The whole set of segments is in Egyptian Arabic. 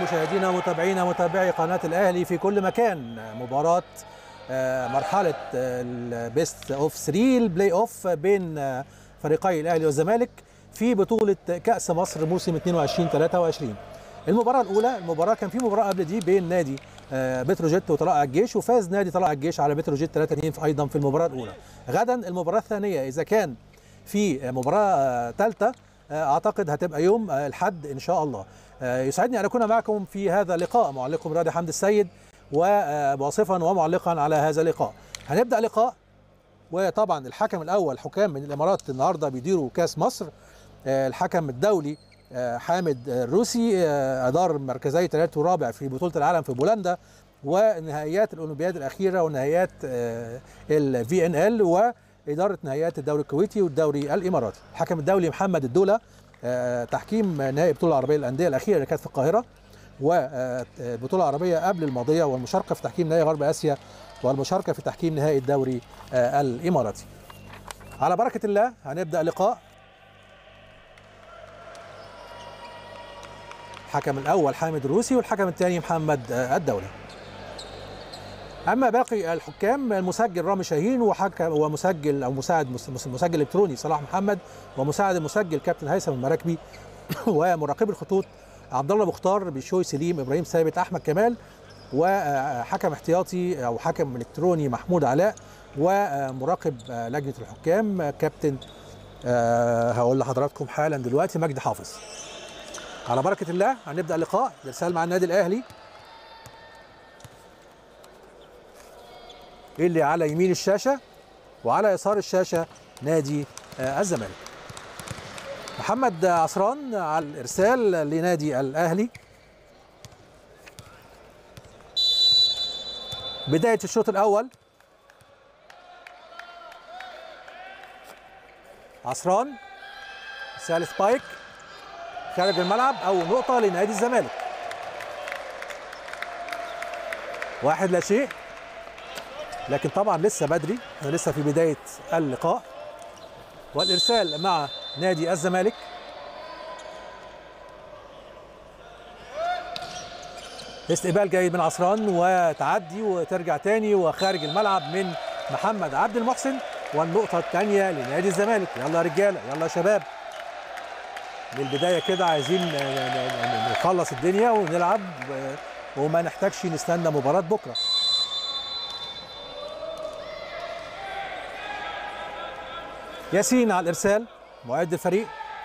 مشاهدينا ومتابعينا متابعي قناه الاهلي في كل مكان مباراه مرحله البيست اوف 3 البلاي اوف بين فريقي الاهلي والزمالك في بطوله كاس مصر موسم 22 23 المباراه الاولى المباراه كان في مباراه قبل دي بين نادي بتروجيت وطلائع الجيش وفاز نادي طلائع الجيش على بتروجيت 3 2 في ايضا في المباراه الاولى غدا المباراه الثانيه اذا كان في مباراه ثالثه اعتقد هتبقى يوم الحد ان شاء الله يسعدني ان اكون معكم في هذا اللقاء معلقكم رادي حمد السيد وواصفا ومعلقا على هذا اللقاء هنبدا لقاء وطبعا الحكم الاول حكام من الامارات النهارده بيديروا كاس مصر الحكم الدولي حامد الروسي ادار مركزي ثالث ورابع في بطوله العالم في بولندا ونهائيات الاولمبياد الاخيره ونهائيات الفي ان ال واداره نهائيات الدوري الكويتي والدوري الاماراتي الحكم الدولي محمد الدوله تحكيم نهائي البطوله العربيه للانديه الاخيره اللي كانت في القاهره والبطوله العربيه قبل الماضيه والمشاركه في تحكيم نهائي غرب اسيا والمشاركه في تحكيم نهائي الدوري الاماراتي على بركه الله هنبدا لقاء الحكم الاول حامد الروسي والحكم الثاني محمد الدوله اما باقي الحكام المسجل رامي شاهين وحكم ومسجل او مساعد مسجل الكتروني صلاح محمد ومساعد المسجل كابتن هيثم المراكبي ومراقب الخطوط عبد الله مختار بشوي سليم ابراهيم ثابت احمد كمال وحكم احتياطي او حكم الكتروني محمود علاء ومراقب لجنه الحكام كابتن هقول لحضراتكم حالا دلوقتي مجدي حافظ على بركه الله هنبدا اللقاء ارسال مع النادي الاهلي اللي على يمين الشاشه وعلى يسار الشاشه نادي الزمالك محمد عصران على الارسال لنادي الاهلي بدايه الشوط الاول عصران رساله سبايك خارج الملعب او نقطه لنادي الزمالك واحد لا شيء لكن طبعا لسه بدري احنا لسه في بدايه اللقاء والارسال مع نادي الزمالك استقبال جيد من عصران وتعدي وترجع تاني وخارج الملعب من محمد عبد المحسن والنقطة الثانية لنادي الزمالك يلا يا رجالة يلا يا شباب من البداية كده عايزين نخلص الدنيا ونلعب وما نحتاجش نستنى مباراة بكرة ياسين على الارسال معد الفريق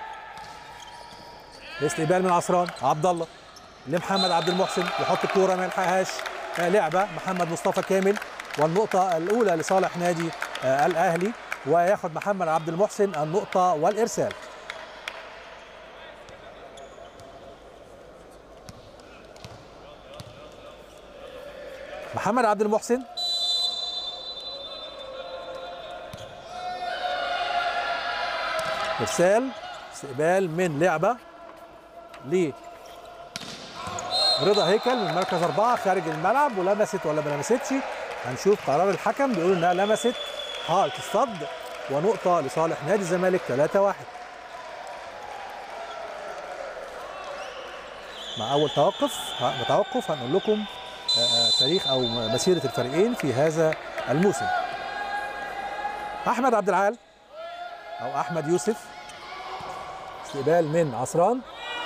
استقبال من عصران عبد الله لمحمد عبد المحسن يحط الكوره ما يلحقهاش لعبه محمد مصطفى كامل والنقطه الاولى لصالح نادي الاهلي وياخد محمد عبد المحسن النقطه والارسال محمد عبد المحسن ارسال استقبال من لعبه ل رضا هيكل من مركز اربعه خارج الملعب ولمست ولا ما لمستش هنشوف قرار الحكم بيقول انها لمست حائط الصد ونقطه لصالح نادي الزمالك 3 1 مع اول توقف توقف هنقول لكم تاريخ او مسيره الفريقين في هذا الموسم احمد عبد العال او احمد يوسف استقبال من عصران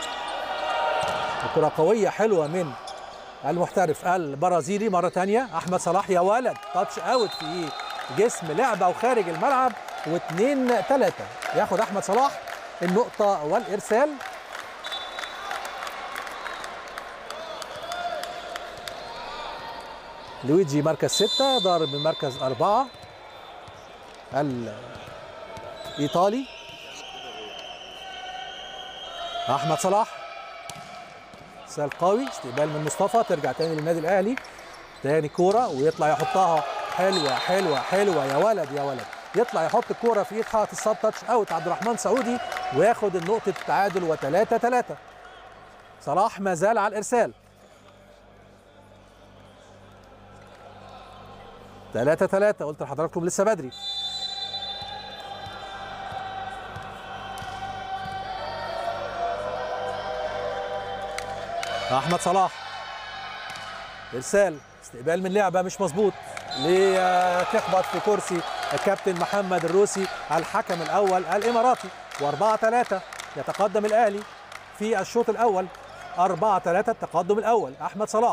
كرة قوية حلوة من المحترف البرازيلي مرة تانية أحمد صلاح يا ولد تاتش أوت في جسم لعبة وخارج الملعب واثنين ثلاثة ياخد أحمد صلاح النقطة والإرسال لويجي مركز ستة ضارب من مركز أربعة الإيطالي أحمد صلاح سال قوي استقبال من مصطفى ترجع تاني للنادي الاهلي تاني كوره ويطلع يحطها حلوه حلوه حلوه يا ولد يا ولد يطلع يحط الكوره في ايد حائط الصد تاتش اوت عبد الرحمن سعودي وياخد النقطه التعادل و3 3 صلاح ما زال على الارسال 3 3 قلت لحضراتكم لسه بدري احمد صلاح ارسال استقبال من لعبه مش مظبوط لتخبط في كرسي الكابتن محمد الروسي الحكم الاول الاماراتي و4 3 يتقدم الاهلي في الشوط الاول 4 3 التقدم الاول احمد صلاح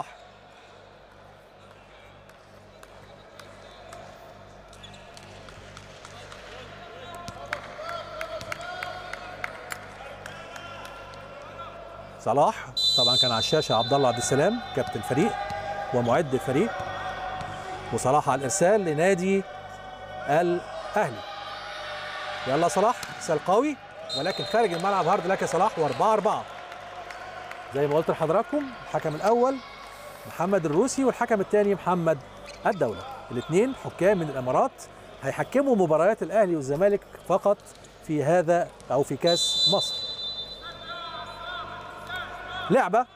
صلاح طبعا كان على الشاشه عبد الله عبد السلام كابتن فريق ومعد الفريق وصلاح على الارسال لنادي الاهلي يلا صلاح ارسال قوي ولكن خارج الملعب هارد لك يا صلاح و4 4 زي ما قلت لحضراتكم الحكم الاول محمد الروسي والحكم الثاني محمد الدوله الاثنين حكام من الامارات هيحكموا مباريات الاهلي والزمالك فقط في هذا او في كاس مصر لعبه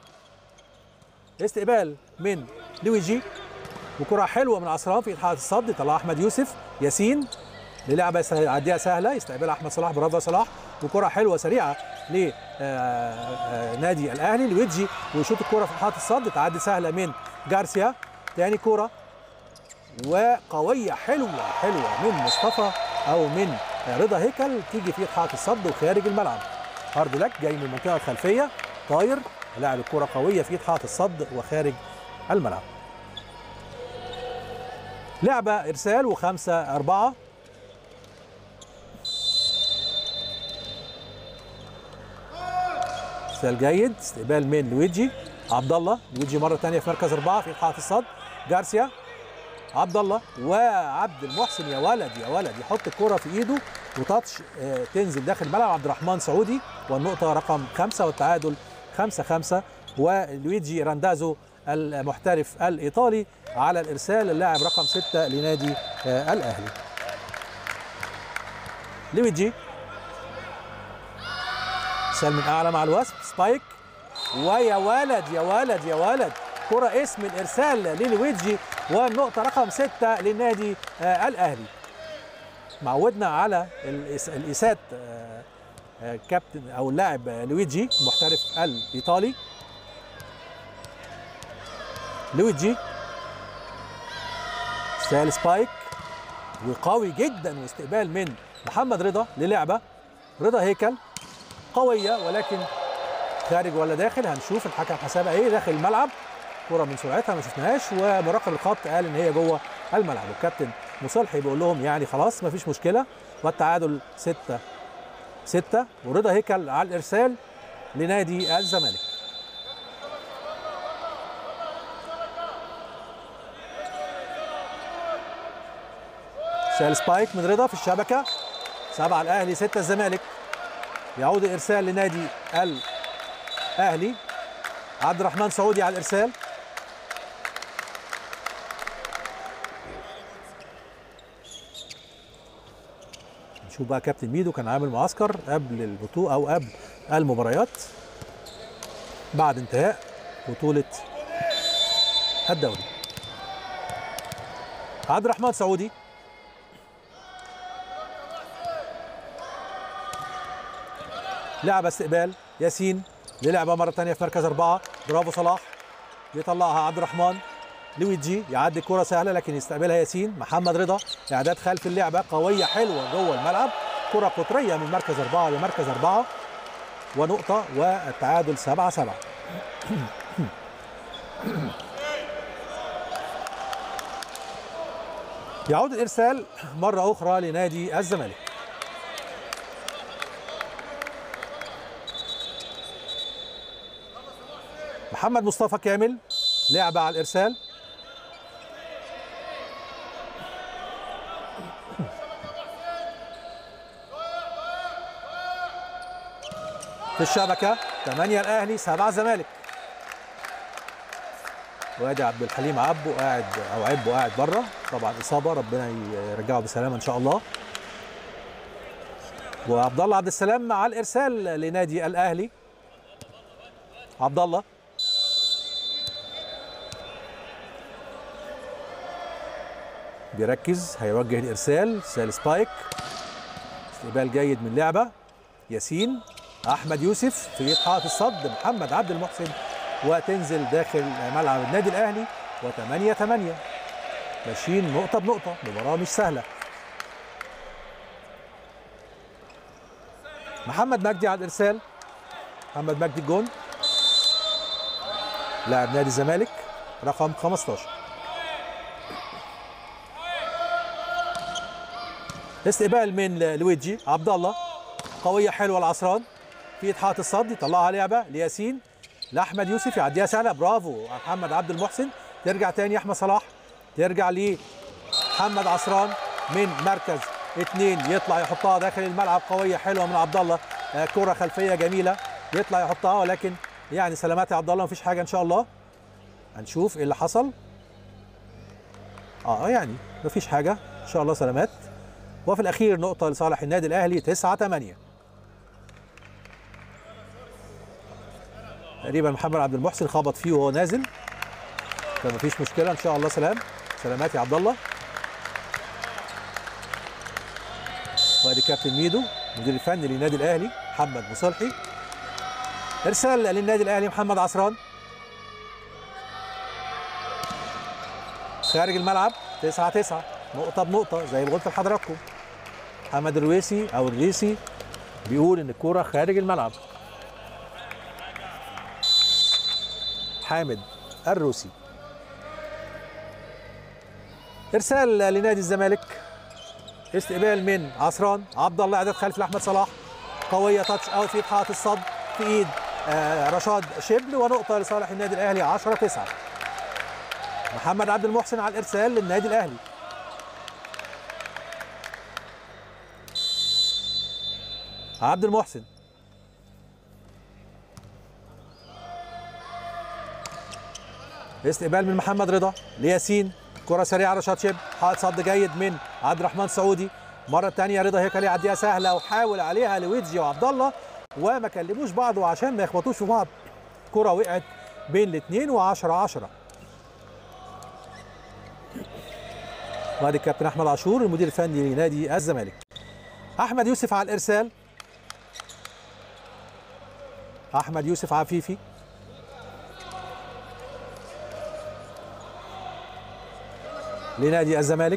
استقبال من لويجي وكره حلوه من عصران في اتحاد الصد طلع احمد يوسف ياسين للعبه يعديها سهله يستقبلها احمد صلاح برافو صلاح وكره حلوه سريعه لنادي الاهلي لويجي ويشوط الكره في اتحاد الصد تعدي سهله من جارسيا تاني كره وقويه حلوه حلوه من مصطفى او من رضا هيكل تيجي في اتحاد الصد وخارج الملعب هارد لك جاي من المنطقه الخلفيه طاير لاعب الكره قويه في اتحاد الصد وخارج الملعب لعبة إرسال وخمسة أربعة إرسال جيد استقبال من لويجي عبد الله لويجي مرة ثانية في مركز أربعة في إلحاق الصد جارسيا عبد الله وعبد المحسن يا ولد يا ولد يحط الكرة في إيده وتاتش آه، تنزل داخل الملعب عبد الرحمن سعودي والنقطة رقم خمسة والتعادل خمسة خمسة ولويجي راندازو المحترف الإيطالي على الإرسال اللاعب رقم ستة لنادي آه، الأهلي لويجي سال من أعلى مع الوسط سبايك ويا ولد يا ولد يا ولد كرة اسم الإرسال للويجي والنقطة رقم ستة للنادي آه، الأهلي معودنا على الإس- الإيسات آه، آه، كابتن أو اللاعب آه، لويجي المحترف الإيطالي لويجي ستايل سبايك وقوي جدا واستقبال من محمد رضا للعبة رضا هيكل قوية ولكن خارج ولا داخل هنشوف الحكم حسابها ايه داخل الملعب كرة من سرعتها ما شفناهاش ومراقب الخط قال ان هي جوه الملعب والكابتن مصلحي بيقول لهم يعني خلاص ما فيش مشكلة والتعادل ستة ستة ورضا هيكل على الارسال لنادي الزمالك سال سبايك من رضا في الشبكة سبعة الأهلي ستة الزمالك يعود الإرسال لنادي الأهلي عبد الرحمن سعودي على الإرسال نشوف بقى كابتن ميدو كان عامل معسكر قبل البطولة أو قبل المباريات بعد انتهاء بطولة الدوري عبد الرحمن سعودي لعبة استقبال ياسين للعبة مرة ثانية في مركز أربعة برافو صلاح يطلعها عبد الرحمن لويجي يعدي الكرة سهلة لكن يستقبلها ياسين محمد رضا إعداد خلف اللعبة قوية حلوة جوه الملعب كرة قطرية من مركز أربعة لمركز أربعة ونقطة والتعادل سبعة سبعة يعود الإرسال مرة أخرى لنادي الزمالك محمد مصطفى كامل لعبة على الإرسال في الشبكة 8 الأهلي 7 الزمالك وادي عبد الحليم عبو قاعد او عبو قاعد بره طبعا اصابه ربنا يرجعه بسلامه ان شاء الله وعبد الله عبد السلام مع الارسال لنادي الاهلي عبد الله بيركز هيوجه الارسال سال سبايك استقبال جيد من لعبه ياسين احمد يوسف في حائط الصد محمد عبد المحسن وتنزل داخل ملعب النادي الاهلي و8 8 ماشيين نقطه بنقطه مباراه مش سهله محمد مجدي على الارسال محمد مجدي الجون لاعب نادي الزمالك رقم 15 استقبال من لويجي عبد الله قويه حلوه العصران في اتحاد الصد يطلعها لعبه لياسين لاحمد يوسف يعديها سهله برافو محمد عبد المحسن ترجع تاني احمد صلاح ترجع لمحمد عصران من مركز اثنين يطلع يحطها داخل الملعب قويه حلوه من عبد الله آه، كره خلفيه جميله يطلع يحطها ولكن يعني سلامات يا عبد الله مفيش حاجه ان شاء الله هنشوف ايه اللي حصل اه يعني مفيش حاجه ان شاء الله سلامات وفي الاخير نقطه لصالح النادي الاهلي 9 8 تقريبا محمد عبد المحسن خبط فيه وهو نازل فمفيش مشكله ان شاء الله سلام سلامات يا عبد الله وادي كابتن ميدو مدير الفني للنادي الاهلي محمد مصلحي ارسال للنادي الاهلي محمد عصران خارج الملعب 9 9 نقطة بنقطة زي ما قلت لحضراتكم محمد الرويسي أو الريسي بيقول إن الكورة خارج الملعب حامد الروسي إرسال لنادي الزمالك استقبال من عصران عبد الله اعداد خلف لاحمد صلاح قويه تاتش اوت في اتحاد الصد في ايد آه رشاد شبل ونقطه لصالح النادي الاهلي 10 9 محمد عبد المحسن على الارسال للنادي الاهلي عبد المحسن استقبال من محمد رضا لياسين كرة سريعة رشاد شب حائط صد جيد من عبد الرحمن سعودي مرة تانية رضا هيكل يعديها سهلة وحاول عليها لويدجي وعبد الله وما كلموش بعض وعشان ما يخبطوش في بعض كرة وقعت بين الاثنين و10 10 وادي الكابتن احمد عاشور المدير الفني لنادي الزمالك احمد يوسف على الارسال احمد يوسف عفيفي لنادي الزمالك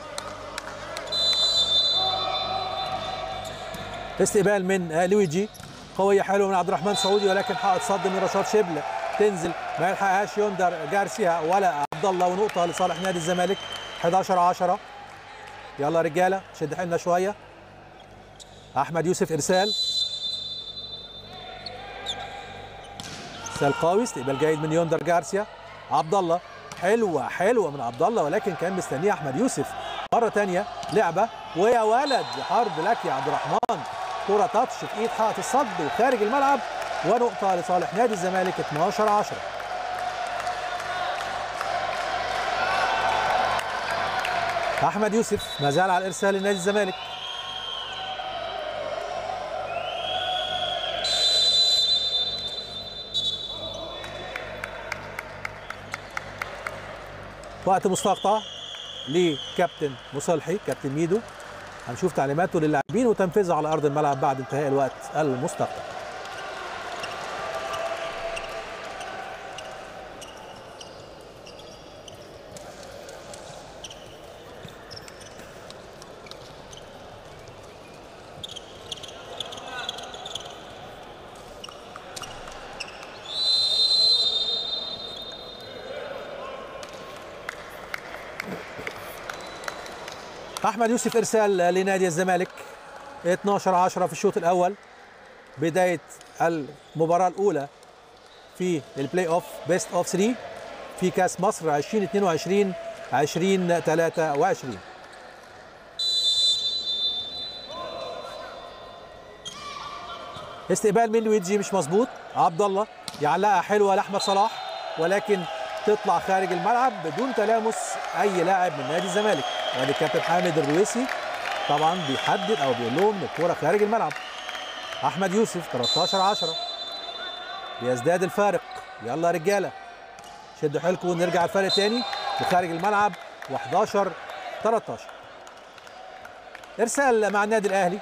استقبال من آه، لويجي قوية حلوة من عبد الرحمن سعودي ولكن حائط صد من رشاد شبل تنزل ما يلحقهاش يندر جارسيا ولا عبد الله ونقطة لصالح نادي الزمالك 11 10 يلا رجالة شد حيلنا شوية أحمد يوسف إرسال إرسال قوي استقبال جيد من يوندر جارسيا عبد الله حلوه حلوه من عبد الله ولكن كان مستنيه احمد يوسف مره ثانيه لعبه ويا ولد حرب لك يا عبد الرحمن كره تاتش في ايد حائط الصد وخارج الملعب ونقطه لصالح نادي الزمالك 12 10 احمد يوسف ما زال على الارسال لنادي الزمالك وقت مستقطع لكابتن مصلحي كابتن ميدو هنشوف تعليماته للاعبين وتنفيذها على ارض الملعب بعد انتهاء الوقت المستقطع احمد يوسف ارسال لنادي الزمالك 12 10 في الشوط الاول بدايه المباراه الاولى في البلاي اوف بيست اوف 3 في كاس مصر 2022 2023 استقبال من لويجي مش مظبوط عبد الله يعلقها حلوه لاحمد صلاح ولكن تطلع خارج الملعب بدون تلامس اي لاعب من نادي الزمالك وادي الكابتن حامد الرويسي طبعا بيحدد او بيقول لهم ان الكوره خارج الملعب احمد يوسف 13 10 بيزداد الفارق يلا يا رجاله شدوا حيلكم ونرجع الفرق تاني وخارج الملعب و11 13 ارسال مع النادي الاهلي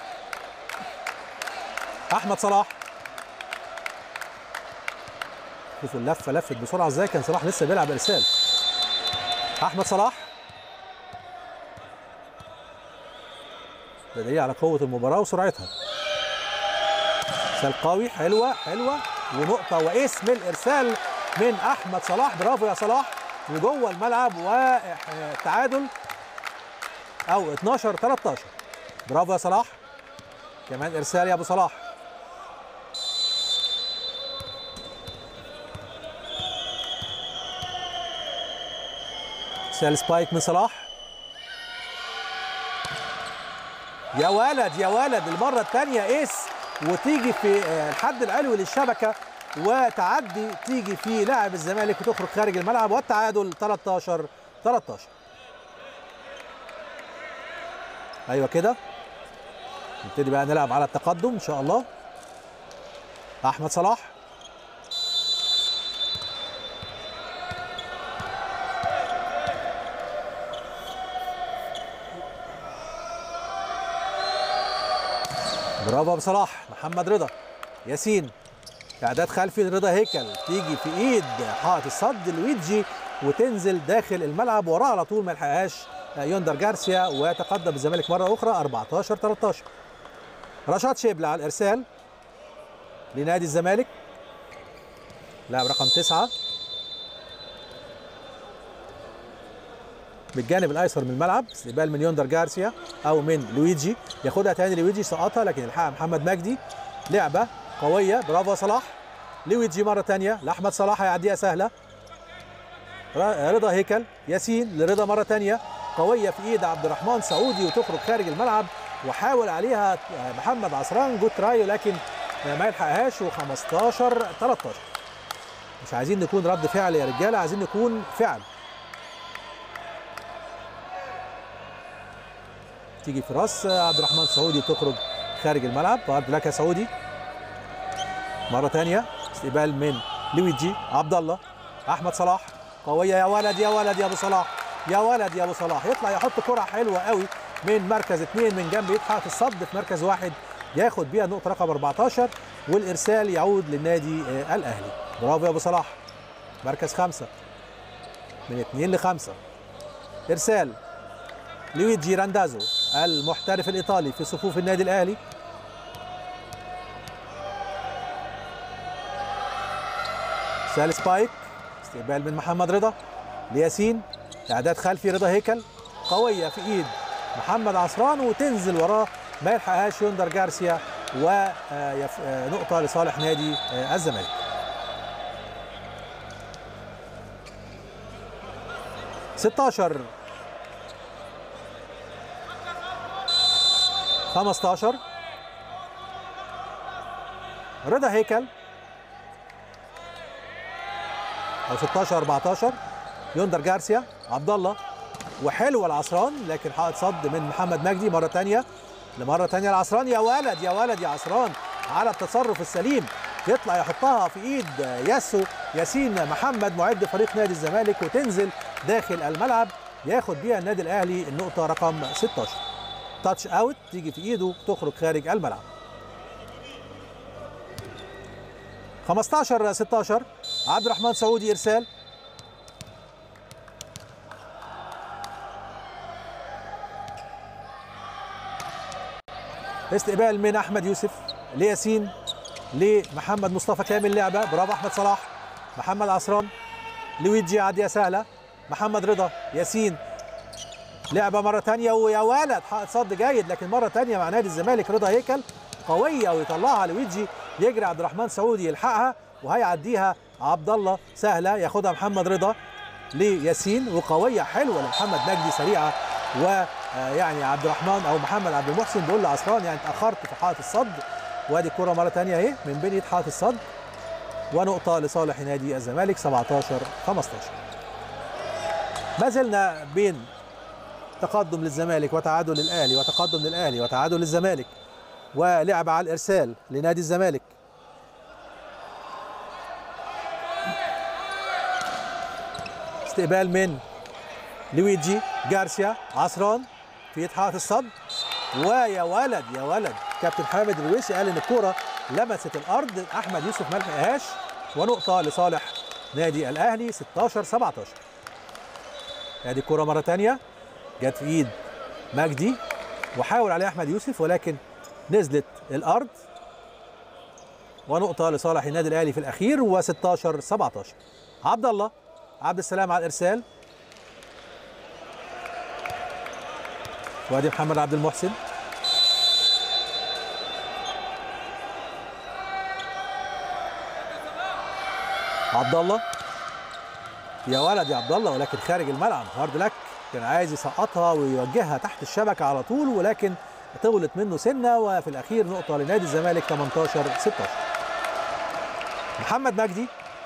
احمد صلاح شوفوا اللفه لفت بسرعه ازاي كان صلاح لسه بيلعب ارسال احمد صلاح ده دليل على قوه المباراه وسرعتها ارسال قوي حلوه حلوه ونقطه واسم الارسال من احمد صلاح برافو يا صلاح وجوه الملعب والتعادل او 12 13 برافو يا صلاح كمان ارسال يا ابو صلاح ارسال سبايك من صلاح يا ولد يا ولد المره الثانيه ايس وتيجي في الحد العلوي للشبكه وتعدي تيجي في لاعب الزمالك وتخرج خارج الملعب والتعادل 13 13 ايوه كده نبتدي بقى نلعب على التقدم ان شاء الله احمد صلاح برافو ابو صلاح محمد رضا ياسين اعداد خلفي لرضا هيكل تيجي في ايد حائط الصد لويجي وتنزل داخل الملعب وراه على طول ما يلحقهاش يوندر جارسيا ويتقدم الزمالك مره اخرى 14 13 رشاد شيبلة على الارسال لنادي الزمالك لاعب رقم تسعة بالجانب الايسر من الملعب استقبال من يوندر جارسيا او من لويجي ياخدها تاني لويجي سقطها لكن يلحقها محمد مجدي لعبه قويه برافو صلاح لويجي مره تانية لاحمد صلاح هيعديها سهله رضا هيكل ياسين لرضا مره تانية قويه في ايد عبد الرحمن سعودي وتخرج خارج الملعب وحاول عليها محمد عصران جود تراي لكن ما يلحقهاش و15 13 مش عايزين نكون رد فعل يا رجاله عايزين نكون فعل تيجي في راس عبد الرحمن سعودي تخرج خارج الملعب وعبد لك سعودي مره ثانيه استقبال من لويجي عبد الله احمد صلاح قويه يا ولد يا ولد يا ابو صلاح يا ولد يا ابو صلاح يطلع يحط كره حلوه قوي من مركز اثنين من جنب يتحقق الصد في مركز واحد ياخد بيها النقطه رقم 14 والارسال يعود للنادي الاهلي برافو يا ابو صلاح مركز خمسه من اثنين لخمسه ارسال لويجي راندازو المحترف الايطالي في صفوف النادي الاهلي سال سبايك استقبال من محمد رضا لياسين اعداد خلفي رضا هيكل قويه في ايد محمد عصران وتنزل وراه ما يلحقهاش يوندر جارسيا ونقطه لصالح نادي الزمالك ستاشر 15 رضا هيكل او 16 14 يوندر جارسيا عبد الله وحلوه العصران لكن حائط صد من محمد مجدي مره ثانيه لمره ثانيه العصران يا ولد يا ولد يا عصران على التصرف السليم يطلع يحطها في ايد ياسو ياسين محمد معد فريق نادي الزمالك وتنزل داخل الملعب ياخد بيها النادي الاهلي النقطه رقم 16 تاتش اوت تيجي في ايده تخرج خارج الملعب 15 16 عبد الرحمن سعودي ارسال استقبال من احمد يوسف لياسين لمحمد مصطفى كامل لعبه برافو احمد صلاح محمد عصران لويجي عاديه سهله محمد رضا ياسين لعبه مره ثانيه ويا ولد حائط صد جيد لكن مره ثانيه مع نادي الزمالك رضا هيكل قويه ويطلعها لويجي يجري عبد الرحمن سعودي يلحقها وهيعديها عبد الله سهله ياخدها محمد رضا لياسين وقويه حلوه لمحمد مجدي سريعه ويعني عبد الرحمن او محمد عبد المحسن بيقول لعصران يعني اتاخرت في حائط الصد وادي الكره مره ثانيه اهي من بين ايد حائط الصد ونقطه لصالح نادي الزمالك 17 15 ما زلنا بين تقدم للزمالك وتعادل للاهلي وتقدم للاهلي وتعادل للزمالك ولعب على الارسال لنادي الزمالك استقبال من لويجي جارسيا عصران في حائط الصد ويا ولد يا ولد كابتن حامد الويسي قال ان الكوره لمست الارض احمد يوسف ما لحقهاش ونقطه لصالح نادي الاهلي 16 17 ادي الكره مره ثانيه جت في ايد مجدي وحاول عليه احمد يوسف ولكن نزلت الارض ونقطه لصالح النادي الاهلي في الاخير و16 17 عبد الله عبد السلام على الارسال وادي محمد عبد المحسن عبد الله يا ولد يا عبد الله ولكن خارج الملعب هارد لك كان عايز يسقطها ويوجهها تحت الشبكه على طول ولكن طولت منه سنه وفي الاخير نقطه لنادي الزمالك 18 16 محمد مجدي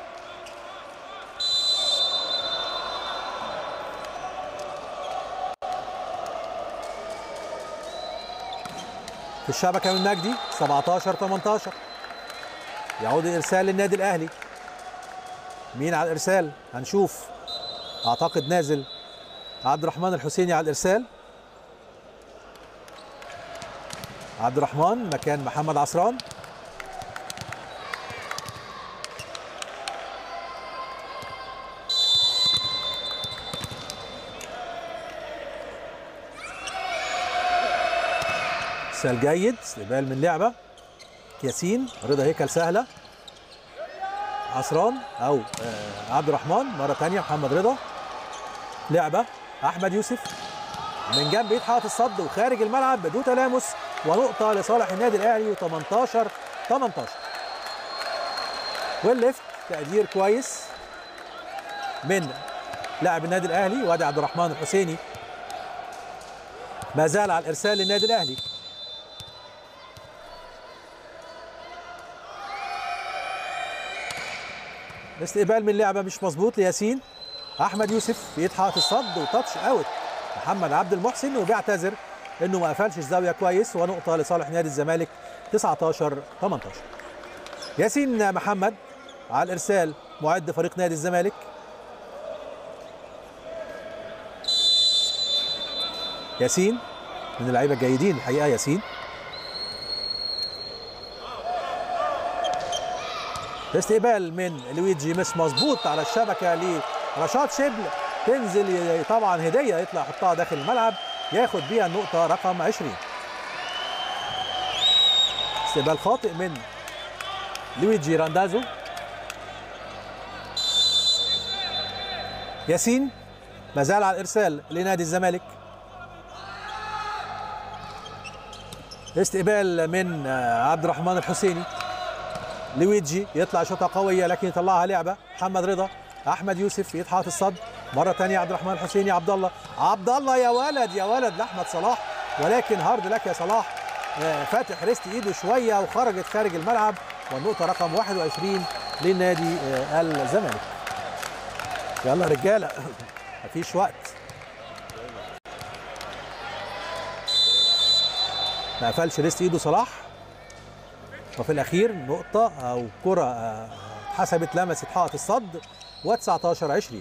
في الشبكه من مجدي 17 18 يعود الارسال للنادي الاهلي مين على الارسال هنشوف اعتقد نازل عبد الرحمن الحسيني على الارسال عبد الرحمن مكان محمد عصران ارسال جيد استقبال من لعبه ياسين رضا هيكل سهله عصران او عبد الرحمن مره ثانيه محمد رضا لعبه احمد يوسف من جنب ايد حائط الصد وخارج الملعب بدون تلامس ونقطه لصالح النادي الاهلي 18 18 والليفت تقدير كويس من لاعب النادي الاهلي وادي عبد الرحمن الحسيني ما زال على الارسال للنادي الاهلي استقبال من لعبه مش مظبوط لياسين احمد يوسف في ايد حائط الصد وتاتش اوت محمد عبد المحسن وبيعتذر انه ما قفلش الزاويه كويس ونقطه لصالح نادي الزمالك 19 18 ياسين محمد على الارسال معد فريق نادي الزمالك ياسين من اللعيبه الجيدين الحقيقه ياسين استقبال من لويجي مش مظبوط على الشبكه لرشاد شبل تنزل طبعا هديه يطلع يحطها داخل الملعب ياخد بيها النقطه رقم 20 استقبال خاطئ من لويجي راندازو ياسين ما زال على الارسال لنادي الزمالك استقبال من عبد الرحمن الحسيني لويجي يطلع شوطه قويه لكن يطلعها لعبه محمد رضا احمد يوسف يتحط الصد مره ثانيه عبد الرحمن الحسيني عبد الله عبد الله يا ولد يا ولد لاحمد صلاح ولكن هارد لك يا صلاح فاتح ريست ايده شويه وخرجت خارج الملعب والنقطه رقم 21 للنادي الزمالك يلا رجاله مفيش وقت ما قفلش ريست ايده صلاح وفي الاخير نقطه او كره اتحسبت لمست حائط الصد و19 20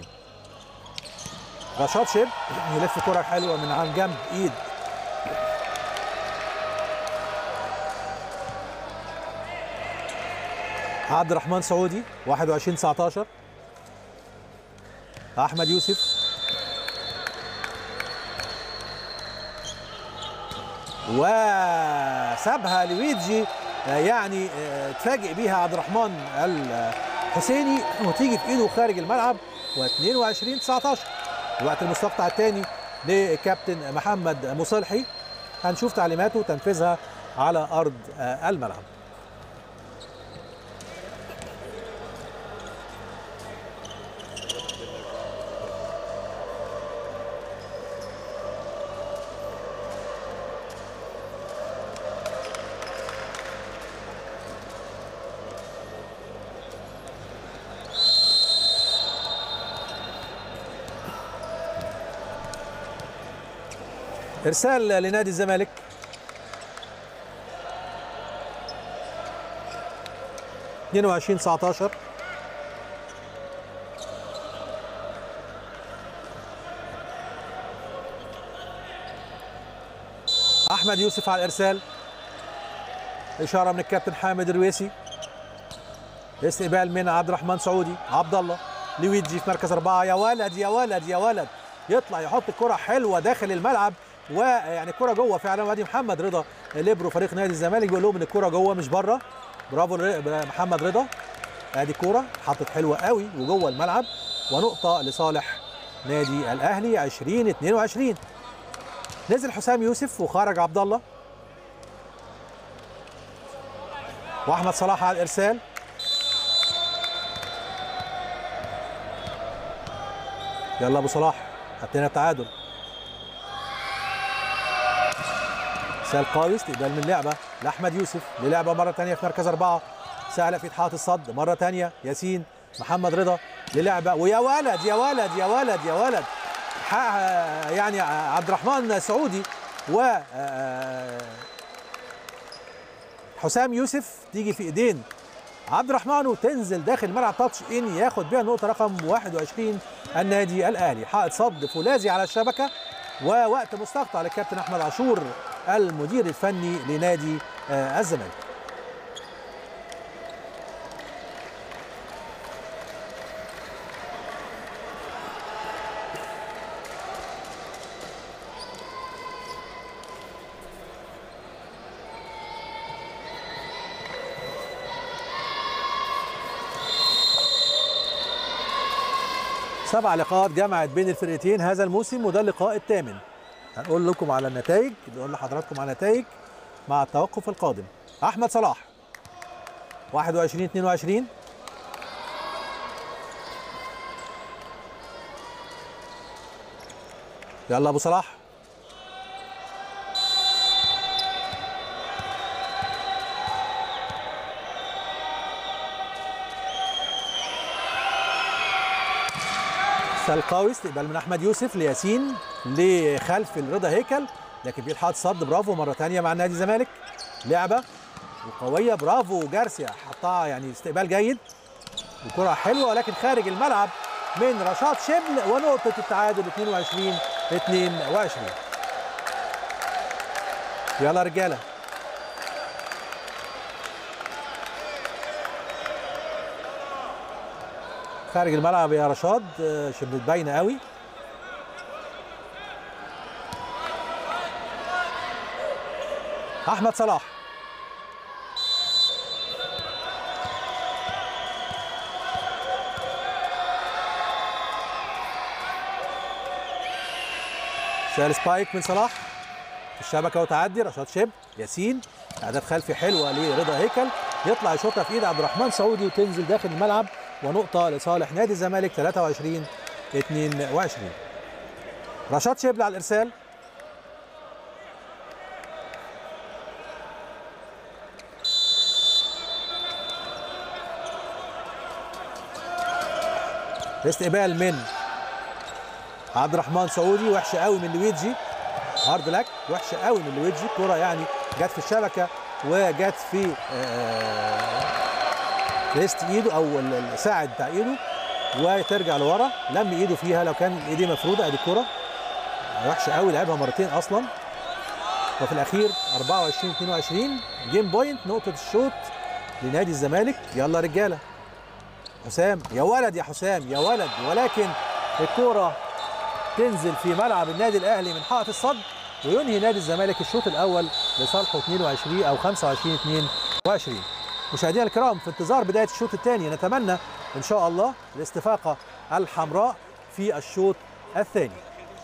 رشاد شب يلف كره حلوه من عن جنب ايد عبد الرحمن سعودي 21 19 احمد يوسف وسابها لويجي يعني اتفاجئ بيها عبد الرحمن الحسيني وتيجي في ايده خارج الملعب و22 19 الوقت المستقطع الثاني لكابتن محمد مصلحي هنشوف تعليماته وتنفيذها على ارض الملعب ارسال لنادي الزمالك اثنين وعشرين تسعة عشر احمد يوسف على الارسال اشاره من الكابتن حامد الرويسي استقبال من عبد الرحمن سعودي عبد الله لويجي في مركز اربعه يا ولد يا ولد يا ولد يطلع يحط الكره حلوه داخل الملعب ويعني الكره جوه فعلا وادي محمد رضا ليبرو فريق نادي الزمالك بيقول لهم ان الكره جوه مش بره برافو محمد رضا ادي الكوره حطت حلوه قوي وجوه الملعب ونقطه لصالح نادي الاهلي 20 22 نزل حسام يوسف وخرج عبد الله واحمد صلاح على الارسال يلا ابو صلاح حطينا التعادل سال قوي استقبال من لعبه لاحمد يوسف للعبه مره ثانيه في مركز اربعه سهله في اتحاد الصد مره ثانيه ياسين محمد رضا للعبه ويا ولد يا ولد يا ولد يا ولد يعني عبد الرحمن سعودي و حسام يوسف تيجي في ايدين عبد الرحمن وتنزل داخل ملعب تاتش ان ياخد بيها النقطه رقم 21 النادي الاهلي حائط صد فولاذي على الشبكه ووقت مستقطع للكابتن احمد عاشور المدير الفني لنادي الزمالك سبع لقاءات جمعت بين الفرقتين هذا الموسم وده اللقاء الثامن هنقول لكم على النتائج نقول لحضراتكم على النتائج مع التوقف القادم احمد صلاح 21 22 يلا ابو صلاح سلقاوي استقبال من احمد يوسف لياسين لخلف الرضا هيكل لكن بيلحق صد برافو مره ثانيه مع نادي الزمالك لعبه وقويه برافو جارسيا حطها يعني استقبال جيد وكره حلوه ولكن خارج الملعب من رشاد شبل ونقطه التعادل 22 22 يلا رجاله خارج الملعب يا رشاد شبه باينه قوي احمد صلاح سال سبايك من صلاح في الشبكه وتعدي رشاد شب ياسين اعداد خلفي حلوه لرضا هيكل يطلع يشوطها في ايد عبد الرحمن سعودي وتنزل داخل الملعب ونقطه لصالح نادي الزمالك 23 22 رشاد شبل على الارسال استقبال من عبد الرحمن سعودي وحشه قوي من لويجي هارد لك وحشه قوي من لويجي كرة يعني جت في الشبكه وجت في ريست ايده او الساعد بتاع ايده وترجع لورا لم ايده فيها لو كان ايديه مفروده ادي الكره وحشه قوي لعبها مرتين اصلا وفي الاخير 24 22 جيم بوينت نقطه الشوط لنادي الزمالك يلا رجاله حسام يا ولد يا حسام يا ولد ولكن الكوره تنزل في ملعب النادي الاهلي من حائط الصد وينهي نادي الزمالك الشوط الاول لصالحه 22 او 25 22 مشاهدينا الكرام في انتظار بدايه الشوط الثاني نتمنى ان شاء الله الاستفاقه الحمراء في الشوط الثاني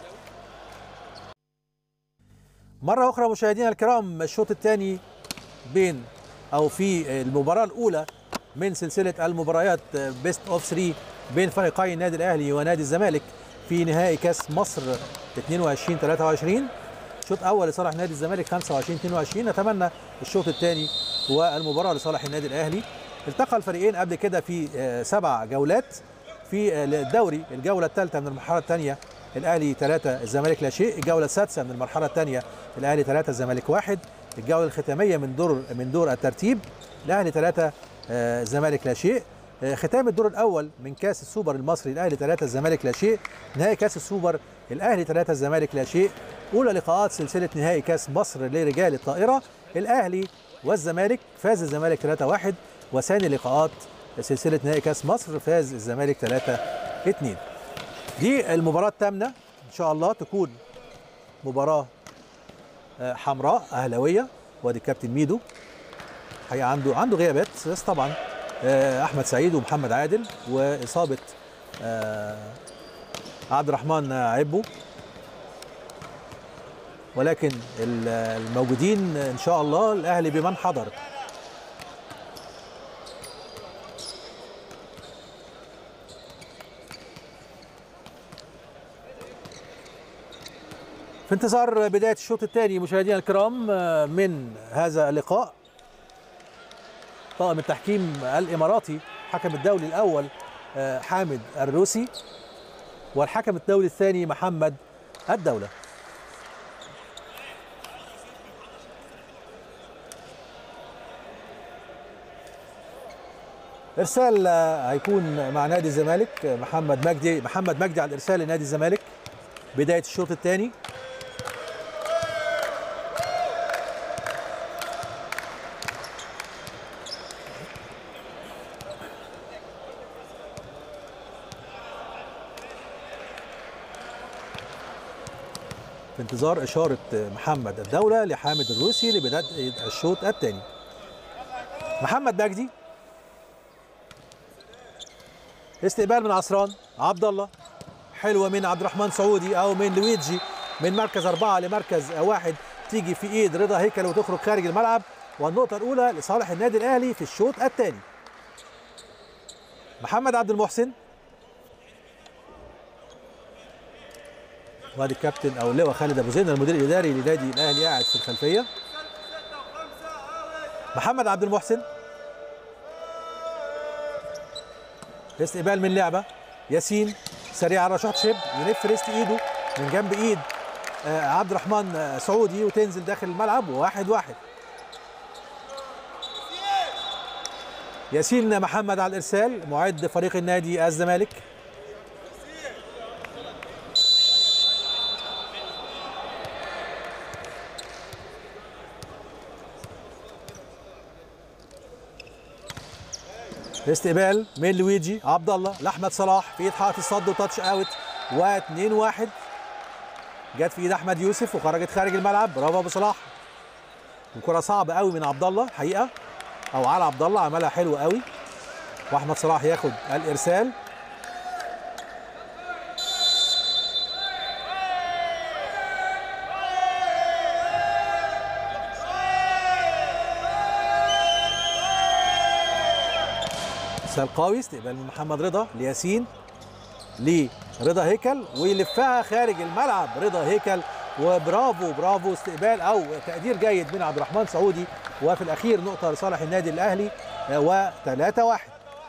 مره اخرى مشاهدينا الكرام الشوط الثاني بين او في المباراه الاولى من سلسله المباريات بيست اوف 3 بين فريقي النادي الاهلي ونادي الزمالك في نهائي كاس مصر 22 23 شوط اول لصالح نادي الزمالك 25 22 نتمنى الشوط الثاني والمباراه لصالح النادي الاهلي التقى الفريقين قبل كده في سبع جولات في الدوري الجوله الثالثه من المرحله الثانيه الاهلي ثلاثه الزمالك لا شيء الجوله السادسه من المرحله الثانيه الاهلي ثلاثه الزمالك واحد الجوله الختاميه من دور من دور الترتيب الاهلي ثلاثه الزمالك لا شيء ختام الدور الاول من كاس السوبر المصري الاهلي ثلاثه الزمالك لا شيء نهائي كاس السوبر الاهلي ثلاثه الزمالك لا شيء اولى لقاءات سلسله نهائي كاس مصر لرجال الطائره الاهلي والزمالك فاز الزمالك 3-1 وثاني لقاءات سلسله نهائي كاس مصر فاز الزمالك 3 2 دي المباراه الثامنه ان شاء الله تكون مباراه آه، حمراء اهلاويه وادي الكابتن ميدو حقيقه عنده عنده غيابات بس طبعا آه، احمد سعيد ومحمد عادل واصابه آه، عبد الرحمن عبو ولكن ال- الموجودين ان شاء الله الاهلي بمن حضر في انتظار بدايه الشوط الثاني مشاهدينا الكرام آه، من هذا اللقاء طاقم التحكيم الاماراتي حكم الدولي الاول آه، حامد الروسي والحكم الدولي الثاني محمد الدوله ارسال آه، هيكون مع نادي الزمالك آه، محمد مجدي محمد مجدي على الارسال لنادي الزمالك بدايه الشوط الثاني في انتظار إشارة محمد الدولة لحامد الروسي لبداية الشوط الثاني محمد مجدي استقبال من عصران عبد الله حلوة من عبد الرحمن سعودي أو من لويجي من مركز أربعة لمركز واحد تيجي في إيد رضا هيكل وتخرج خارج الملعب والنقطة الأولى لصالح النادي الأهلي في الشوط الثاني محمد عبد المحسن وادي الكابتن او اللواء خالد ابو زين المدير الاداري لنادي الاهلي قاعد في الخلفيه محمد عبد المحسن استقبال من لعبه ياسين سريع على رشاد شب يلف ريست ايده من جنب ايد آه، عبد الرحمن آه، سعودي وتنزل داخل الملعب واحد واحد ياسين محمد على الارسال معد فريق النادي الزمالك استقبال من لويجي عبد الله لاحمد صلاح في ايد حائط الصد وتاتش اوت و2 1 جت في ايد احمد يوسف وخرجت خارج الملعب برافو ابو صلاح الكره صعبه قوي من عبد الله حقيقه او على عبد الله عملها حلو قوي واحمد صلاح ياخد الارسال ارسال قوي استقبال من محمد رضا لياسين لرضا هيكل ويلفها خارج الملعب رضا هيكل وبرافو برافو استقبال او تقدير جيد من عبد الرحمن سعودي وفي الاخير نقطه لصالح النادي الاهلي و3 1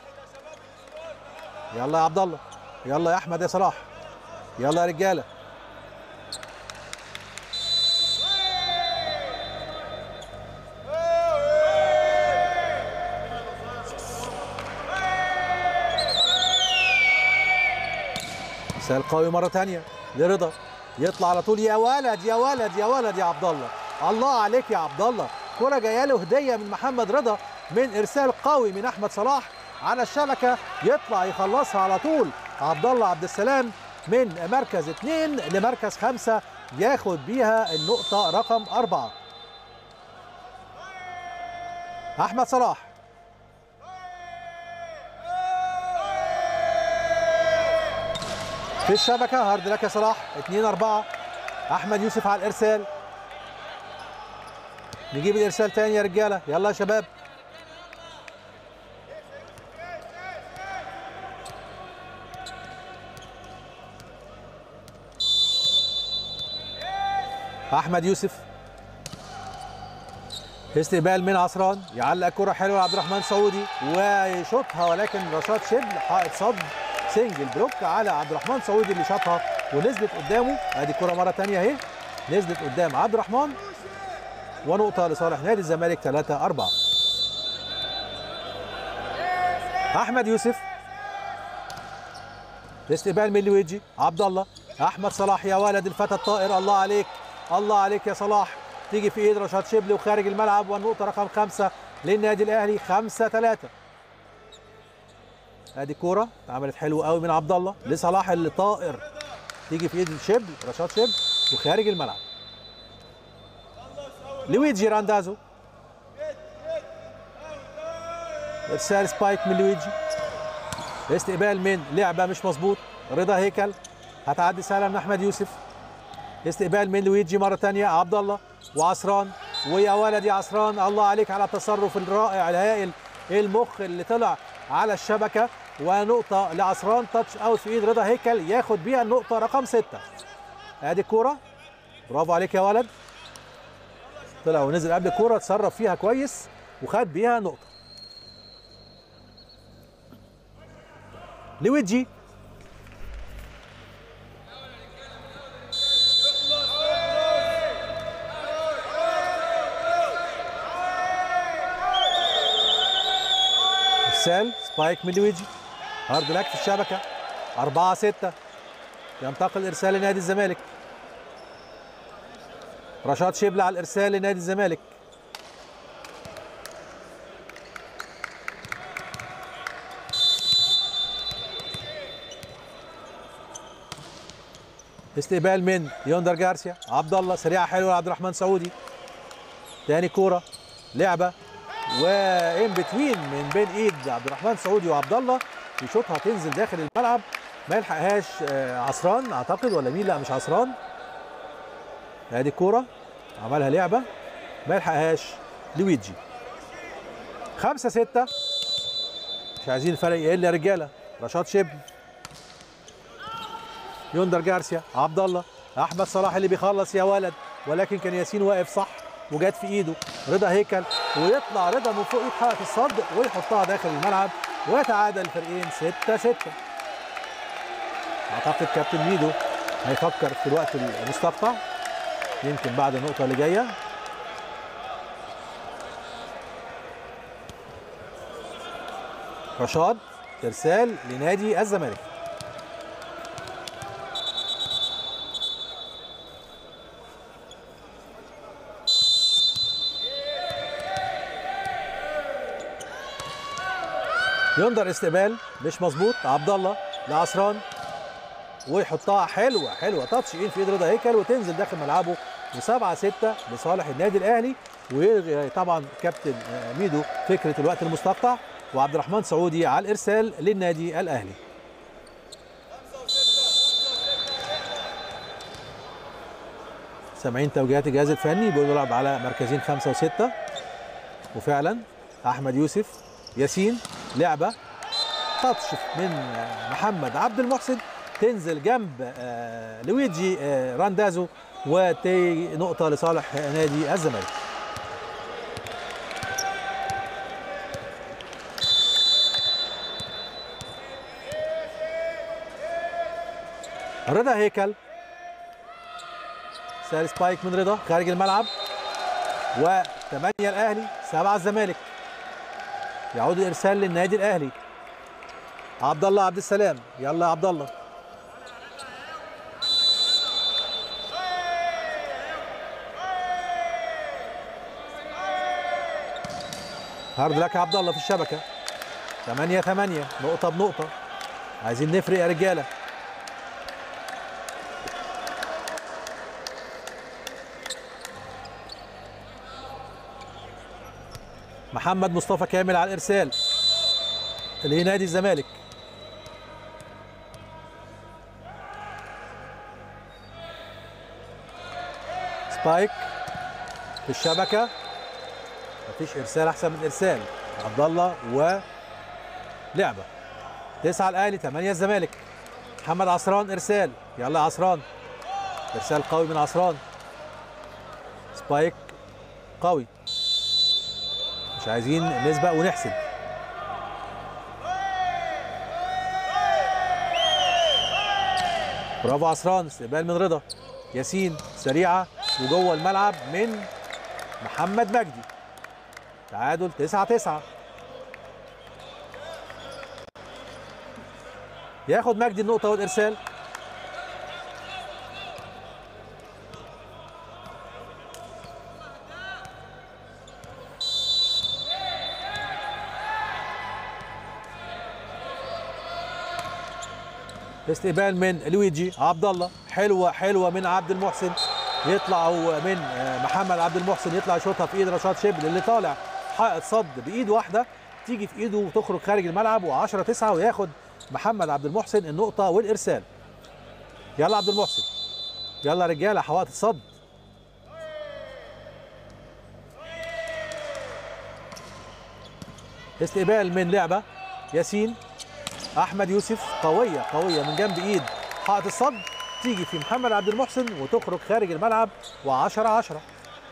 يلا يا عبد الله يلا يا احمد يا صلاح يلا يا رجاله ارسال قوي مره ثانيه لرضا يطلع على طول يا ولد يا ولد يا ولد يا عبد الله الله عليك يا عبد الله كره جايه له هديه من محمد رضا من ارسال قوي من احمد صلاح على الشبكه يطلع يخلصها على طول عبد الله عبد السلام من مركز اثنين لمركز خمسه ياخد بيها النقطه رقم اربعه احمد صلاح في الشبكه هارد لك يا صلاح 2 4 احمد يوسف على الارسال نجيب الارسال تاني يا رجاله يلا يا شباب احمد يوسف استقبال من عصران يعلق كرة حلوة لعبد الرحمن سعودي ويشوطها ولكن رشاد شبل حائط صد سنجل بلوك على عبد الرحمن سعودي اللي شاطها ونزلت قدامه ادي الكرة مرة تانية اهي نزلت قدام عبد الرحمن ونقطة لصالح نادي الزمالك 3 4 أحمد يوسف استقبال من لويجي عبد الله أحمد صلاح يا ولد الفتى الطائر الله عليك الله عليك يا صلاح تيجي في ايد رشاد شبلي وخارج الملعب والنقطة رقم خمسة للنادي الأهلي خمسة ثلاثة ادي كوره اتعملت حلو قوي من عبد الله لصلاح اللي طائر تيجي في ايد شبل رشاد شبل وخارج الملعب لويجي راندازو ارسال سبايك من لويجي استقبال من لعبه مش مظبوط رضا هيكل هتعدي سهله من احمد يوسف استقبال من لويجي مره ثانيه عبد الله وعصران ويا ولد يا عصران الله عليك على التصرف الرائع الهائل المخ اللي طلع على الشبكه ونقطه لعصران تاتش اوت في ايد رضا هيكل ياخد بيها النقطه رقم ستة ادي الكوره برافو عليك يا ولد طلع ونزل قبل الكوره اتصرف فيها كويس وخد بيها نقطه لويجي ارسال سبايك من لويجي هارد لك في الشبكه 4 6 ينتقل ارسال لنادي الزمالك رشاد شبل على الارسال لنادي الزمالك استقبال من يوندر جارسيا عبد الله سريعه حلوه لعبد الرحمن سعودي تاني كوره لعبه وان بتوين من بين ايد عبد الرحمن سعودي وعبد الله يشوطها تنزل داخل الملعب ما يلحقهاش عصران اعتقد ولا مين لا مش عصران ادي الكوره عملها لعبه ما يلحقهاش لويجي خمسة ستة مش عايزين الفرق يقل يا رجاله رشاد شبل يوندر جارسيا عبد الله احمد صلاح اللي بيخلص يا ولد ولكن كان ياسين واقف صح وجات في ايده رضا هيكل ويطلع رضا من فوق ايد حلقه الصد ويحطها داخل الملعب ويتعادل الفريقين 6 6 اعتقد كابتن ميدو هيفكر في الوقت المستقطع يمكن بعد النقطه اللي جايه رشاد ارسال لنادي الزمالك يندر استقبال مش مظبوط عبد الله لعصران ويحطها حلوه حلوه تاتش ان في ايد رضا هيكل وتنزل داخل ملعبه و7 6 لصالح النادي الاهلي ويلغي طبعا كابتن ميدو فكره الوقت المستقطع وعبد الرحمن سعودي على الارسال للنادي الاهلي سامعين توجيهات الجهاز الفني بيقول نلعب على مركزين خمسه وسته وفعلا احمد يوسف ياسين لعبه تاتش من محمد عبد المحسن تنزل جنب لويجي راندازو وتي نقطه لصالح نادي الزمالك رضا هيكل سال سبايك من رضا خارج الملعب وثمانية الأهلي سبعة الزمالك يعود الإرسال للنادي الأهلي عبد الله عبد السلام يلا يا عبد الله هارد لك يا عبد الله في الشبكة 8 8 نقطة بنقطة عايزين نفرق يا رجالة محمد مصطفى كامل على الارسال اللي نادي الزمالك سبايك في الشبكه مفيش ارسال احسن من ارسال عبد الله ولعبه تسعه الاهلي ثمانيه الزمالك محمد عصران ارسال يلا يا عصران ارسال قوي من عصران سبايك قوي مش عايزين نسبق ونحسب برافو عصران استقبال من رضا ياسين سريعه وجوه الملعب من محمد مجدي تعادل 9 9 ياخد مجدي النقطه والارسال استقبال من لويجي عبد الله حلوه حلوه من عبد المحسن يطلع هو من آه، محمد عبد المحسن يطلع يشوطها في ايد رشاد شبل اللي طالع حائط صد بايد واحده تيجي في ايده وتخرج خارج الملعب و10 9 وياخد محمد عبد المحسن النقطه والارسال يلا عبد المحسن يلا رجاله حوائط الصد استقبال من لعبه ياسين احمد يوسف قويه قويه من جنب ايد حائط الصد تيجي في محمد عبد المحسن وتخرج خارج الملعب و10 10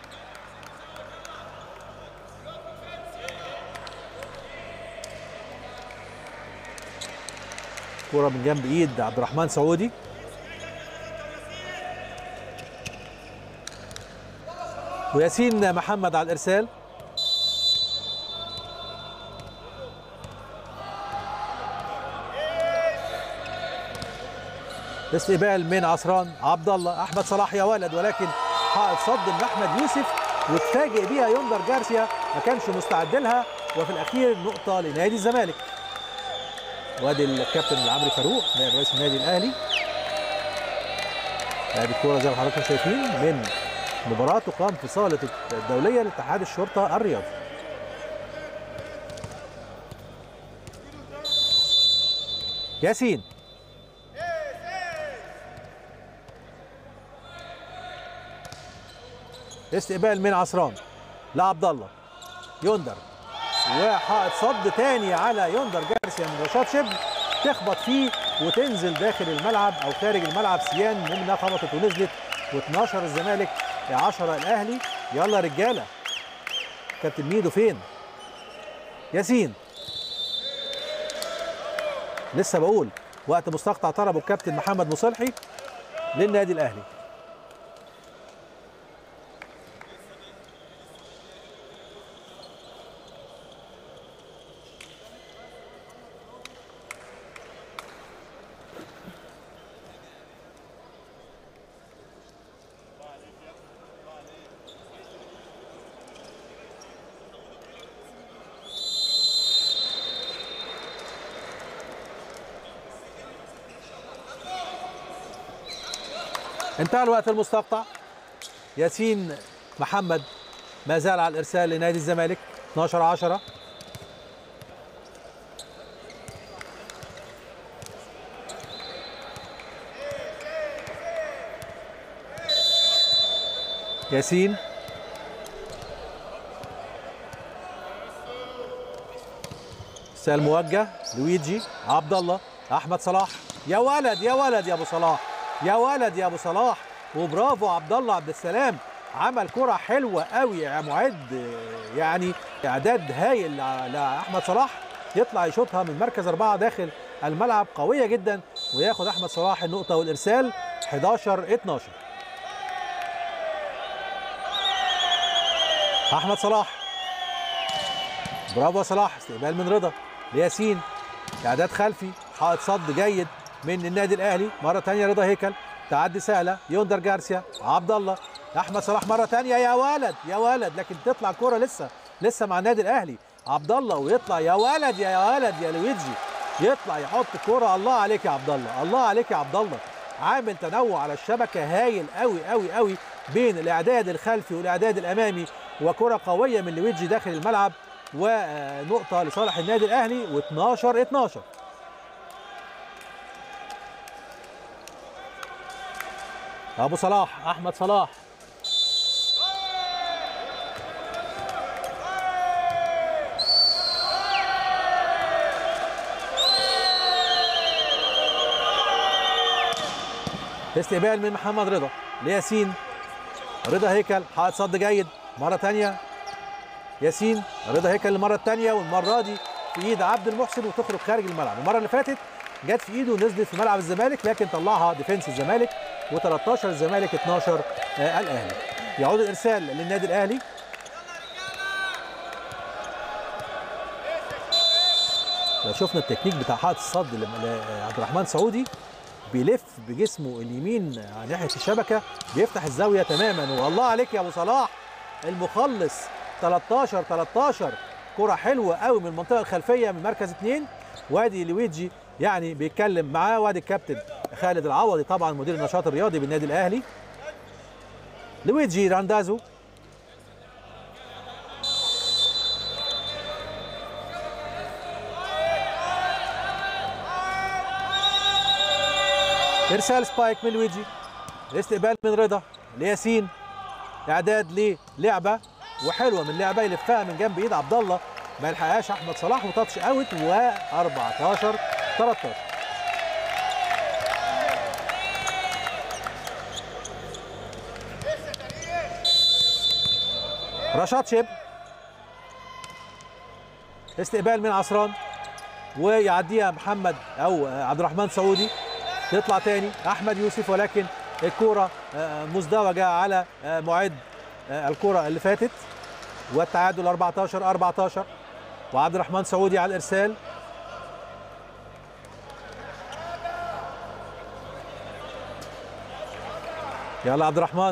كرة من جنب ايد عبد الرحمن سعودي وياسين محمد على الارسال استقبال من عصران عبد الله احمد صلاح يا ولد ولكن حائط صد من احمد يوسف وتفاجئ بيها يوندر جارسيا ما كانش مستعد لها وفي الاخير نقطه لنادي الزمالك وادي الكابتن العمري فاروق نائب رئيس النادي الاهلي ادي الكوره زي ما حضراتكم شايفين من مباراه تقام في صاله الدوليه لاتحاد الشرطه الرياضي ياسين استقبال من عصران لعبد الله يندر وحائط صد تاني على يندر جارسيا من رشاد شبل تخبط فيه وتنزل داخل الملعب او خارج الملعب سيان منها خبطت ونزلت و12 الزمالك 10 الاهلي يلا رجاله كابتن ميدو فين ياسين لسه بقول وقت مستقطع طلبه الكابتن محمد مصلحي للنادي الاهلي انتهى الوقت المستقطع ياسين محمد ما زال على الارسال لنادي الزمالك 12 10 ياسين سال موجه لويجي عبد الله احمد صلاح يا ولد يا ولد يا ابو صلاح يا ولد يا ابو صلاح وبرافو عبد الله عبد السلام عمل كرة حلوة قوي يا معد يعني اعداد هايل لاحمد صلاح يطلع يشوطها من مركز أربعة داخل الملعب قوية جدا وياخد أحمد صلاح النقطة والإرسال 11 12 أحمد صلاح برافو يا صلاح استقبال من رضا لياسين إعداد خلفي حائط صد جيد من النادي الاهلي مره ثانيه رضا هيكل تعدي سهله يوندر جارسيا عبد الله احمد صلاح مره ثانيه يا ولد يا ولد لكن تطلع الكره لسه لسه مع النادي الاهلي عبد الله ويطلع يا ولد يا ولد يا لويجي يطلع يحط كرة الله عليك يا عبد الله الله عليك يا عبد الله عامل تنوع على الشبكه هايل قوي قوي قوي بين الاعداد الخلفي والاعداد الامامي وكرة قويه من لويجي داخل الملعب ونقطه لصالح النادي الاهلي و12 12 ابو صلاح احمد صلاح استقبال من محمد رضا لياسين رضا هيكل حائط صد جيد مره ثانيه ياسين رضا هيكل المره الثانيه والمره دي في ايد عبد المحسن وتخرج خارج الملعب المره اللي فاتت جت في ايده ونزلت في ملعب الزمالك لكن طلعها ديفنس الزمالك و13 الزمالك 12 آه الاهلي يعود الارسال للنادي الاهلي لو شفنا التكنيك بتاع حائط الصد لعبد الرحمن سعودي بيلف بجسمه اليمين على ناحيه الشبكه بيفتح الزاويه تماما والله عليك يا ابو صلاح المخلص 13 13 كره حلوه قوي من المنطقه الخلفيه من مركز اثنين وادي لويجي يعني بيتكلم معاه وادي الكابتن خالد العوضي طبعا مدير النشاط الرياضي بالنادي الاهلي لويجي راندازو ارسال سبايك من لويجي استقبال من رضا لياسين اعداد للعبه وحلوه من لعبه يلفها من جنب ايد عبد الله ما يلحقهاش احمد صلاح وتاتش اوت و14 13 رشاد شب استقبال من عصران ويعديها محمد او عبد الرحمن سعودي تطلع تاني احمد يوسف ولكن الكوره مزدوجه على معد الكوره اللي فاتت والتعادل 14 14 وعبد الرحمن سعودي على الارسال يلا عبد الرحمن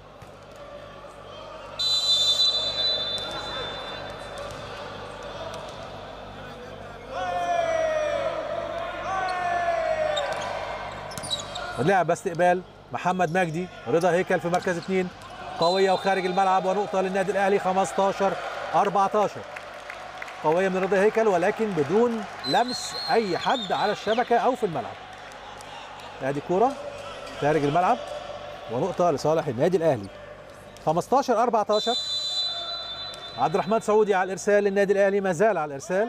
لعب استقبال محمد مجدي رضا هيكل في مركز اثنين قويه وخارج الملعب ونقطه للنادي الاهلي 15 14 قويه من رضا هيكل ولكن بدون لمس اي حد على الشبكه او في الملعب ادي كوره خارج الملعب ونقطه لصالح النادي الاهلي 15 14 عبد الرحمن سعودي على الارسال للنادي الاهلي ما زال على الارسال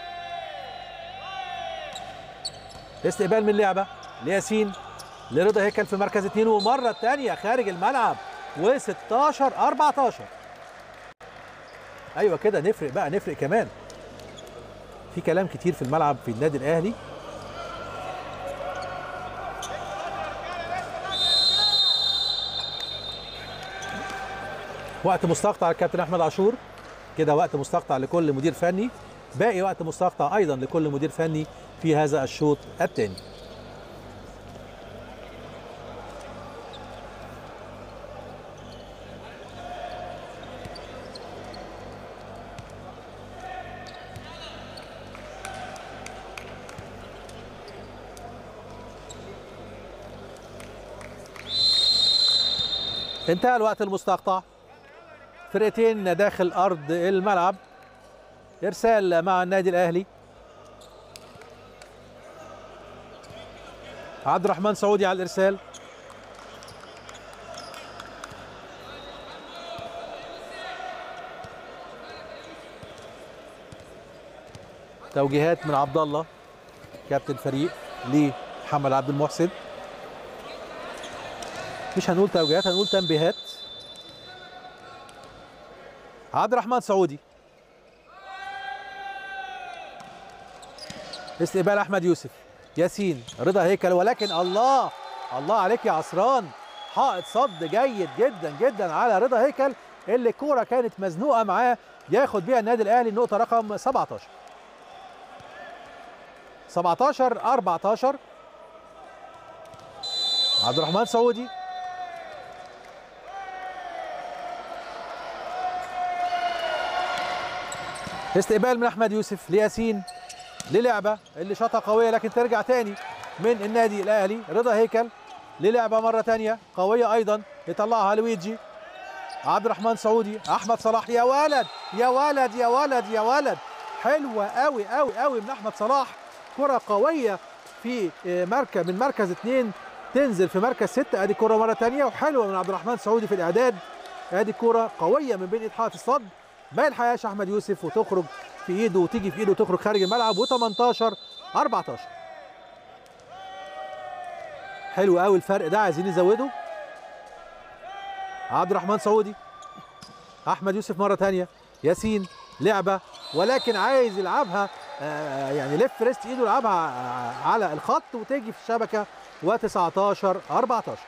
استقبال من لعبه لياسين لرضا هيكل في مركز اثنين ومره ثانيه خارج الملعب و16 14 ايوه كده نفرق بقى نفرق كمان في كلام كتير في الملعب في النادي الاهلي وقت مستقطع الكابتن احمد عاشور كده وقت مستقطع لكل مدير فني باقي وقت مستقطع ايضا لكل مدير فني في هذا الشوط الثاني انتهى الوقت المستقطع فرقتين داخل ارض الملعب ارسال مع النادي الاهلي عبد الرحمن سعودي على الارسال توجيهات من عبد الله كابتن فريق لمحمد عبد المحسن مش هنقول توجيهات هنقول تنبيهات عبد الرحمن سعودي استقبال احمد يوسف ياسين رضا هيكل ولكن الله الله عليك يا عصران حائط صد جيد جدا جدا على رضا هيكل اللي الكوره كانت مزنوقه معاه ياخد بيها النادي الاهلي النقطه رقم 17 17 14 عبد الرحمن سعودي استقبال من احمد يوسف لياسين للعبه اللي شاطها قويه لكن ترجع تاني من النادي الاهلي رضا هيكل للعبه مره تانيه قويه ايضا يطلعها لويجي عبد الرحمن سعودي احمد صلاح يا ولد يا ولد يا ولد يا ولد حلوه قوي قوي قوي من احمد صلاح كره قويه في مركز من مركز اثنين تنزل في مركز ستة ادي كرة مرة تانية وحلوة من عبد الرحمن سعودي في الاعداد ادي كرة قوية من بين ايد حائط الصد ما يلحقهاش احمد يوسف وتخرج في ايده وتيجي في ايده وتخرج خارج الملعب و18 14 حلو قوي الفرق ده عايزين يزودوا عبد الرحمن سعودي احمد يوسف مره ثانيه ياسين لعبه ولكن عايز يلعبها آه يعني لف ريست ايده يلعبها على الخط وتيجي في الشبكه و19 14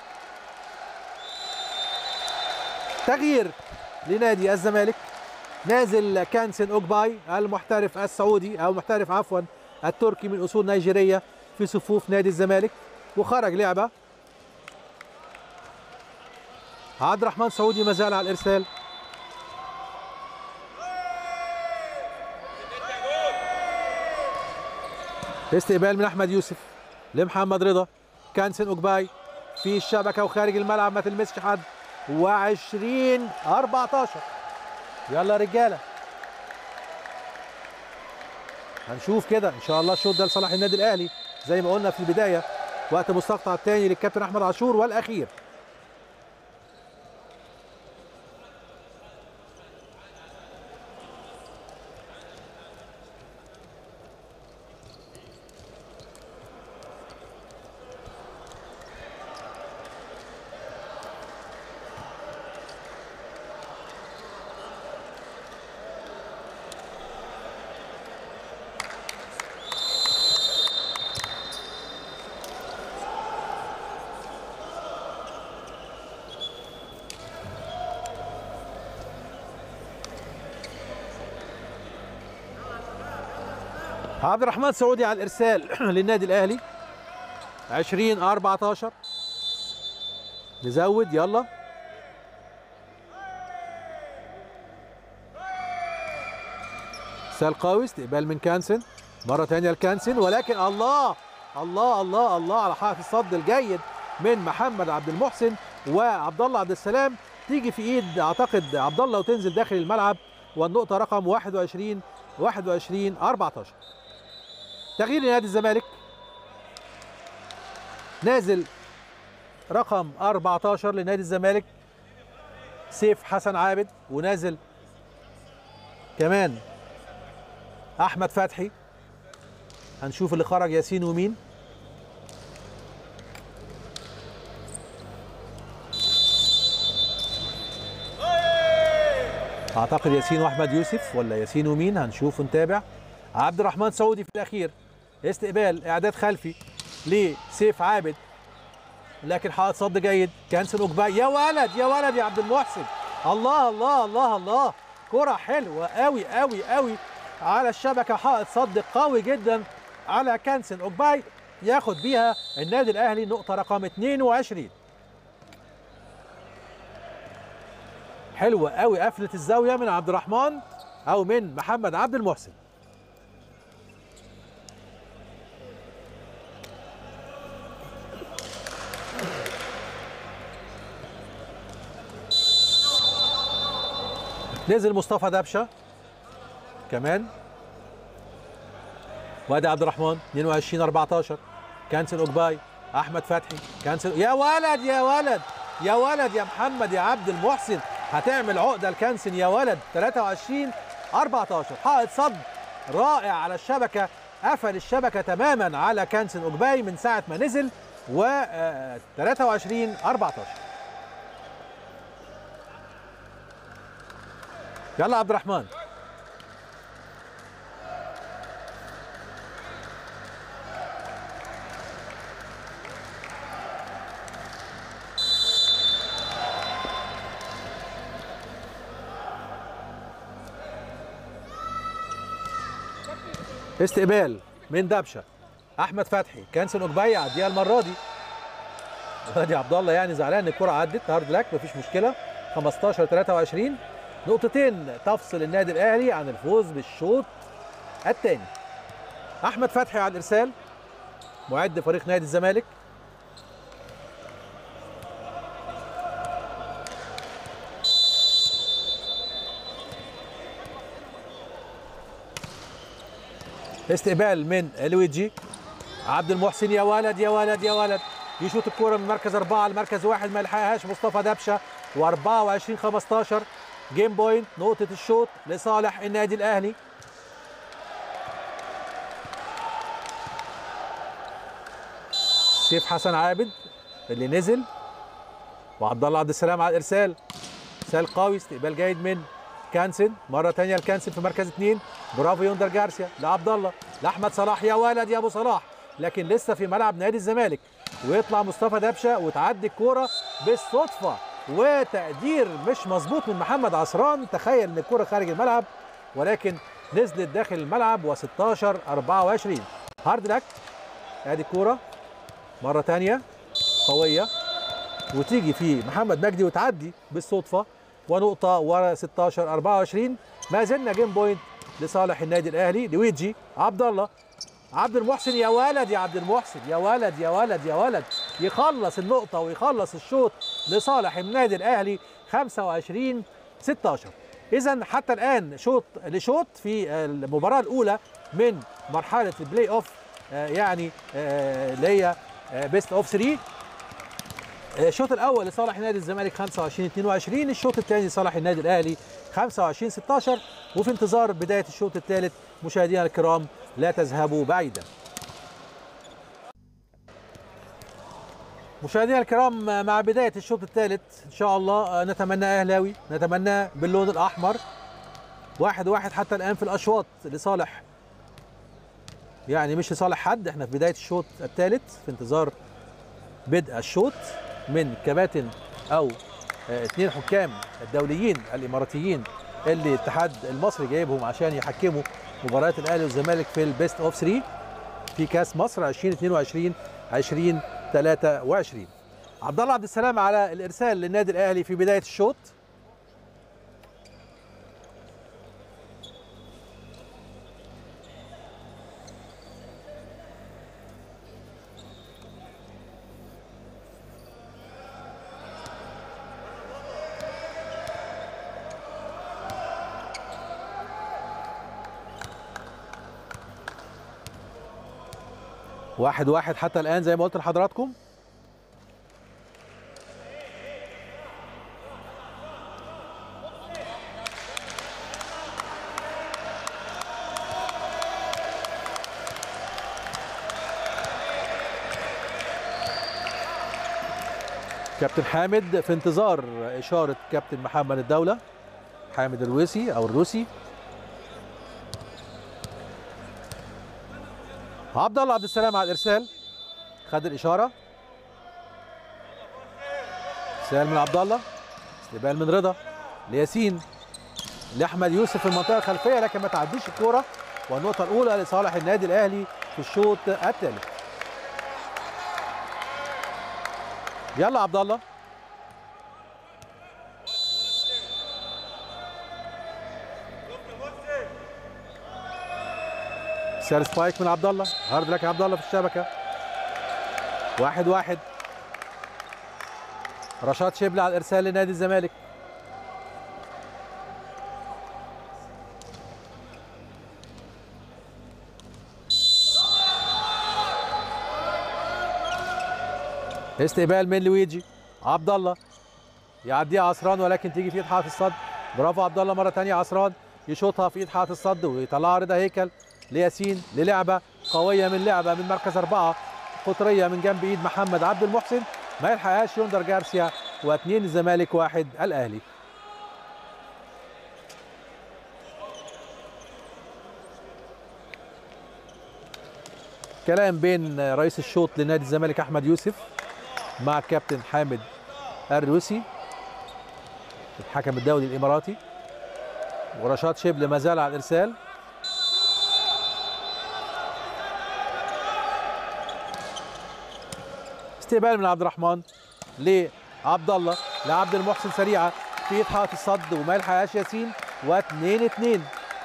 تغيير لنادي الزمالك نازل كانسن اوجباي المحترف السعودي او محترف عفوا التركي من اصول نيجيريه في صفوف نادي الزمالك وخرج لعبه عبد الرحمن سعودي ما زال على الارسال استقبال من احمد يوسف لمحمد رضا كانسن اوجباي في الشبكه وخارج الملعب ما تلمسش حد و20 14 يلا يا رجاله هنشوف كده ان شاء الله الشوط ده لصالح النادي الاهلي زي ما قلنا في البدايه وقت مستقطع الثاني للكابتن احمد عاشور والاخير عبد الرحمن سعودي على الارسال للنادي الاهلي 20 14 نزود يلا سال قوي استقبال من كانسن مره ثانيه لكانسن ولكن الله الله الله الله على حائط الصد الجيد من محمد عبد المحسن وعبد الله عبد السلام تيجي في ايد اعتقد عبد الله وتنزل داخل الملعب والنقطه رقم 21 21 14 تغيير لنادي الزمالك نازل رقم 14 لنادي الزمالك سيف حسن عابد ونازل كمان احمد فتحي هنشوف اللي خرج ياسين ومين اعتقد ياسين واحمد يوسف ولا ياسين ومين هنشوف ونتابع عبد الرحمن سعودي في الاخير استقبال اعداد خلفي لسيف عابد لكن حائط صد جيد كانسل اوجباي يا ولد يا ولد يا عبد المحسن الله الله الله الله كرة حلوة قوي قوي قوي على الشبكة حائط صد قوي جدا على كانسن اوجباي ياخد بيها النادي الاهلي نقطة رقم 22 حلوة قوي قفلة الزاوية من عبد الرحمن او من محمد عبد المحسن نزل مصطفى دبشه كمان وادي عبد الرحمن 22 14 كانسل اوجباي احمد فتحي كانسل يا ولد يا ولد يا ولد يا محمد يا عبد المحسن هتعمل عقده الكانسن يا ولد 23 14 حائط صد رائع على الشبكه قفل الشبكه تماما على كانسن اوجباي من ساعه ما نزل و 23 14 يلا عبد الرحمن استقبال من دبشه احمد فتحي كانسل اوجباي عديها المره دي وادي عبد الله يعني زعلان ان الكره عدت هارد لك مفيش مشكله 15 23 نقطتين تفصل النادي الاهلي عن الفوز بالشوط الثاني احمد فتحي على الارسال معد فريق نادي الزمالك استقبال من لويجي عبد المحسن يا ولد يا ولد يا ولد يشوط الكرة من مركز أربعة لمركز واحد ما يلحقهاش مصطفى دبشة و24 15 جيم بوينت نقطة الشوط لصالح النادي الأهلي سيف حسن عابد اللي نزل وعبد الله عبد السلام على الإرسال إرسال قوي استقبال جيد من كانسن مرة تانية الكانسن في مركز اثنين برافو يوندر جارسيا لعبد الله لأحمد صلاح يا ولد يا أبو صلاح لكن لسه في ملعب نادي الزمالك ويطلع مصطفى دبشه وتعدي الكوره بالصدفه وتقدير مش مظبوط من محمد عصران تخيل ان الكوره خارج الملعب ولكن نزلت داخل الملعب و16 24 هارد لك ادي الكوره مره ثانيه قويه وتيجي في محمد مجدي وتعدي بالصدفه ونقطه ورا 16 24 ما زلنا جيم بوينت لصالح النادي الاهلي لويجي عبد الله عبد المحسن يا ولد يا عبد المحسن يا ولد يا ولد يا ولد يخلص النقطة ويخلص الشوط لصالح النادي الأهلي 25 16 إذا حتى الآن شوط لشوط في المباراة الأولى من مرحلة البلاي أوف آه، يعني آه، اللي هي بيست أوف 3 الشوط الاول لصالح نادي الزمالك 25 22 الشوط الثاني لصالح النادي الاهلي 25 16 وفي انتظار بدايه الشوط الثالث مشاهدينا الكرام لا تذهبوا بعيدا مشاهدينا الكرام مع بدايه الشوط الثالث ان شاء الله نتمنى اهلاوي نتمنى باللون الاحمر واحد واحد حتى الان في الاشواط لصالح يعني مش لصالح حد احنا في بدايه الشوط الثالث في انتظار بدء الشوط من كباتن او آه، اثنين حكام الدوليين الاماراتيين اللي الاتحاد المصري جايبهم عشان يحكموا مباريات الاهلي والزمالك في البيست اوف 3 في كاس مصر 2022 2023 عبد الله عبد السلام على الارسال للنادي الاهلي في بدايه الشوط واحد واحد حتى الآن زي ما قلت لحضراتكم كابتن حامد في انتظار إشارة كابتن محمد الدولة حامد الرويسي أو الروسي عبد الله عبد السلام على الارسال خد الاشاره ارسال من عبد الله استقبال من رضا لياسين لاحمد يوسف في المنطقه الخلفيه لكن ما تعديش الكوره والنقطه الاولى لصالح النادي الاهلي في الشوط الثالث يلا عبد الله سال سبايك من عبد الله هارد لك عبد الله في الشبكه واحد واحد رشاد شبل على الارسال لنادي الزمالك استقبال من لويجي عبد الله يعديها عصران ولكن تيجي في ايد حائط الصد برافو عبد الله مره ثانيه عصران يشوطها في ايد حائط الصد ويطلعها رضا هيكل لياسين للعبه قويه من لعبه من مركز اربعه قطريه من جنب ايد محمد عبد المحسن ما يلحقهاش يوندر جارسيا واثنين الزمالك واحد الاهلي كلام بين رئيس الشوط لنادي الزمالك احمد يوسف مع كابتن حامد الروسي الحكم الدولي الاماراتي ورشاد شبل ما زال على الارسال استقبال من عبد الرحمن لعبد الله لعبد المحسن سريعه في حائط الصد وما يلحقهاش ياسين و2 2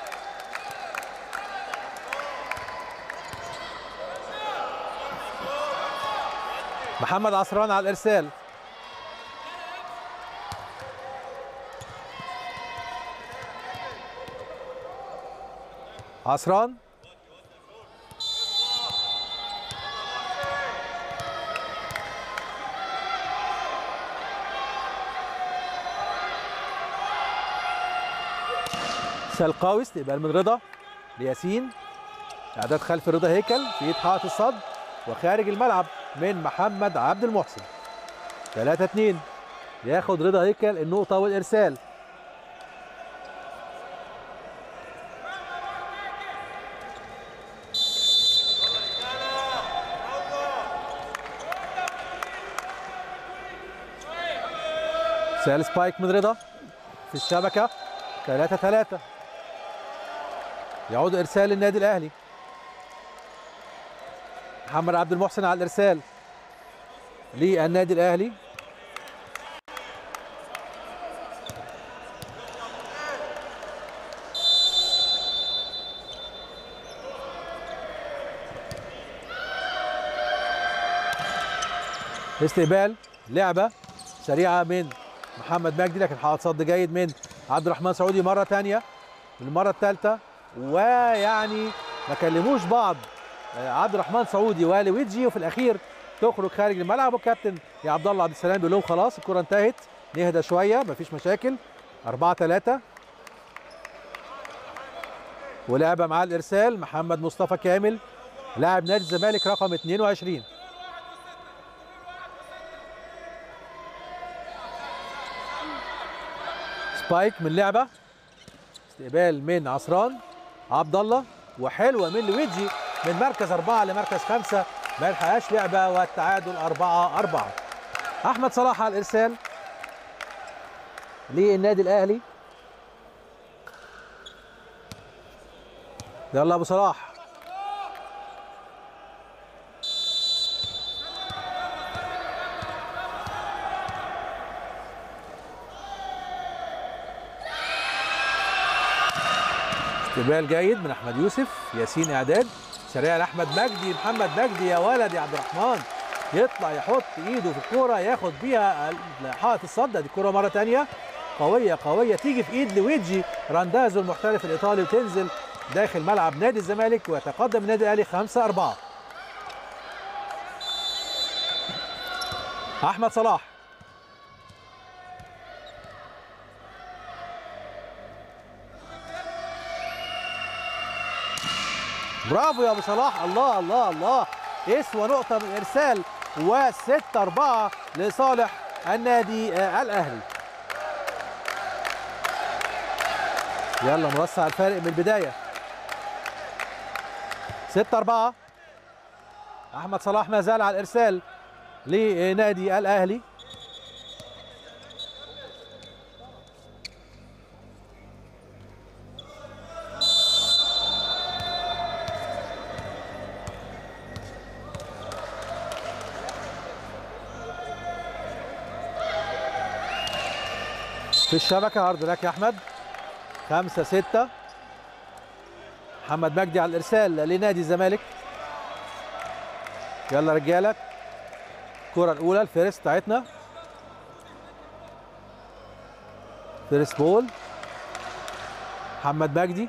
محمد عصران على الارسال عصران سلقاوي استقبال من رضا لياسين اعداد خلف رضا هيكل في ايد حائط الصد وخارج الملعب من محمد عبد المحسن 3 2 ياخد رضا هيكل النقطة والإرسال سال سبايك من رضا في الشبكة 3 3 يعود ارسال للنادي الاهلي محمد عبد المحسن على الارسال للنادي الاهلي استقبال لعبه سريعه من محمد مجدي لكن حاط صد جيد من عبد الرحمن سعودي مره ثانيه للمره الثالثه ويعني ما كلموش بعض عبد الرحمن سعودي ولويجي وفي الاخير تخرج خارج الملعب والكابتن يا عبد الله عبد السلام بيقول لهم خلاص الكره انتهت نهدى شويه مفيش مشاكل 4 3 ولعبه مع الارسال محمد مصطفى كامل لاعب نادي الزمالك رقم 22 سبايك من لعبه استقبال من عصران عبد الله وحلوه من لويجي من مركز أربعة لمركز خمسة ما يلحقهاش لعبة والتعادل أربعة أربعة أحمد صلاح على الإرسال للنادي الأهلي يلا أبو صلاح استقبال جيد من احمد يوسف ياسين اعداد سريع لاحمد مجدي محمد مجدي يا ولد يا عبد الرحمن يطلع يحط ايده في الكوره ياخد بيها حائط الصد دي الكوره مره ثانيه قويه قويه تيجي في ايد لويجي راندازو المحترف الايطالي وتنزل داخل ملعب نادي الزمالك ويتقدم النادي الاهلي 5 4 احمد صلاح برافو يا ابو صلاح الله الله الله اسوى نقطة من ارسال و6 4 لصالح النادي الاهلي يلا نوسع الفارق من البداية 6 4 احمد صلاح ما زال على الارسال لنادي الاهلي في الشبكة عرض لك يا أحمد خمسة ستة محمد مجدي على الإرسال لنادي الزمالك يلا رجالة الكرة الأولى الفيرست بتاعتنا فيرست بول محمد مجدي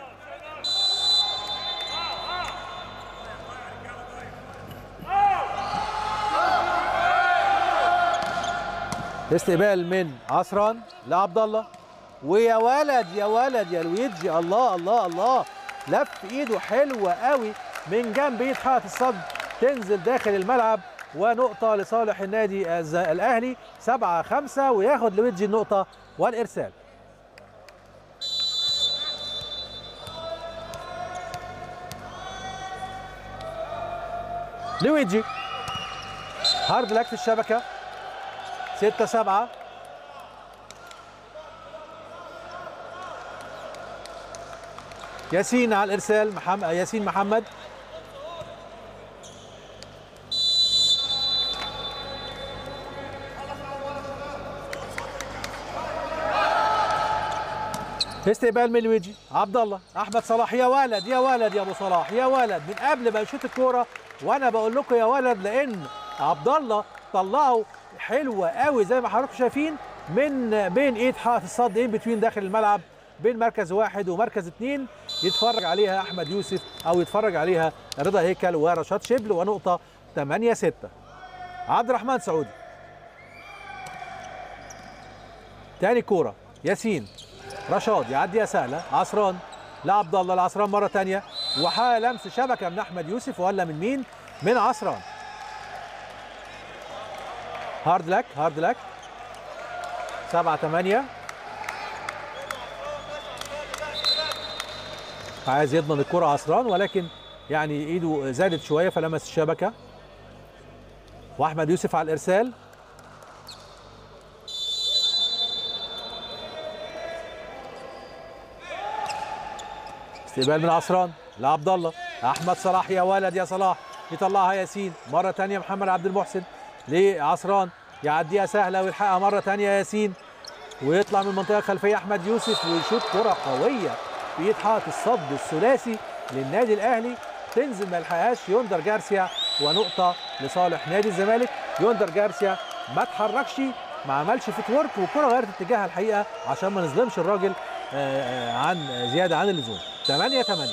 استقبال من عصران لعبد الله ويا ولد يا ولد يا لويجي الله الله الله لف ايده حلوه قوي من جنب ايد حائط الصد تنزل داخل الملعب ونقطه لصالح النادي الاهلي 7 5 وياخد لويجي النقطه والارسال لويجي هارد لك في الشبكه 6 7 ياسين على الارسال محمد ياسين محمد استقبال من لويجي عبد الله احمد صلاح يا ولد يا ولد يا ابو صلاح يا ولد من قبل ما يشوط الكوره وانا بقول لكم يا ولد لان عبد الله طلعه حلوه قوي زي ما حضراتكم شايفين من بين ايد حائط الصد ان بتوين داخل الملعب بين مركز واحد ومركز اثنين يتفرج عليها احمد يوسف او يتفرج عليها رضا هيكل ورشاد شبل ونقطه 8 6 عبد الرحمن سعودي تاني كوره ياسين رشاد يعديها سهله عصران لعبد الله العصران مره ثانيه وحاله لمس شبكه من احمد يوسف ولا من مين؟ من عصران هارد لك هارد لك 7 8 عايز يضمن الكرة عصران ولكن يعني ايده زادت شويه فلمس الشبكه واحمد يوسف على الارسال استقبال من عصران لعبد الله احمد صلاح يا ولد يا صلاح يطلعها ياسين مره ثانيه محمد عبد المحسن لعصران يعديها سهله ويلحقها مره ثانيه ياسين ويطلع من المنطقه الخلفيه احمد يوسف ويشوط كره قويه في ايد حائط الصد الثلاثي للنادي الاهلي تنزل ما يلحقهاش يوندر جارسيا ونقطه لصالح نادي الزمالك يوندر جارسيا ما اتحركش ما عملش فوت ورك والكره غيرت اتجاهها الحقيقه عشان ما نظلمش الراجل آه، آه، عن زياده عن اللزوم 8 8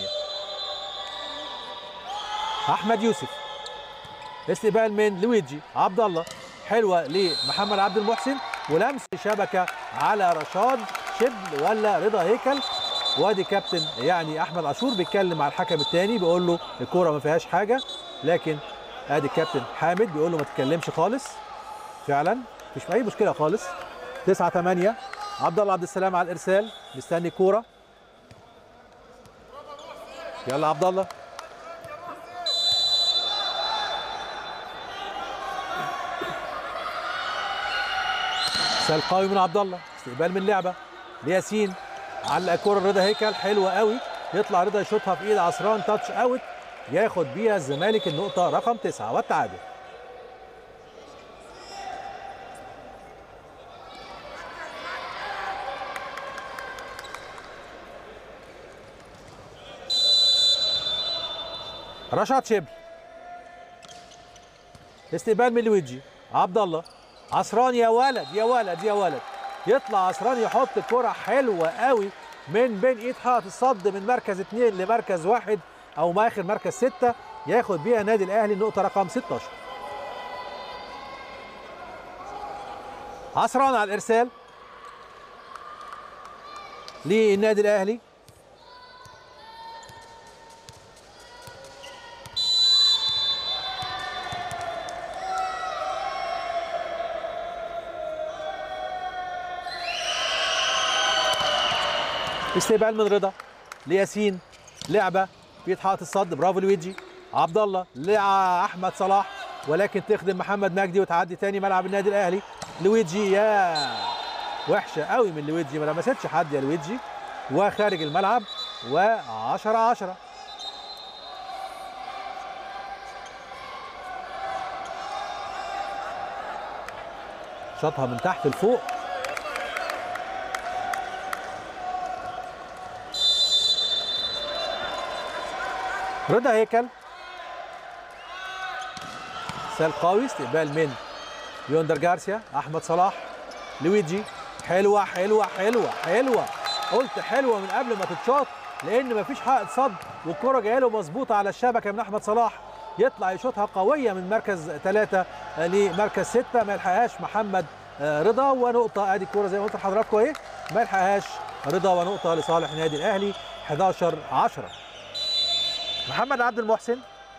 احمد يوسف استقبال من لويجي عبد الله حلوه لمحمد عبد المحسن ولمس شبكه على رشاد شبل ولا رضا هيكل وادي كابتن يعني احمد عاشور بيتكلم مع الحكم الثاني بيقول له الكوره ما فيهاش حاجه لكن ادي الكابتن حامد بيقول له ما تتكلمش خالص فعلا مفيش اي مشكله خالص 9 8 عبد الله عبد السلام على الارسال مستني كوره يلا عبد الله ارسال قوي من عبد الله استقبال من لعبه لياسين علق الكره رضا هيكل حلوه قوي يطلع رضا يشوطها في ايد عصران تاتش اوت ياخد بيها الزمالك النقطه رقم تسعه والتعادل رشاد شبل استقبال من لويجي عبد الله عصران يا ولد يا ولد يا ولد يطلع عصران يحط كرة حلوة قوي من بين ايد حائط الصد من مركز اثنين لمركز واحد او ما اخر مركز ستة ياخد بيها نادي الاهلي النقطة رقم 16 عصران على الارسال للنادي الاهلي استقبال من رضا لياسين لعبه في حائط الصد برافو لويجي عبد الله لاحمد صلاح ولكن تخدم محمد مجدي وتعدي تاني ملعب النادي الاهلي لويجي يا وحشه قوي من لويجي ما لمستش حد يا لويجي وخارج الملعب و10 10 شاطها من تحت لفوق رضا هيكل سال قوي استقبال من يوندر جارسيا احمد صلاح لويجي حلوه حلوه حلوه حلوه قلت حلوه من قبل ما تتشاط لان مفيش حائط صد والكره جايه له مظبوطه على الشبكه من احمد صلاح يطلع يشوطها قويه من مركز ثلاثه لمركز سته ما يلحقهاش محمد آه، رضا ونقطه ادي الكوره زي ما قلت لحضراتكم اهي ما يلحقهاش رضا ونقطه لصالح النادي الاهلي 11 10 محمد عبد المحسن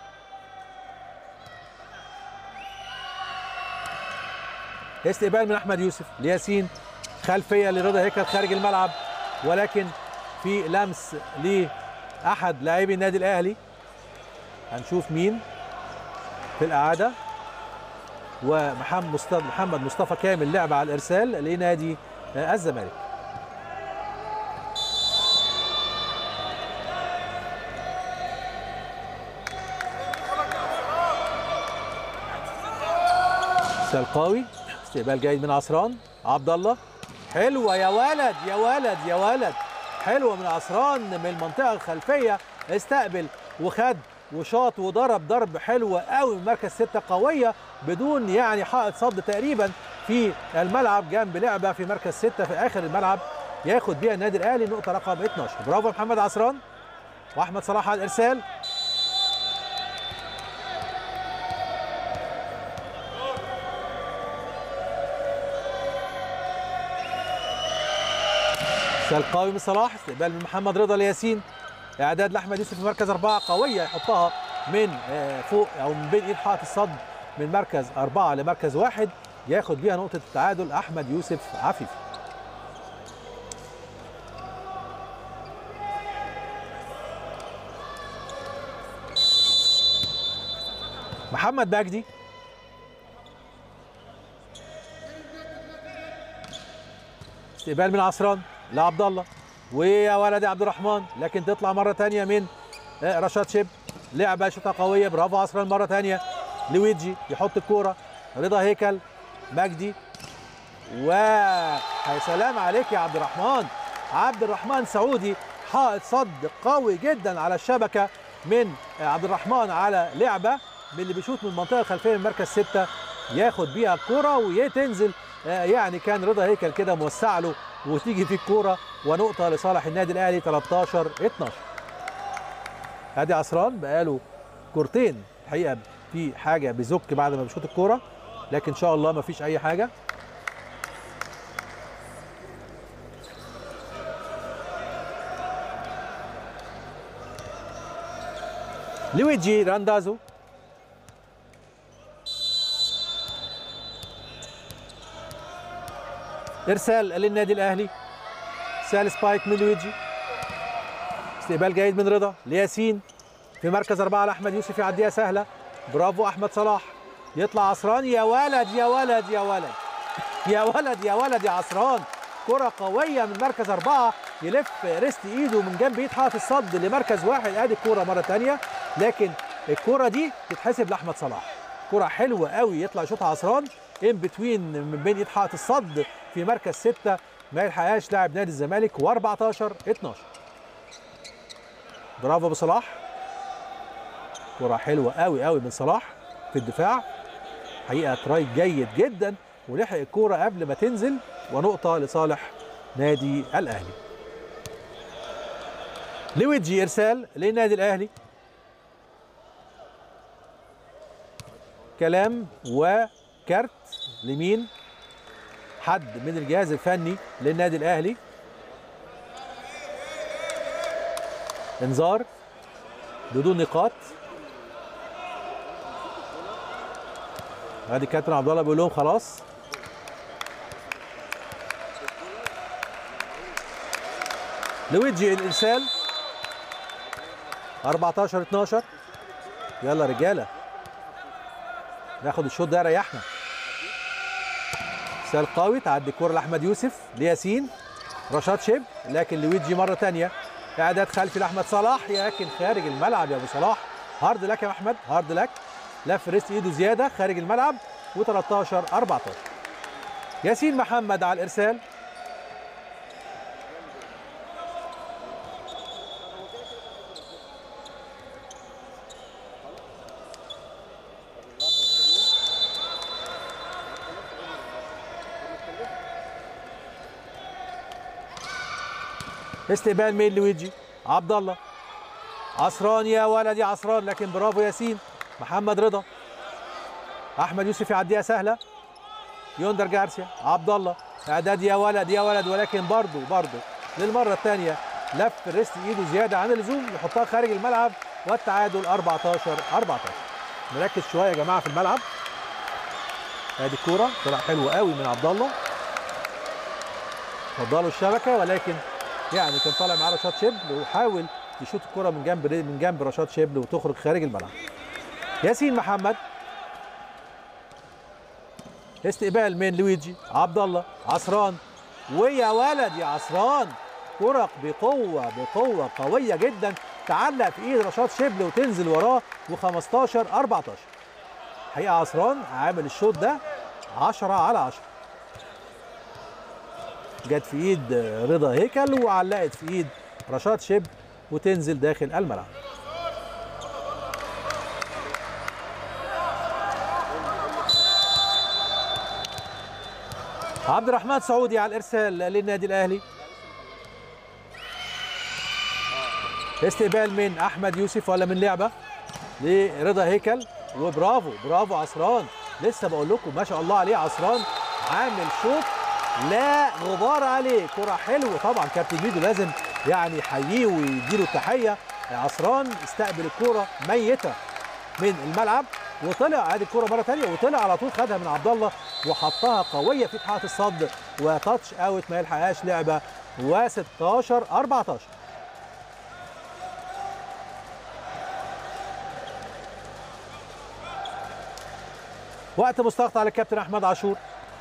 استقبال من احمد يوسف لياسين خلفيه لرضا هيكل خارج الملعب ولكن في لمس لاحد لاعبي النادي الاهلي هنشوف مين في الاعاده ومحمد مصطفى محمد مصطفى كامل لعب على الارسال لنادي الزمالك سلقاوي استقبال جيد من عصران عبد الله حلوه يا ولد يا ولد يا ولد حلوه من عصران من المنطقه الخلفيه استقبل وخد وشاط وضرب ضرب حلوه قوي من مركز سته قويه بدون يعني حائط صد تقريبا في الملعب جنب لعبه في مركز سته في اخر الملعب ياخد بيها النادي الاهلي نقطه رقم 12 برافو محمد عصران واحمد صلاح على الارسال القوي من صلاح استقبال من محمد رضا لياسين اعداد لاحمد يوسف في مركز اربعه قويه يحطها من آه، فوق او من بين ايد حائط الصد من مركز اربعه لمركز واحد ياخد بيها نقطه التعادل احمد يوسف عفيفي محمد مجدي استقبال من عصران لعبد الله ويا ولد يا عبد الرحمن لكن تطلع مره ثانيه من آه، رشاد شب لعبه شوطه قويه برافو عصران مره ثانيه لويجي يحط الكوره رضا هيكل مجدي و يا سلام عليك يا عبد الرحمن عبد الرحمن سعودي حائط صد قوي جدا على الشبكه من عبد الرحمن على لعبه من اللي بيشوط من المنطقه الخلفيه من مركز سته ياخد بيها الكرة وتنزل آه، يعني كان رضا هيكل كده موسع له وتيجي في الكرة ونقطة لصالح النادي الأهلي 13 12 ادي عصران بقاله كورتين الحقيقة في حاجة بيزك بعد ما بيشوط الكرة لكن إن شاء الله ما فيش أي حاجة لويجي راندازو ارسال للنادي الاهلي سال سبايك من لويجي استقبال جيد من رضا لياسين في مركز أربعة لأحمد يوسف يعديها سهلة برافو أحمد صلاح يطلع عصران يا ولد يا ولد يا ولد يا ولد يا ولد يا عصران كرة قوية من مركز أربعة يلف ريست إيده من جنب إيد حائط الصد لمركز واحد أدي الكرة مرة تانية لكن الكرة دي تتحسب لأحمد صلاح كرة حلوة قوي يطلع يشوطها عصران ان بتوين من بين ايد حائط الصد في مركز ستة ما يلحقهاش لاعب نادي الزمالك و14 12 برافو ابو صلاح كرة حلوة قوي قوي من صلاح في الدفاع حقيقة تراي جيد جدا ولحق الكرة قبل ما تنزل ونقطة لصالح نادي الأهلي لويجي إرسال للنادي الأهلي كلام وكارت لمين حد من الجهاز الفني للنادي الاهلي انذار بدون نقاط ادي كابتن عبد الله بيقول لهم خلاص لويجي الارسال 14 12 يلا رجاله ناخد الشوط ده ريحنا سال قوي تعدي الكوره لاحمد يوسف لياسين رشاد شب لكن لويجي مره ثانيه اعداد خلفي لاحمد صلاح لكن خارج الملعب يا ابو صلاح هارد لك يا احمد هارد لك لف ريست ايده زياده خارج الملعب و13 14 ياسين محمد على الارسال استقبال من لويجي عبد الله عصران يا ولد يا عصران لكن برافو ياسين محمد رضا احمد يوسف يعديها سهله يوندر جارسيا عبد الله اعداد يا ولد يا ولد ولكن برضه برضه للمره الثانيه لف ريست ايده زياده عن اللزوم يحطها خارج الملعب والتعادل 14 14 نركز شويه يا جماعه في الملعب ادي الكوره طلع حلوه قوي من عبد الله فضلوا الشبكه ولكن يعني كان طالع معاه رشاد شبل وحاول يشوط الكره من جنب من جنب رشاد شبل وتخرج خارج الملعب ياسين محمد استقبال من لويجي عبد الله عصران ويا ولد يا عصران كرة بقوة بقوة قوية جدا تعلق في ايد رشاد شبل وتنزل وراه و15 14 حقيقة عصران عامل الشوط ده 10 على 10 جت في ايد رضا هيكل وعلقت في ايد رشاد شبل وتنزل داخل الملعب عبد الرحمن سعودي على الارسال للنادي الاهلي استقبال من احمد يوسف ولا من لعبه لرضا هيكل وبرافو برافو عصران لسه بقول لكم ما شاء الله عليه عصران عامل شوط لا غبار عليه كرة حلوة طبعا كابتن ميدو لازم يعني يحييه ويديله التحية عصران استقبل الكرة ميتة من الملعب وطلع ادي الكرة مرة ثانية وطلع على طول خدها من عبد الله وحطها قوية في حائط الصد وتاتش اوت ما يلحقهاش لعبة و16 14 وقت مستقطع على الكابتن احمد عاشور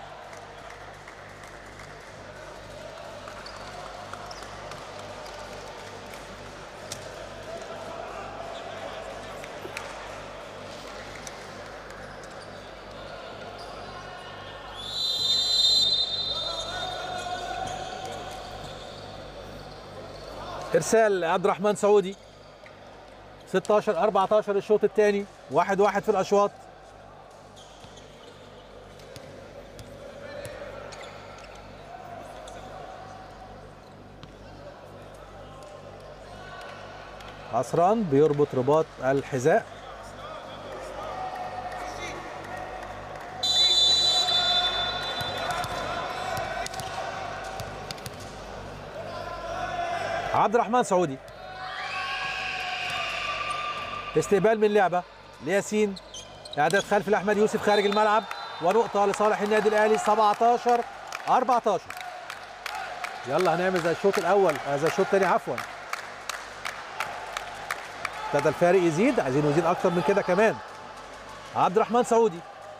ارسال عبد الرحمن سعودي 16 14 الشوط الثاني واحد واحد في الاشواط عصران بيربط رباط الحذاء عبد الرحمن سعودي استقبال من لعبه لياسين اعداد خلف لاحمد يوسف خارج الملعب ونقطه لصالح النادي الاهلي 17 14 يلا هنعمل زي الشوط الاول آه، زي الشوط الثاني عفوا ابتدى الفارق يزيد عايزين يزيد اكتر من كده كمان عبد الرحمن سعودي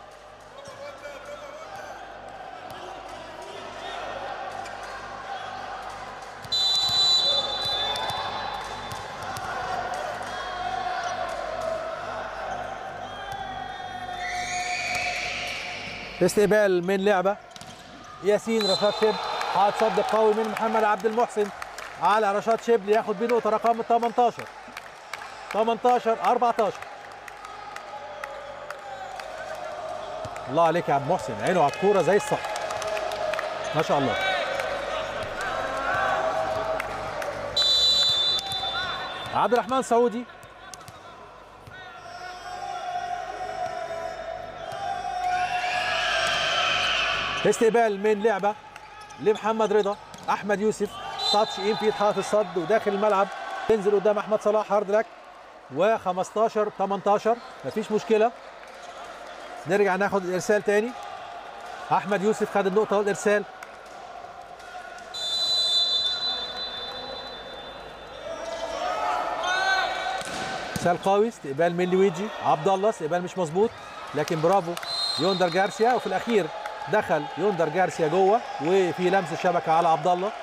استقبال من لعبه ياسين رشاد شبل حاط صد قوي من محمد عبد المحسن على رشاد شبل ياخد بيه نقطه رقم 18 18 14 الله عليك يا عبد المحسن عينه على الكوره زي الصح ما شاء الله عبد الرحمن سعودي استقبال من لعبه لمحمد رضا احمد يوسف تاتش ان في حاطط الصد وداخل الملعب تنزل قدام احمد صلاح هارد لك و15 18 مفيش مشكله نرجع ناخد الارسال تاني احمد يوسف خد النقطه والارسال ارسال قوي استقبال من لويجي عبد الله استقبال مش مظبوط لكن برافو يوندر جارسيا وفي الاخير دخل يوندر جارسيا جوه وفي لمس الشبكه على عبد الله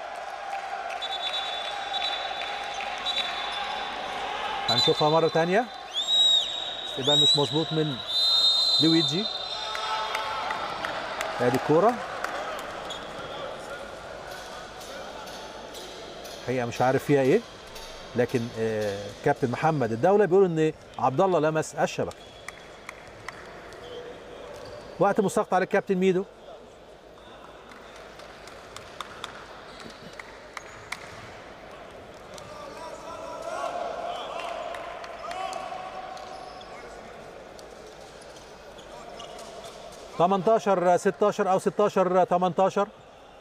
هنشوفها مره ثانيه استقبال مش مظبوط من لويجي ادي الكوره الحقيقه مش عارف فيها ايه لكن آه، كابتن محمد الدوله بيقول ان عبد الله لمس الشبكه وقت مستقطع على الكابتن ميدو تمنتاشر ستاشر او ستاشر تمنتاشر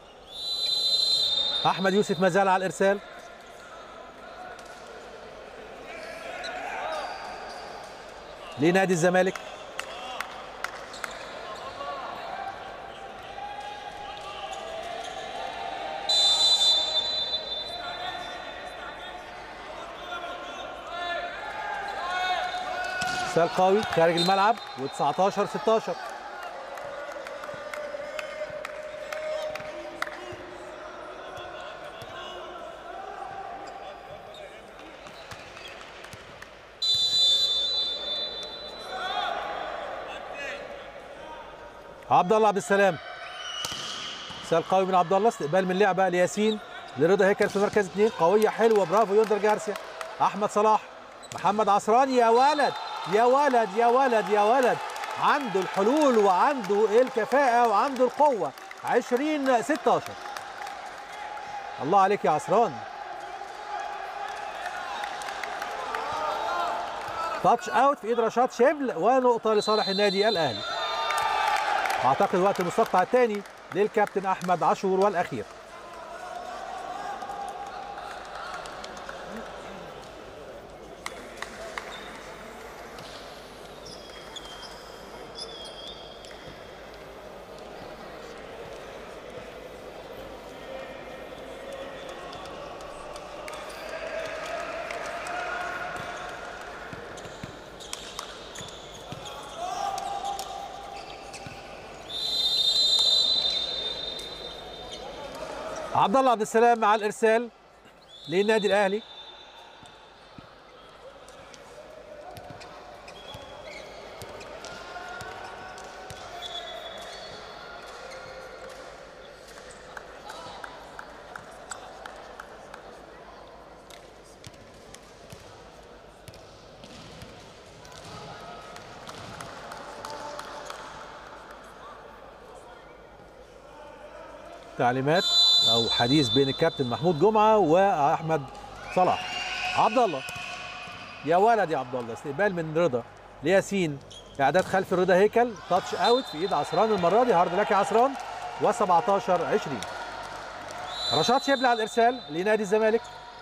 احمد يوسف ما زال على الارسال لنادي الزمالك ارسال قوي خارج الملعب و19 16 عبد الله عبد السلام ارسال قوي من عبد الله استقبال من لعبه لياسين لرضا هيكل في مركز اثنين قويه حلوه برافو يوندر جارسيا احمد صلاح محمد عصران يا ولد يا ولد يا ولد يا ولد عنده الحلول وعنده الكفاءة وعنده القوة 20 16 الله عليك يا عصران تاتش اوت في ايد رشاد شبل ونقطة لصالح النادي الاهلي اعتقد وقت المستقطع الثاني للكابتن احمد عاشور والاخير عبد الله عبد السلام مع الارسال للنادي الاهلي تعليمات او حديث بين الكابتن محمود جمعه واحمد صلاح عبد الله يا ولد يا عبد الله استقبال من رضا لياسين اعداد خلف رضا هيكل تاتش اوت في ايد عصران المره دي هارد لك يا عصران و17 20 رشاد شبل على الارسال لنادي الزمالك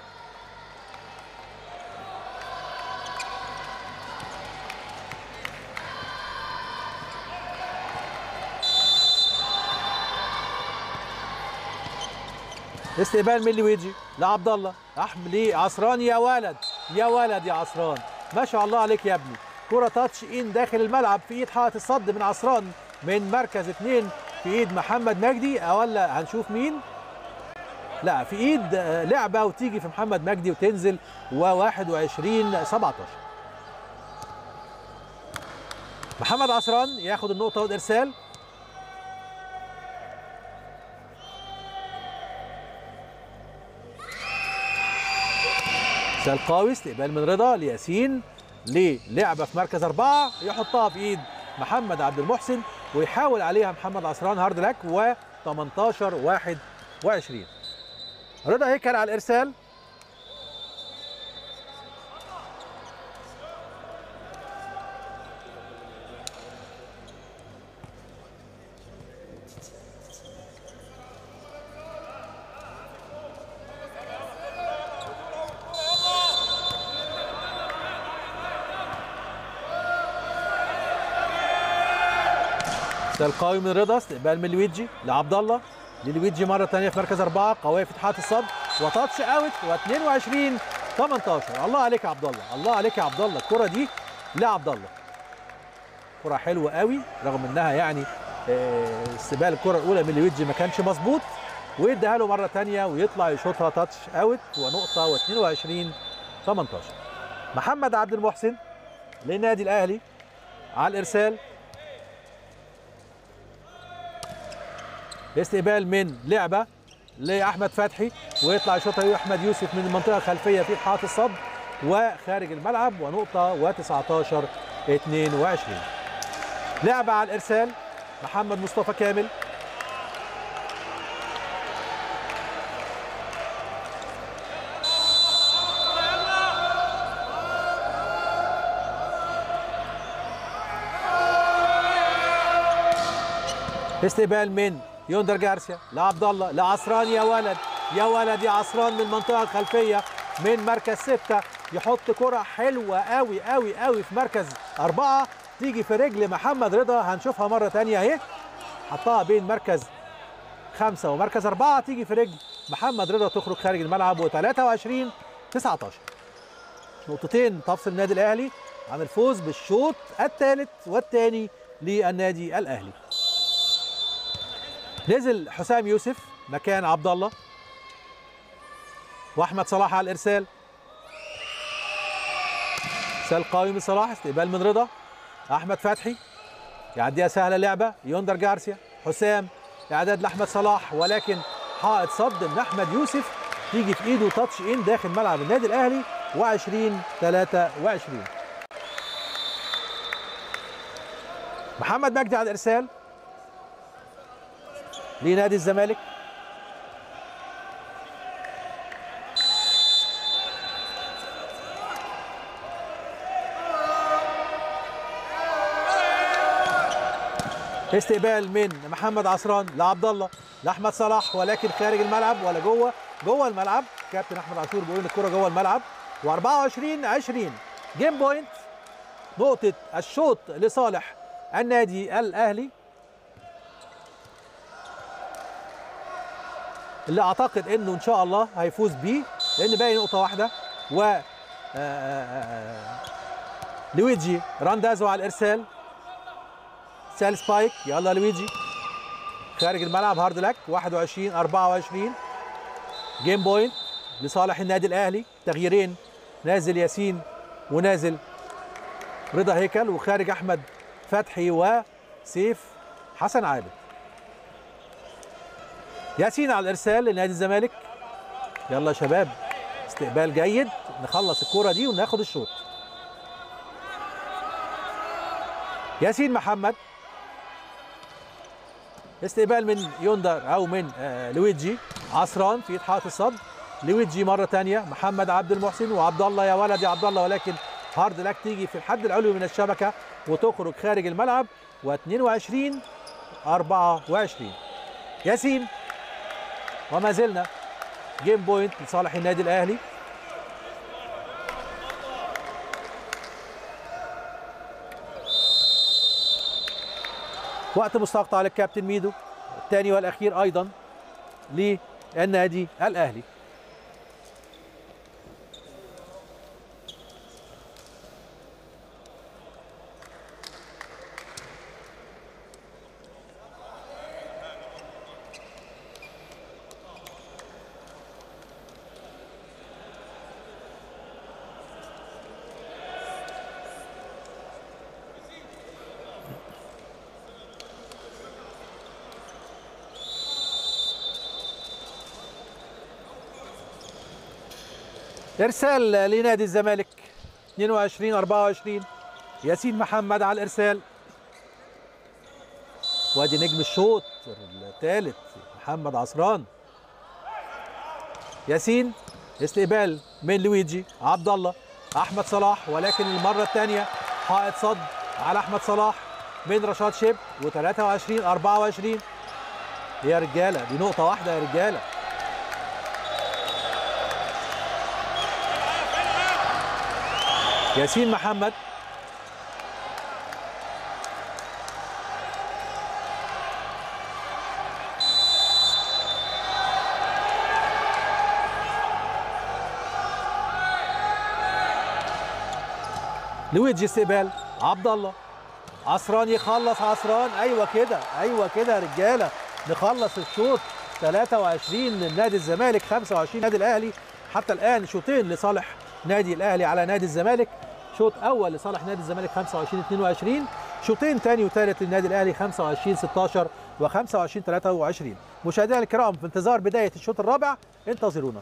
استقبال من لويجي لعبد الله احمد لعصران يا ولد يا ولد يا عصران ما شاء الله عليك يا ابني كرة تاتش ان داخل الملعب في ايد حائط الصد من عصران من مركز اثنين في ايد محمد مجدي ولا هنشوف مين لا في ايد لعبه وتيجي في محمد مجدي وتنزل و21 17 محمد عصران ياخد النقطه والارسال سالقاوي استقبال من رضا لياسين للعبه في مركز اربعه يحطها في ايد محمد عبد المحسن ويحاول عليها محمد عصران هارد لك و 18 21 رضا هيكل على الارسال القوي من رضا استقبال من لويجي لعبد الله للويجي مره ثانيه في مركز اربعه قويه في فتحات الصد وتاتش اوت و22 18 الله عليك يا عبد الله الله عليك يا عبد الله الكره دي لعبد الله كره حلوه قوي رغم انها يعني استقبال الكره الاولى من لويجي ما كانش مظبوط ويديها له مره ثانيه ويطلع يشوطها تاتش اوت ونقطه و22 18 محمد عبد المحسن للنادي الاهلي على الارسال استقبال من لعبه لاحمد فتحي ويطلع يشوطها احمد يوسف من المنطقه الخلفيه في حائط الصد وخارج الملعب ونقطه و19 22 لعبه على الارسال محمد مصطفى كامل استقبال من يوندر جارسيا لعبد الله لعصران يا ولد يا ولد يا عصران من المنطقه الخلفيه من مركز ستة يحط كرة حلوة قوي قوي قوي في مركز أربعة تيجي في رجل محمد رضا هنشوفها مرة تانية أهي حطها بين مركز خمسة ومركز أربعة تيجي في رجل محمد رضا تخرج خارج الملعب و23 19 نقطتين تفصل النادي الأهلي عن الفوز بالشوط الثالث والثاني للنادي الأهلي نزل حسام يوسف مكان عبد الله واحمد صلاح على الارسال سال قوي من صلاح استقبال من رضا احمد فتحي يعديها سهله اللعبه يوندر جارسيا حسام اعداد لاحمد صلاح ولكن حائط صد من احمد يوسف تيجي في ايده تاتش ان داخل ملعب النادي الاهلي و20 23 محمد مجدي على الارسال لنادي الزمالك استقبال من محمد عصران لعبد الله لاحمد صلاح ولكن خارج الملعب ولا جوه جوه الملعب كابتن احمد عاشور بيقول ان الكره جوه الملعب و24 20 جيم بوينت نقطه الشوط لصالح النادي الاهلي اللي اعتقد انه ان شاء الله هيفوز بيه لان باقي نقطه واحده و لويجي راندازو على الارسال سال سبايك يلا لويجي خارج الملعب هارد لك 21 24 جيم بوينت لصالح النادي الاهلي تغييرين نازل ياسين ونازل رضا هيكل وخارج احمد فتحي وسيف حسن عابد ياسين على الارسال لنادي الزمالك يلا يا شباب استقبال جيد نخلص الكوره دي وناخد الشوط ياسين محمد استقبال من يوندر او من آه لويجي عصران في حائط الصد لويجي مره ثانيه محمد عبد المحسن وعبد الله يا ولد يا عبد الله ولكن هارد لك تيجي في الحد العلوي من الشبكه وتخرج خارج الملعب و22 24 ياسين وما زلنا جيم بوينت لصالح النادي الاهلي وقت مستقطع للكابتن ميدو الثاني والاخير ايضا للنادي الاهلي ارسال لنادي الزمالك 22 24 ياسين محمد على الارسال وادي نجم الشوط الثالث محمد عصران ياسين استقبال من لويجي عبد الله احمد صلاح ولكن المره الثانيه حائط صد على احمد صلاح من رشاد شيب و23 24 يا رجاله دي نقطه واحده يا رجاله ياسين محمد لويجي استقبال عبد الله عصران يخلص عصران ايوه كده ايوه كده يا رجاله نخلص الشوط 23 لنادي الزمالك 25 نادي الاهلي حتى الان شوطين لصالح نادي الاهلي على نادي الزمالك شوط اول لصالح نادي الزمالك 25 22 شوطين ثاني وثالث للنادي الاهلي 25 16 و25 23 مشاهدينا الكرام في انتظار بدايه الشوط الرابع انتظرونا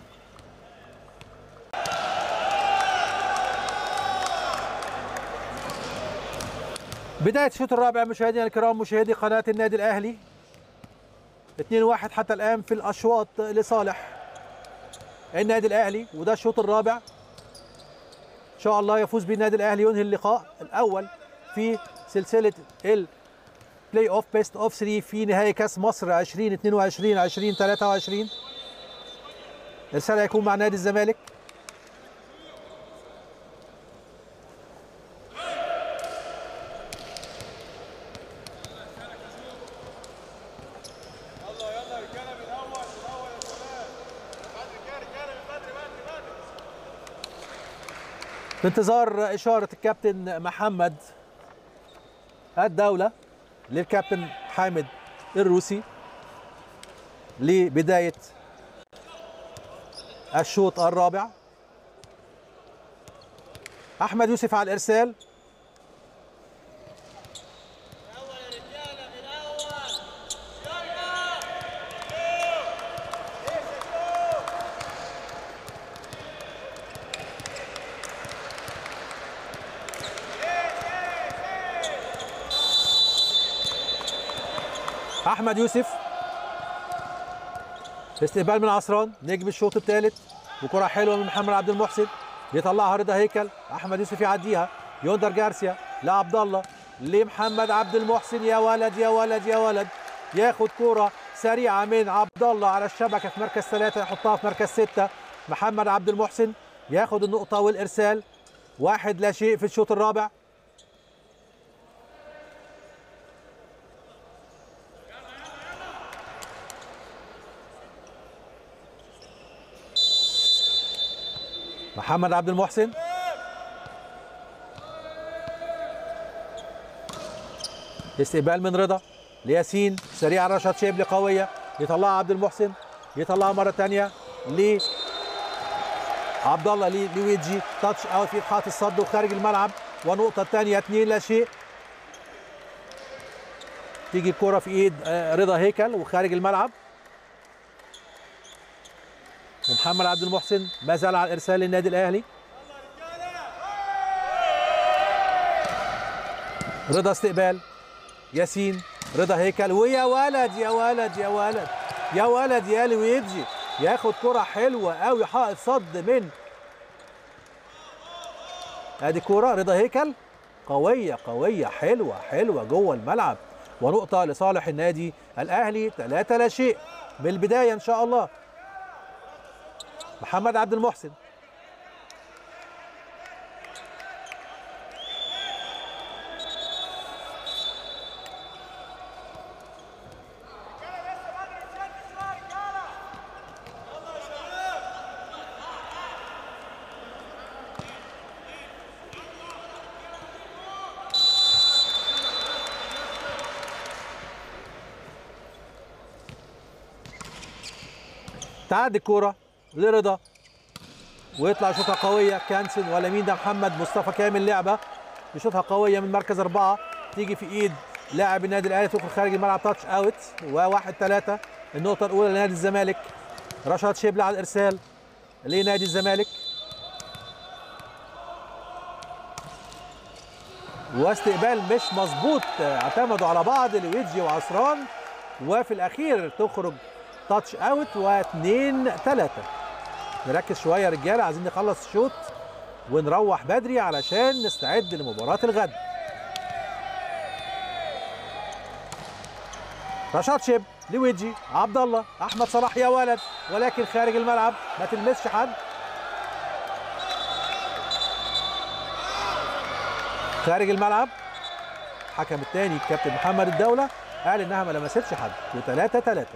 بداية الشوط الرابع مشاهدينا الكرام مشاهدي قناة النادي الأهلي 2-1 حتى الآن في الأشواط لصالح النادي الأهلي وده الشوط الرابع إن شاء الله يفوز بالنادي الأهلي ينهي اللقاء الأول في سلسلة البلاي أوف بيست أوف 3 في نهائي كأس مصر 2022 2023 الرسالة هيكون مع نادي الزمالك في انتظار إشارة الكابتن محمد الدولة للكابتن حامد الروسي لبداية الشوط الرابع أحمد يوسف على الإرسال احمد يوسف استقبال من عصران نجم الشوط الثالث وكره حلوه من محمد عبد المحسن بيطلعها رضا هيكل احمد يوسف يعديها يوندر جارسيا لعبد الله لمحمد عبد المحسن يا ولد يا ولد يا ولد ياخد كوره سريعه من عبد الله على الشبكه في مركز ثلاثه يحطها في مركز سته محمد عبد المحسن ياخد النقطه والارسال واحد لا شيء في الشوط الرابع محمد عبد المحسن استقبال من رضا لياسين سريع رشاد شيبلي قويه يطلعها عبد المحسن يطلعها مره ثانيه ل عبد الله لويجي تاتش اوت في خط الصد وخارج الملعب ونقطه ثانيه اثنين لا شيء تيجي الكره في ايد رضا هيكل وخارج الملعب ومحمد عبد المحسن ما زال على الارسال للنادي الاهلي رضا استقبال ياسين رضا هيكل ويا ولد يا ولد يا ولد يا ولد يا لويجي ياخد كرة حلوة قوي حائط صد من ادي كوره رضا هيكل قويه قويه حلوه حلوه جوه الملعب ونقطه لصالح النادي الاهلي 3 لا شيء بالبدايه ان شاء الله محمد عبد المحسن تعدي الكوره لرضا ويطلع شوطه قويه كانسن ولا مين ده محمد مصطفى كامل لعبه يشوطها قويه من مركز اربعه تيجي في ايد لاعب النادي الاهلي تخرج خارج الملعب تاتش اوت وواحد ثلاثه النقطه الاولى لنادي الزمالك رشاد شبل على الارسال لنادي الزمالك واستقبال مش مظبوط اعتمدوا على بعض لويجي وعصران وفي الاخير تخرج تاتش اوت واثنين ثلاثة نركز شوية يا رجالة عايزين نخلص الشوط ونروح بدري علشان نستعد لمباراة الغد رشاد شيب لويجي عبد الله احمد صلاح يا ولد ولكن خارج الملعب ما تلمسش حد خارج الملعب حكم الثاني كابتن محمد الدولة قال انها ما لمستش حد وثلاثة ثلاثة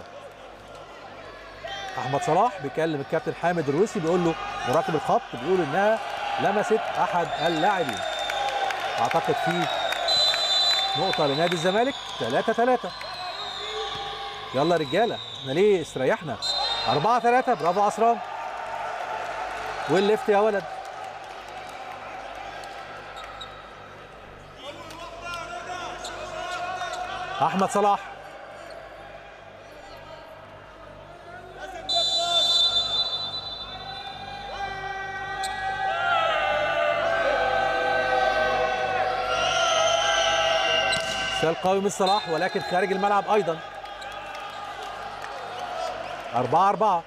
احمد صلاح بيكلم الكابتن حامد الروسي بيقول له مراقب الخط بيقول انها لمست احد اللاعبين اعتقد في نقطه لنادي الزمالك 3 3 يلا يا رجاله احنا ليه استريحنا 4 3 برافو عصران والليفت يا ولد احمد صلاح ارسال قوي من صلاح ولكن خارج الملعب ايضا أربعة أربعة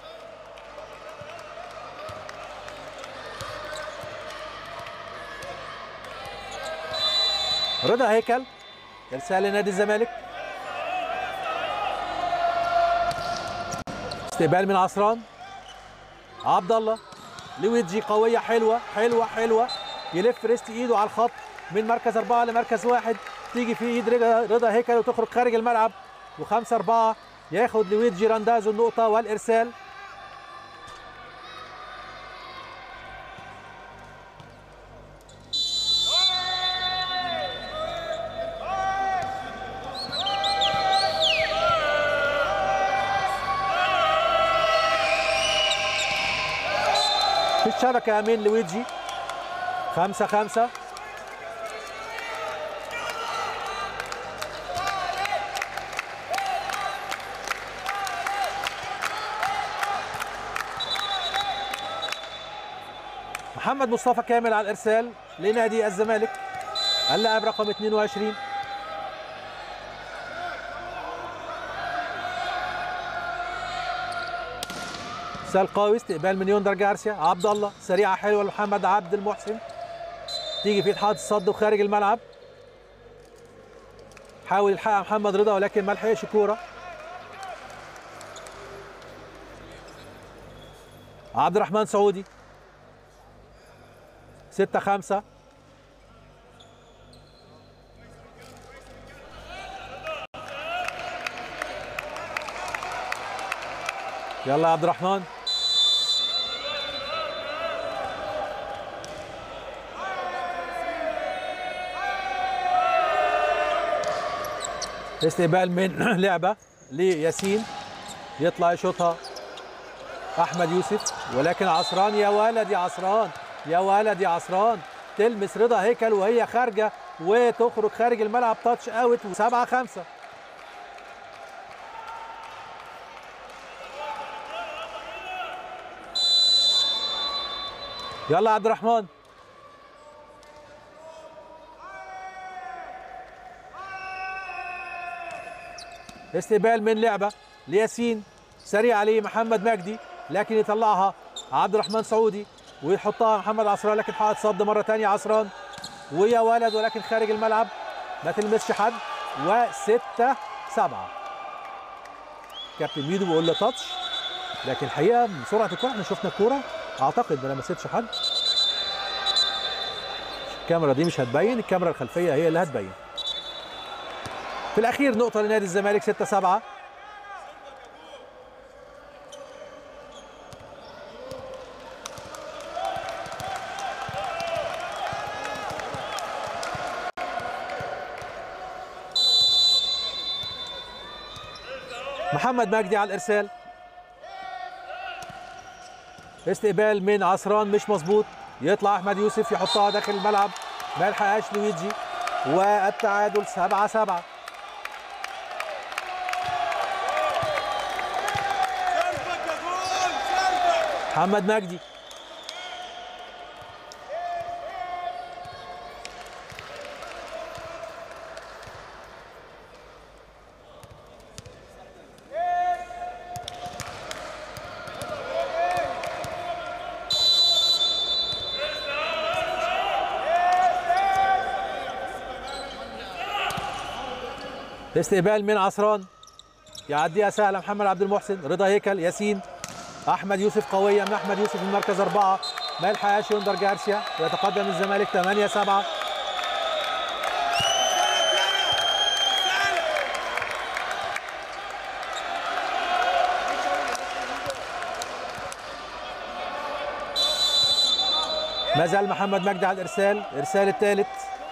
رضا هيكل ارسال لنادي الزمالك استقبال من عصران عبد الله لويجي قويه حلوه حلوه حلوه يلف ريست ايده على الخط من مركز اربعه لمركز واحد تيجي في ايد رضا هيكل وتخرج خارج الملعب وخمسة أربعة ياخد لويجي راندازو النقطة والإرسال في الشبكة من لويجي خمسة خمسة محمد مصطفى كامل على الارسال لنادي الزمالك اللاعب رقم 22 ارسال قوي استقبال من يوندر جارسيا عبد الله سريعه حلوه لمحمد عبد المحسن تيجي في اتحاد الصد وخارج الملعب حاول يلحقها محمد رضا ولكن ما لحقش كوره عبد الرحمن سعودي ستة خمسة يلا يا عبد الرحمن استقبال من لعبة لياسين يطلع يشوطها أحمد يوسف ولكن عصران يا ولد يا عصران يا ولد يا عصران تلمس رضا هيكل وهي خارجه وتخرج خارج الملعب تاتش اوت وسبعة خمسة يلا يا عبد الرحمن استقبال من لعبه لياسين سريع عليه محمد مجدي لكن يطلعها عبد الرحمن سعودي ويحطها محمد عصران لكن حائط صد مره ثانيه عصران ويا ولد ولكن خارج الملعب ما تلمسش حد وستة سبعة كابتن ميدو بيقول له تاتش لكن الحقيقه من سرعه الكوره احنا شفنا الكوره اعتقد ما لمستش حد الكاميرا دي مش هتبين الكاميرا الخلفيه هي اللي هتبين في الاخير نقطه لنادي الزمالك 6 7 محمد مجدي على الارسال استقبال من عصران مش مظبوط يطلع احمد يوسف يحطها داخل الملعب ما يلحقهاش لويجي والتعادل 7 7 محمد مجدي استقبال من عصران يعديها سهله محمد عبد المحسن رضا هيكل ياسين احمد يوسف قويه من احمد يوسف من مركز اربعه ما يلحقهاش يندر جارسيا ويتقدم الزمالك 8 7 ما زال محمد مجدي على الارسال ارسال الثالث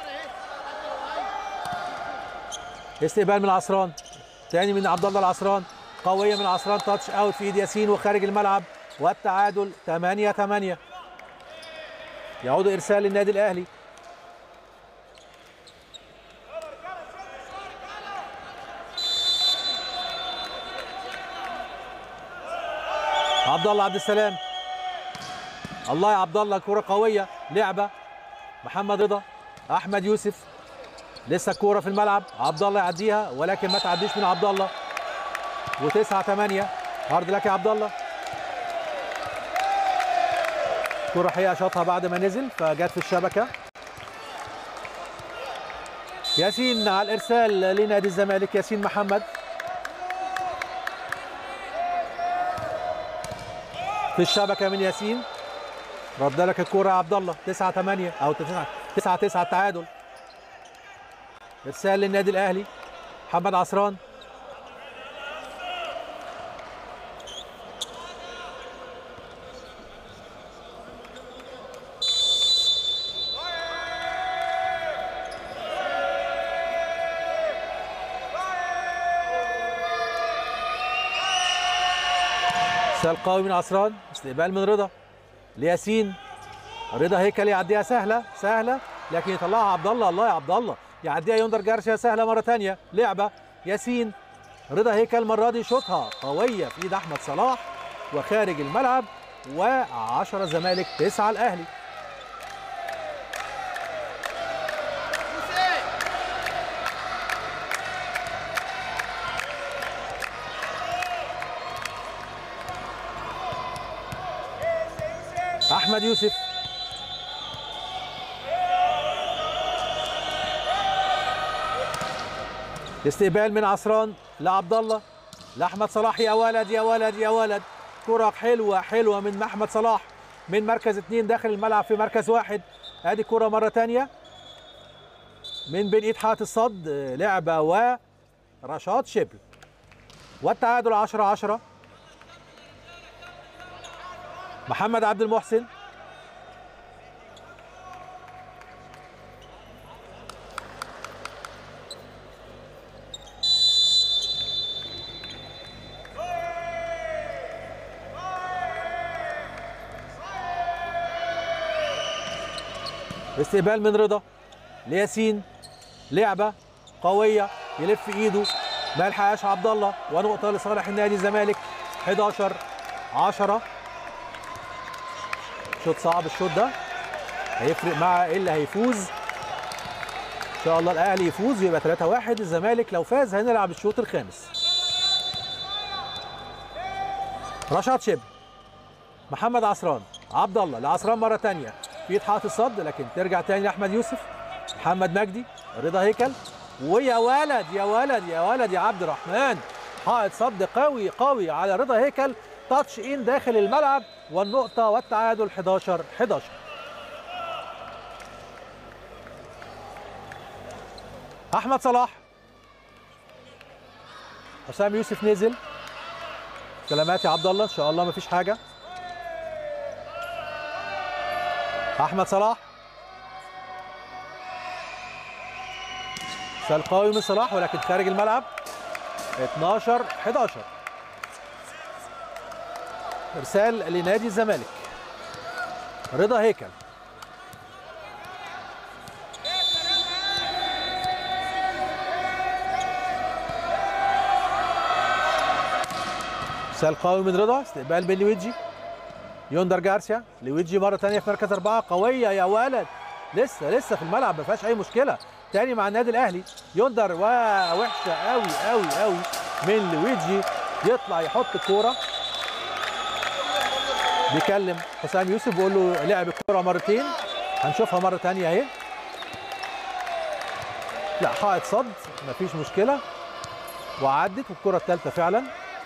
استقبال من عصران تاني من عبد الله العصران قويه من عصران تاتش اوت في ايد ياسين وخارج الملعب والتعادل 8 8 يعود ارسال للنادي الاهلي عبد الله عبد السلام الله يا عبد الله كرة قوية لعبة محمد رضا أحمد يوسف لسه الكورة في الملعب عبد الله يعديها ولكن ما تعديش من عبد الله وتسعة ثمانية هارد لك يا عبد الله كرة حقيقة شاطها بعد ما نزل فجت في الشبكة ياسين على الإرسال لنادي الزمالك ياسين محمد في الشبكة من ياسين رد لك الكرة يا عبد الله 9 8 أو 9 9 9 التعادل إرسال للنادي الأهلي محمد عصران ارسال قوي من عصران استقبال من رضا لياسين رضا هيكل يعديها سهله سهله لكن يطلعها عبد الله الله يا عبد الله يعديها يندر جارسيا سهله مره ثانيه لعبه ياسين رضا هيكل المره دي شوطها قويه في ايد احمد صلاح وخارج الملعب و10 زمالك 9 الاهلي احمد يوسف استقبال من عصران لعبد الله لاحمد صلاح يا ولد يا ولد يا ولد كرة حلوة حلوة من احمد صلاح من مركز اثنين داخل الملعب في مركز واحد ادي كرة مرة تانية من بين ايد حائط الصد لعبة ورشاط شبل والتعادل 10 10 محمد عبد المحسن استقبال من رضا لياسين لعبه قويه يلف ايده ما يلحقهاش عبد الله ونقطه لصالح النادي الزمالك 11 10 شوط صعب الشوط ده هيفرق مع اللي هيفوز ان شاء الله الاهلي يفوز ويبقى 3 1 الزمالك لو فاز هنلعب الشوط الخامس رشاد شبل محمد عصران عبد الله لعصران مره ثانيه في ايد حائط الصد لكن ترجع تاني لاحمد يوسف محمد مجدي رضا هيكل ويا ولد يا ولد يا ولد يا عبد الرحمن حائط صد قوي قوي على رضا هيكل تاتش ان داخل الملعب والنقطه والتعادل 11 11 احمد صلاح حسام يوسف نزل سلامات يا عبد الله ان شاء الله مفيش حاجه احمد صلاح سال قوي من صلاح ولكن خارج الملعب 12 11 ارسال لنادي الزمالك رضا هيكل ارسال قوي من رضا استقبال من لويجي يوندر جارسيا لويجي مره ثانيه في مركز اربعه قويه يا ولد لسه لسه في الملعب ما فيهاش اي مشكله تاني مع النادي الاهلي يوندر وحشه قوي قوي قوي من لويجي يطلع يحط الكوره بيكلم حسام يوسف بيقول له لعب الكوره مرتين هنشوفها مره ثانيه اهي لا حائط صد مفيش مشكله وعدت والكره الثالثه فعلا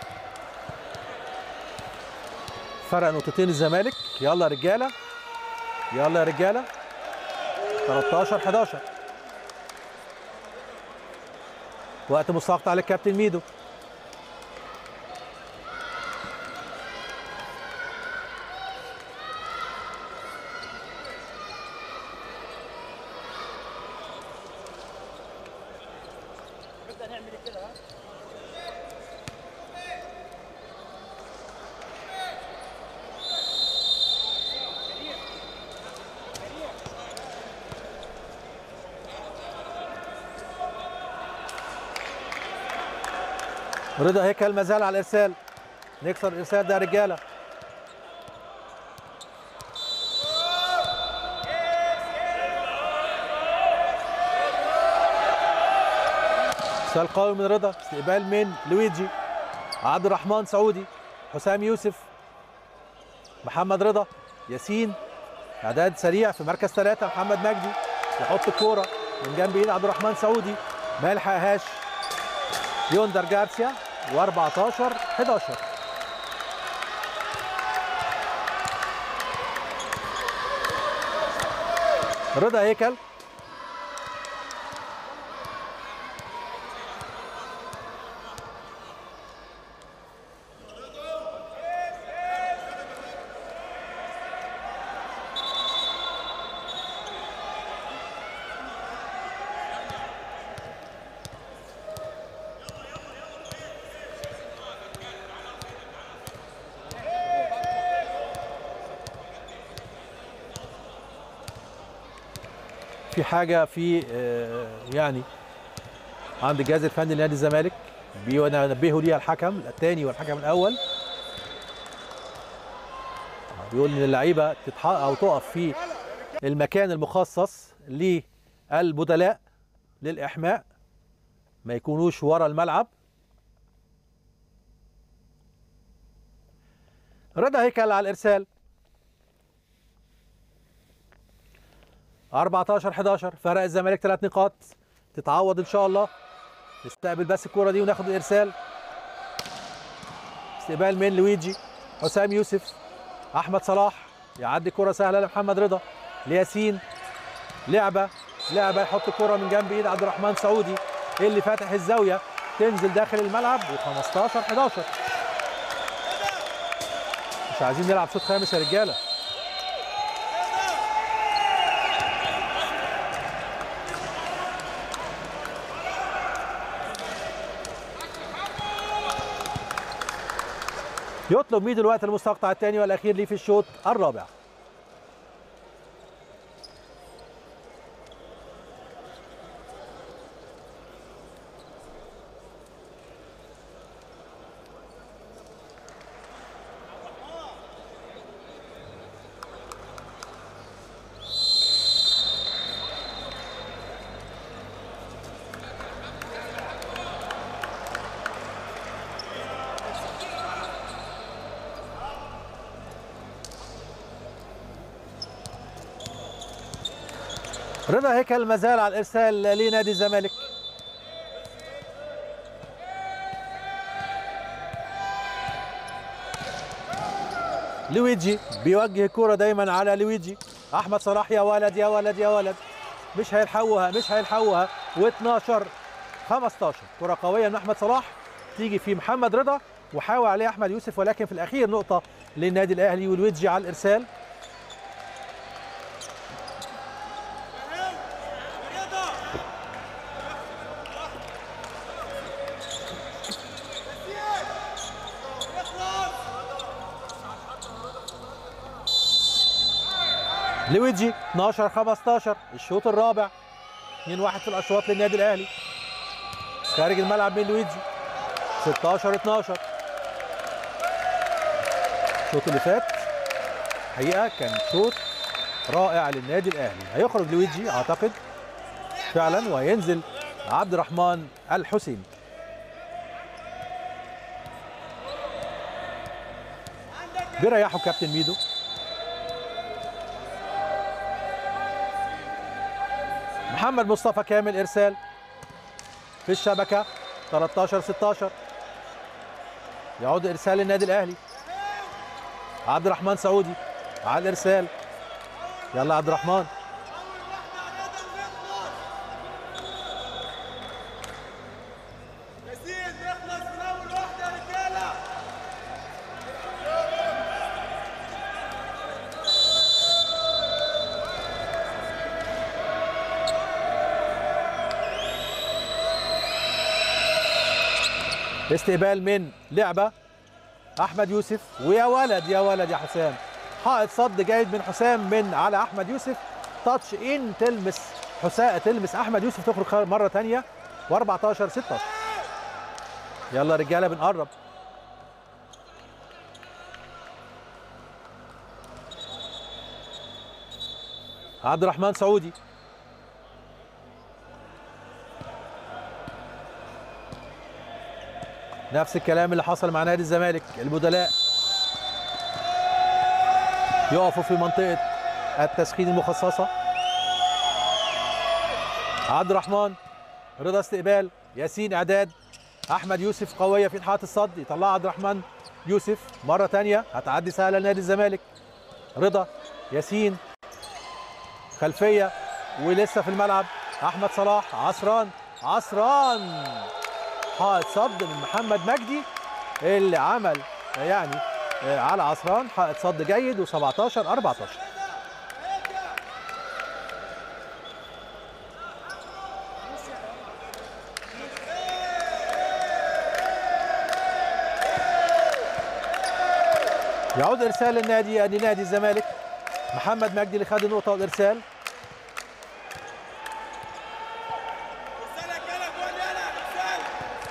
فرق نقطتين الزمالك يلا يا رجاله يلا يا رجاله 13 11 وقت مستقطع على الكابتن ميدو رضا هيكل ما زال على الارسال نكسر الارسال ده يا رجاله ارسال قوي من رضا استقبال من لويجي عبد الرحمن سعودي حسام يوسف محمد رضا ياسين اعداد سريع في مركز ثلاثه محمد مجدي يحط الكوره من جنب ايد عبد الرحمن سعودي ما يلحقهاش يوندر جارسيا و14 11 رضا هيكل في حاجه في آه، يعني عند الجهاز الفني لنادي الزمالك بينبهوا ليها الحكم الثاني والحكم الاول بيقول ان اللعيبه تتحقق او تقف في المكان المخصص للبدلاء للاحماء ما يكونوش ورا الملعب رضا هيكل على الارسال 14 11 فرق الزمالك ثلاث نقاط تتعوض ان شاء الله نستقبل بس الكوره دي وناخد الارسال استقبال من لويجي حسام يوسف احمد صلاح يعدي كره سهله لمحمد رضا لياسين لعبه لعبه يحط الكره من جنب ايد عبد الرحمن سعودي اللي فاتح الزاويه تنزل داخل الملعب و15 11 مش عايزين نلعب شوط خامس يا رجاله يطلب ميدو الوقت المستقطع الثاني والاخير ليه في الشوط الرابع رضا هيكل مازال على الارسال لنادي الزمالك لويجي بيوجه الكرة دايما على لويجي احمد صلاح يا ولد يا ولد يا ولد مش هيلحقوها مش هيلحقوها و12 15 كرة قوية من احمد صلاح تيجي في محمد رضا وحاول عليه احمد يوسف ولكن في الاخير نقطة للنادي الاهلي والويجي على الارسال لويجي 12 15 الشوط الرابع 2 1 في الاشواط للنادي الاهلي خارج الملعب من لويجي 16 12 الشوط اللي فات حقيقه كان شوط رائع للنادي الاهلي هيخرج لويجي اعتقد فعلا وهينزل عبد الرحمن الحسيني بيريحوا كابتن ميدو محمد مصطفى كامل ارسال في الشبكه 13 16 يعود ارسال النادي الاهلي عبد الرحمن سعودي على الارسال يلا عبد الرحمن ياسين نخلص من اول واحده يا رجاله استقبال من لعبه احمد يوسف ويا ولد يا ولد يا حسام حائط صد جيد من حسام من على احمد يوسف تاتش ان تلمس حسام تلمس احمد يوسف تخرج مره ثانيه و14 16 يلا رجاله بنقرب عبد الرحمن سعودي نفس الكلام اللي حصل مع نادي الزمالك البدلاء يقفوا في منطقة التسخين المخصصة عبد الرحمن رضا استقبال ياسين اعداد احمد يوسف قوية في انحاء الصد يطلع عبد الرحمن يوسف مرة تانية هتعدي سهلة لنادي الزمالك رضا ياسين خلفية ولسه في الملعب احمد صلاح عصران عصران حائط صد من محمد مجدي اللي عمل يعني على عصران حائط صد جيد و17 14 يعود ارسال النادي لنادي الزمالك محمد مجدي اللي خد النقطه والارسال رسالة كده جول يلا رسالة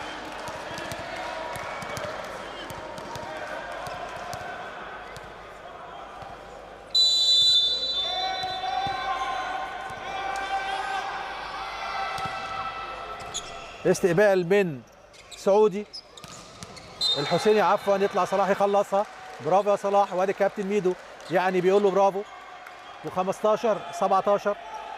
استقبال من سعودي الحسيني عفوا يطلع صلاح يخلصها برافو يا صلاح وادي كابتن ميدو يعني بيقول له برافو و15 17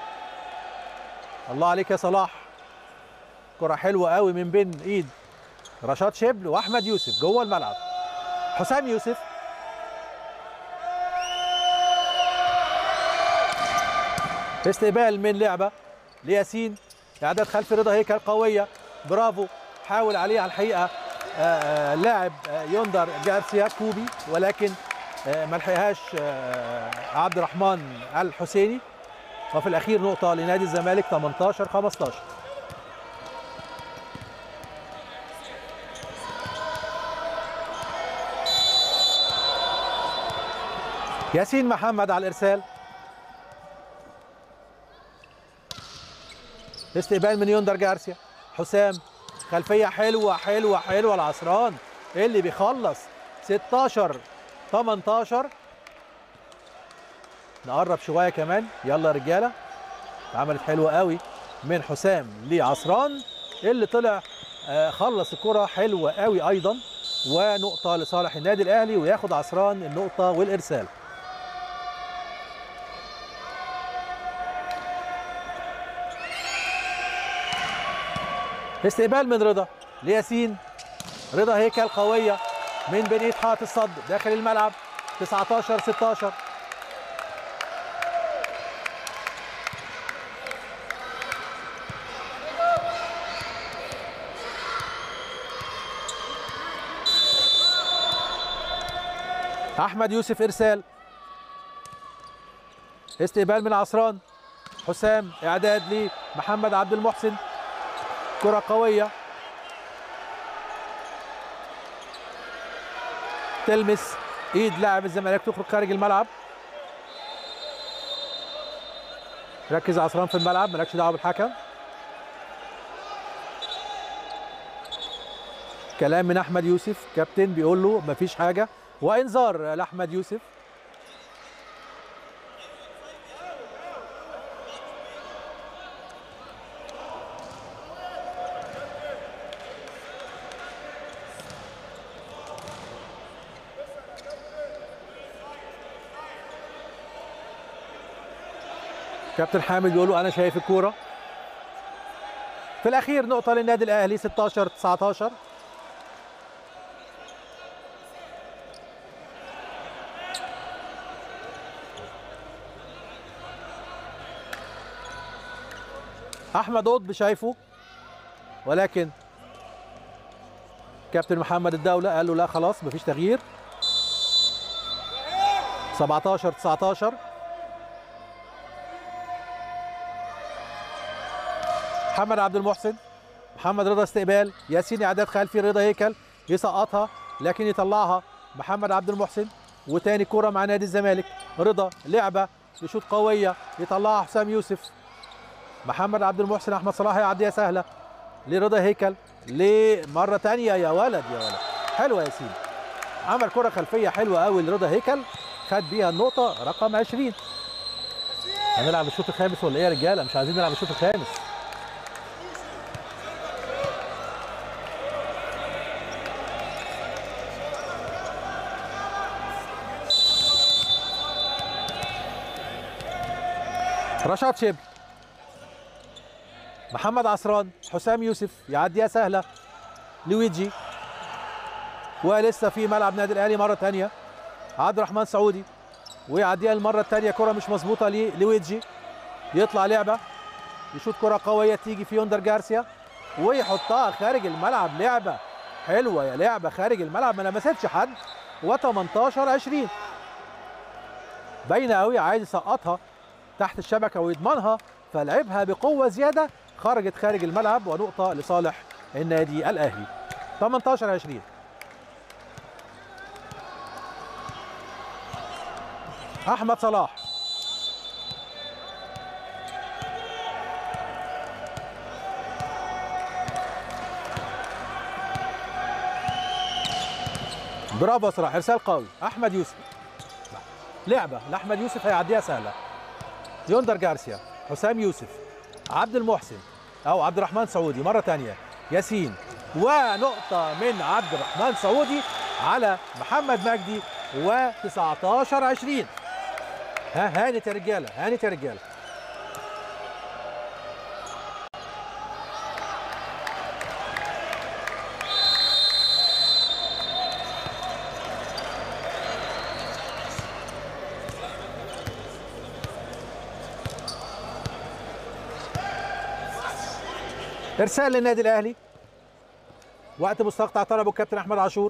الله عليك يا صلاح كرة حلوة قوي من بين ايد رشاد شبل واحمد يوسف جوه الملعب حسام يوسف استقبال من لعبة لياسين اعداد خلف رضا هيكل قوية برافو حاول عليه على الحقيقة آه، آه، لاعب آه، يوندر جارسيا كوبي ولكن آه، ما لحقهاش آه، عبد الرحمن الحسيني وفي الاخير نقطة لنادي الزمالك 18 15 ياسين محمد على الارسال استقبال من يوندر جارسيا حسام خلفيه حلوه حلوه حلوه العصران اللي بيخلص 16 18 نقرب شويه كمان يلا يا رجاله عملت حلوه قوي من حسام لعصران اللي طلع آه، خلص الكره حلوه قوي ايضا ونقطه لصالح النادي الاهلي وياخد عصران النقطه والارسال استقبال من رضا لياسين رضا هيكل قويه من بنية حائط الصد داخل الملعب 19 16 احمد يوسف ارسال استقبال من عصران حسام اعداد لمحمد عبد المحسن كره قويه تلمس ايد لاعب الزمالك تخرج خارج الملعب ركز عصران في الملعب مالكش دعوه بالحكم كلام من احمد يوسف كابتن بيقول له مفيش حاجه وانذار لاحمد يوسف كابتن حامد بيقول له انا شايف الكوره في الاخير نقطه للنادي الاهلي 16 19 احمد قطب شايفه ولكن كابتن محمد الدوله قال له لا خلاص مفيش تغيير 17 19 محمد عبد المحسن محمد رضا استقبال ياسين اعداد خلفي رضا هيكل يسقطها لكن يطلعها محمد عبد المحسن وتاني كرة مع نادي الزمالك رضا لعبة يشوط قوية يطلعها حسام يوسف محمد عبد المحسن احمد صلاح يعديها سهلة لرضا هيكل لمرة تانية يا ولد يا ولد حلوة ياسين عمل كرة خلفية حلوة قوي لرضا هيكل خد بيها النقطة رقم 20 هنلعب الشوط الخامس ولا ايه يا رجالة مش عايزين نلعب الشوط الخامس رشاد شبل محمد عصران حسام يوسف يعديها سهله لويجي ولسه في ملعب نادي الاهلي مره ثانيه عبد الرحمن سعودي ويعديها المره الثانيه كره مش مظبوطه لويجي يطلع لعبه يشوط كره قويه تيجي في يوندر جارسيا ويحطها خارج الملعب لعبه حلوه يا لعبه خارج الملعب ما لمستش حد و18 20 باينه قوي عايز يسقطها تحت الشبكه ويضمنها فلعبها بقوه زياده خرجت خارج الملعب ونقطه لصالح النادي الاهلي 18 20 احمد صلاح برافو يا صلاح ارسال قوي احمد يوسف لعبه لاحمد يوسف هيعديها سهله يوندر جارسيا حسام يوسف عبد المحسن او عبد الرحمن سعودي مره ثانيه ياسين ونقطه من عبد الرحمن سعودي على محمد مجدي و19 20 ها هانت يا رجاله هانت يا رجاله ارسال للنادي الاهلي وقت مستقطع طلبه الكابتن احمد عاشور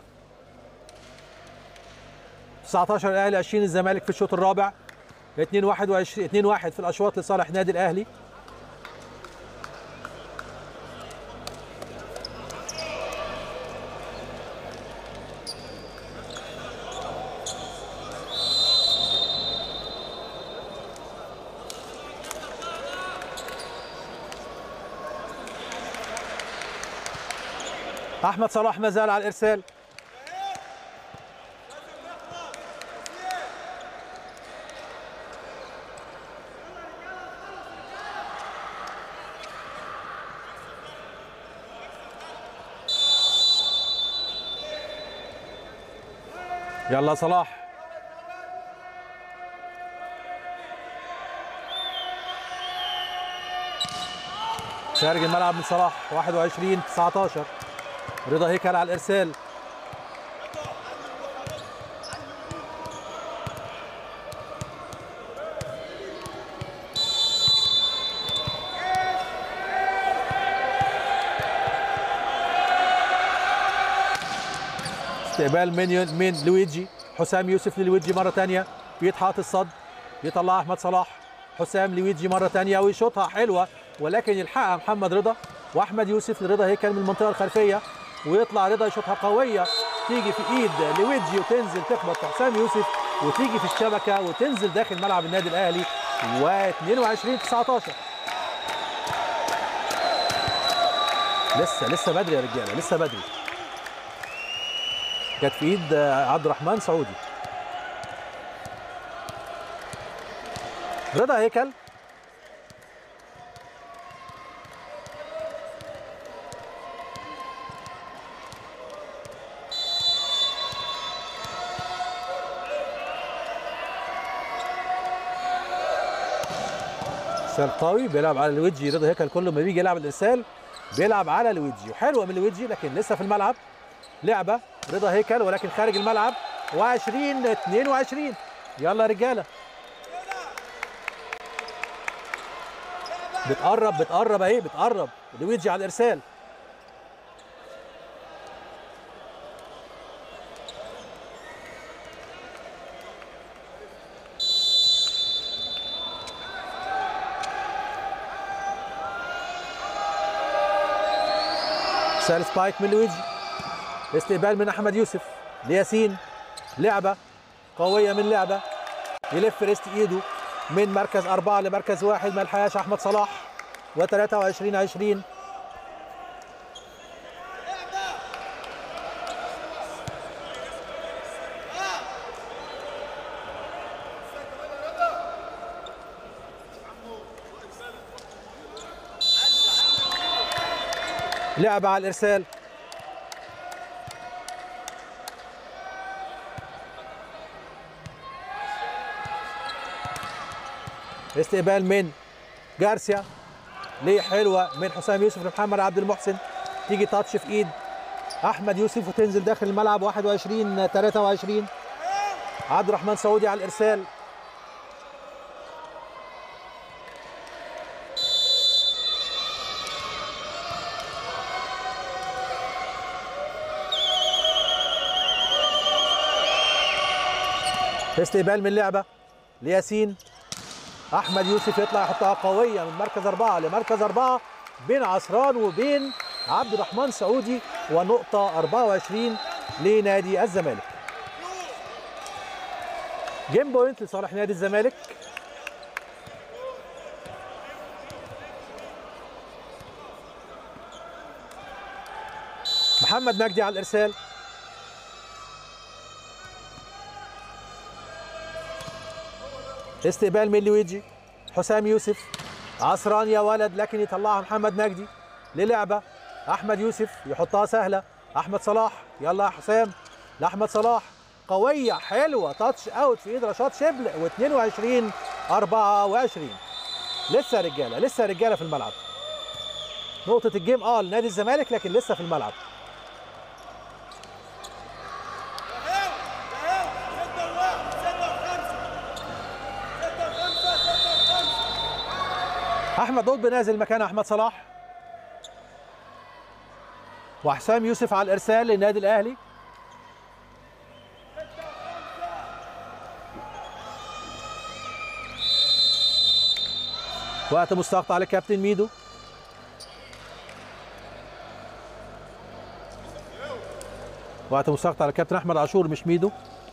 19 الاهلي 20 الزمالك في الشوط الرابع 2 21 2 1 في الاشواط لصالح نادي الاهلي احمد صلاح ما زال على الارسال يلا صلاح خارج الملعب من صلاح 21 19 رضا هيكل على الارسال استقبال من من لويجي حسام يوسف للويجي مره ثانيه بيتحط الصد بيطلع احمد صلاح حسام لويجي مره ثانيه ويشوطها حلوه ولكن يلحقها محمد رضا واحمد يوسف لرضا هيكل من المنطقه الخلفيه ويطلع رضا يشوطها قويه تيجي في ايد لويجي وتنزل تخبط في حسام يوسف وتيجي في الشبكه وتنزل داخل ملعب النادي الاهلي و22 19 لسه لسه بدري يا رجاله لسه بدري كانت في ايد عبد الرحمن سعودي رضا هيكل ارسال قوي بيلعب على الويجي رضا هيكل كل ما بيجي يلعب الارسال بيلعب على الويجي وحلوه من الويجي لكن لسه في الملعب لعبه رضا هيكل ولكن خارج الملعب و20 22 يلا يا رجاله بتقرب بتقرب اهي بتقرب لويجي على الارسال ارسال سبايك من لويجي استقبال من احمد يوسف لياسين لعبه قويه من لعبه يلف ريست ايده من مركز أربعة لمركز واحد ما لحقهاش أحمد صلاح و23 20 لعبة على الإرسال استقبال من جارسيا ليه حلوه من حسام يوسف لمحمد عبد المحسن تيجي تاتش في ايد احمد يوسف وتنزل داخل الملعب 21 23 عبد الرحمن سعودي على الارسال استقبال من لعبه لياسين احمد يوسف يطلع يحطها قويه من مركز اربعه لمركز اربعه بين عصران وبين عبد الرحمن سعودي ونقطه 24 لنادي الزمالك. جيم بوينت لصالح نادي الزمالك محمد مجدي على الارسال استقبال من لويجي حسام يوسف عصران يا ولد لكن يطلعها محمد مجدي للعبه احمد يوسف يحطها سهله احمد صلاح يلا يا حسام لاحمد صلاح قويه حلوه تاتش اوت في ايد رشاد شبل و22 24 لسه رجاله لسه رجاله في الملعب نقطه الجيم اه لنادي الزمالك لكن لسه في الملعب احمد قطب نازل مكان احمد صلاح وحسام يوسف على الارسال للنادي الاهلي وقت مستقطع لكابتن ميدو وقت مستقطع لكابتن احمد عاشور مش ميدو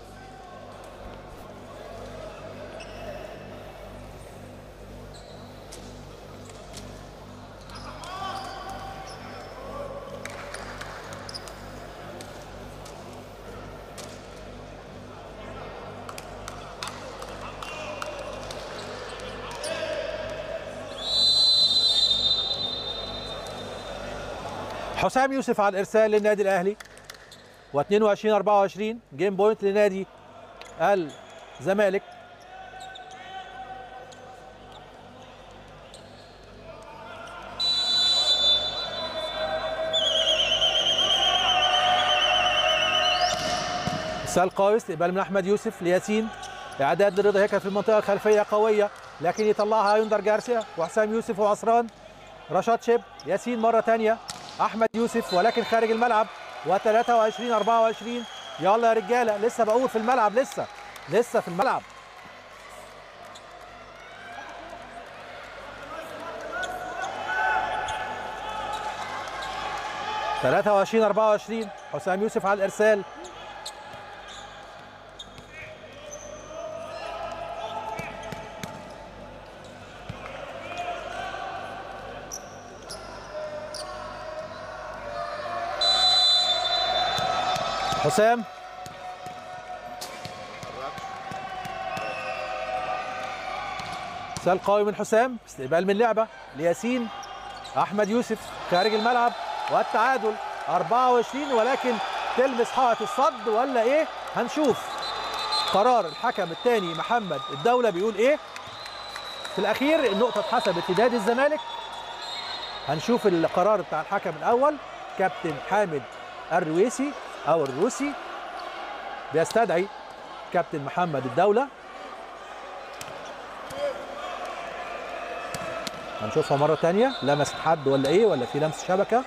حسام يوسف على الارسال للنادي الاهلي و22 24 جيم بوينت لنادي الزمالك سال استقبال من احمد يوسف لياسين اعداد لرضا هيكل في المنطقه الخلفيه قويه لكن يطلعها يندر جارسيا وحسام يوسف وعصران رشاد شب ياسين مره ثانيه احمد يوسف ولكن خارج الملعب و23 24 يلا يا رجاله لسه بقول في الملعب لسه لسه في الملعب ثلاثة وعشرين أربعة وعشرين حسام يوسف على الإرسال حسام سال قوي من حسام استقبال من لعبه لياسين احمد يوسف خارج الملعب والتعادل 24 ولكن تلمس حائط الصد ولا ايه هنشوف قرار الحكم الثاني محمد الدوله بيقول ايه في الاخير النقطه اتحسبت لنادي الزمالك هنشوف القرار بتاع الحكم الاول كابتن حامد الرويسي او الروسي بيستدعي كابتن محمد الدوله هنشوفها مره تانية لمست حد ولا ايه ولا في لمس شبكه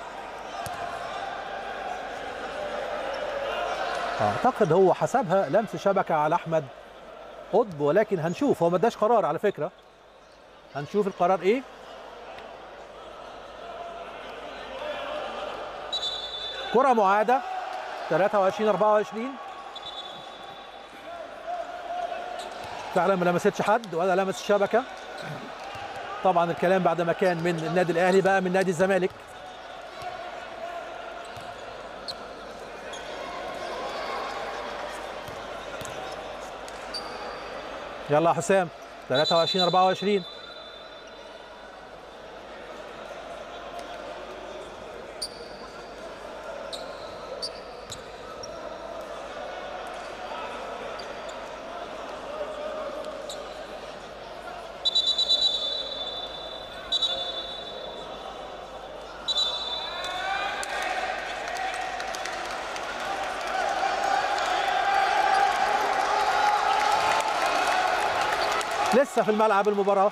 اعتقد هو حسبها لمس شبكه على احمد قطب ولكن هنشوف هو ما اداش قرار على فكره هنشوف القرار ايه كره معاده 23 24 فعلا ما لمستش حد ولا لمس الشبكه طبعا الكلام بعد ما كان من النادي الاهلي بقى من نادي الزمالك يلا يا حسام 23 24 لسه في الملعب المباراة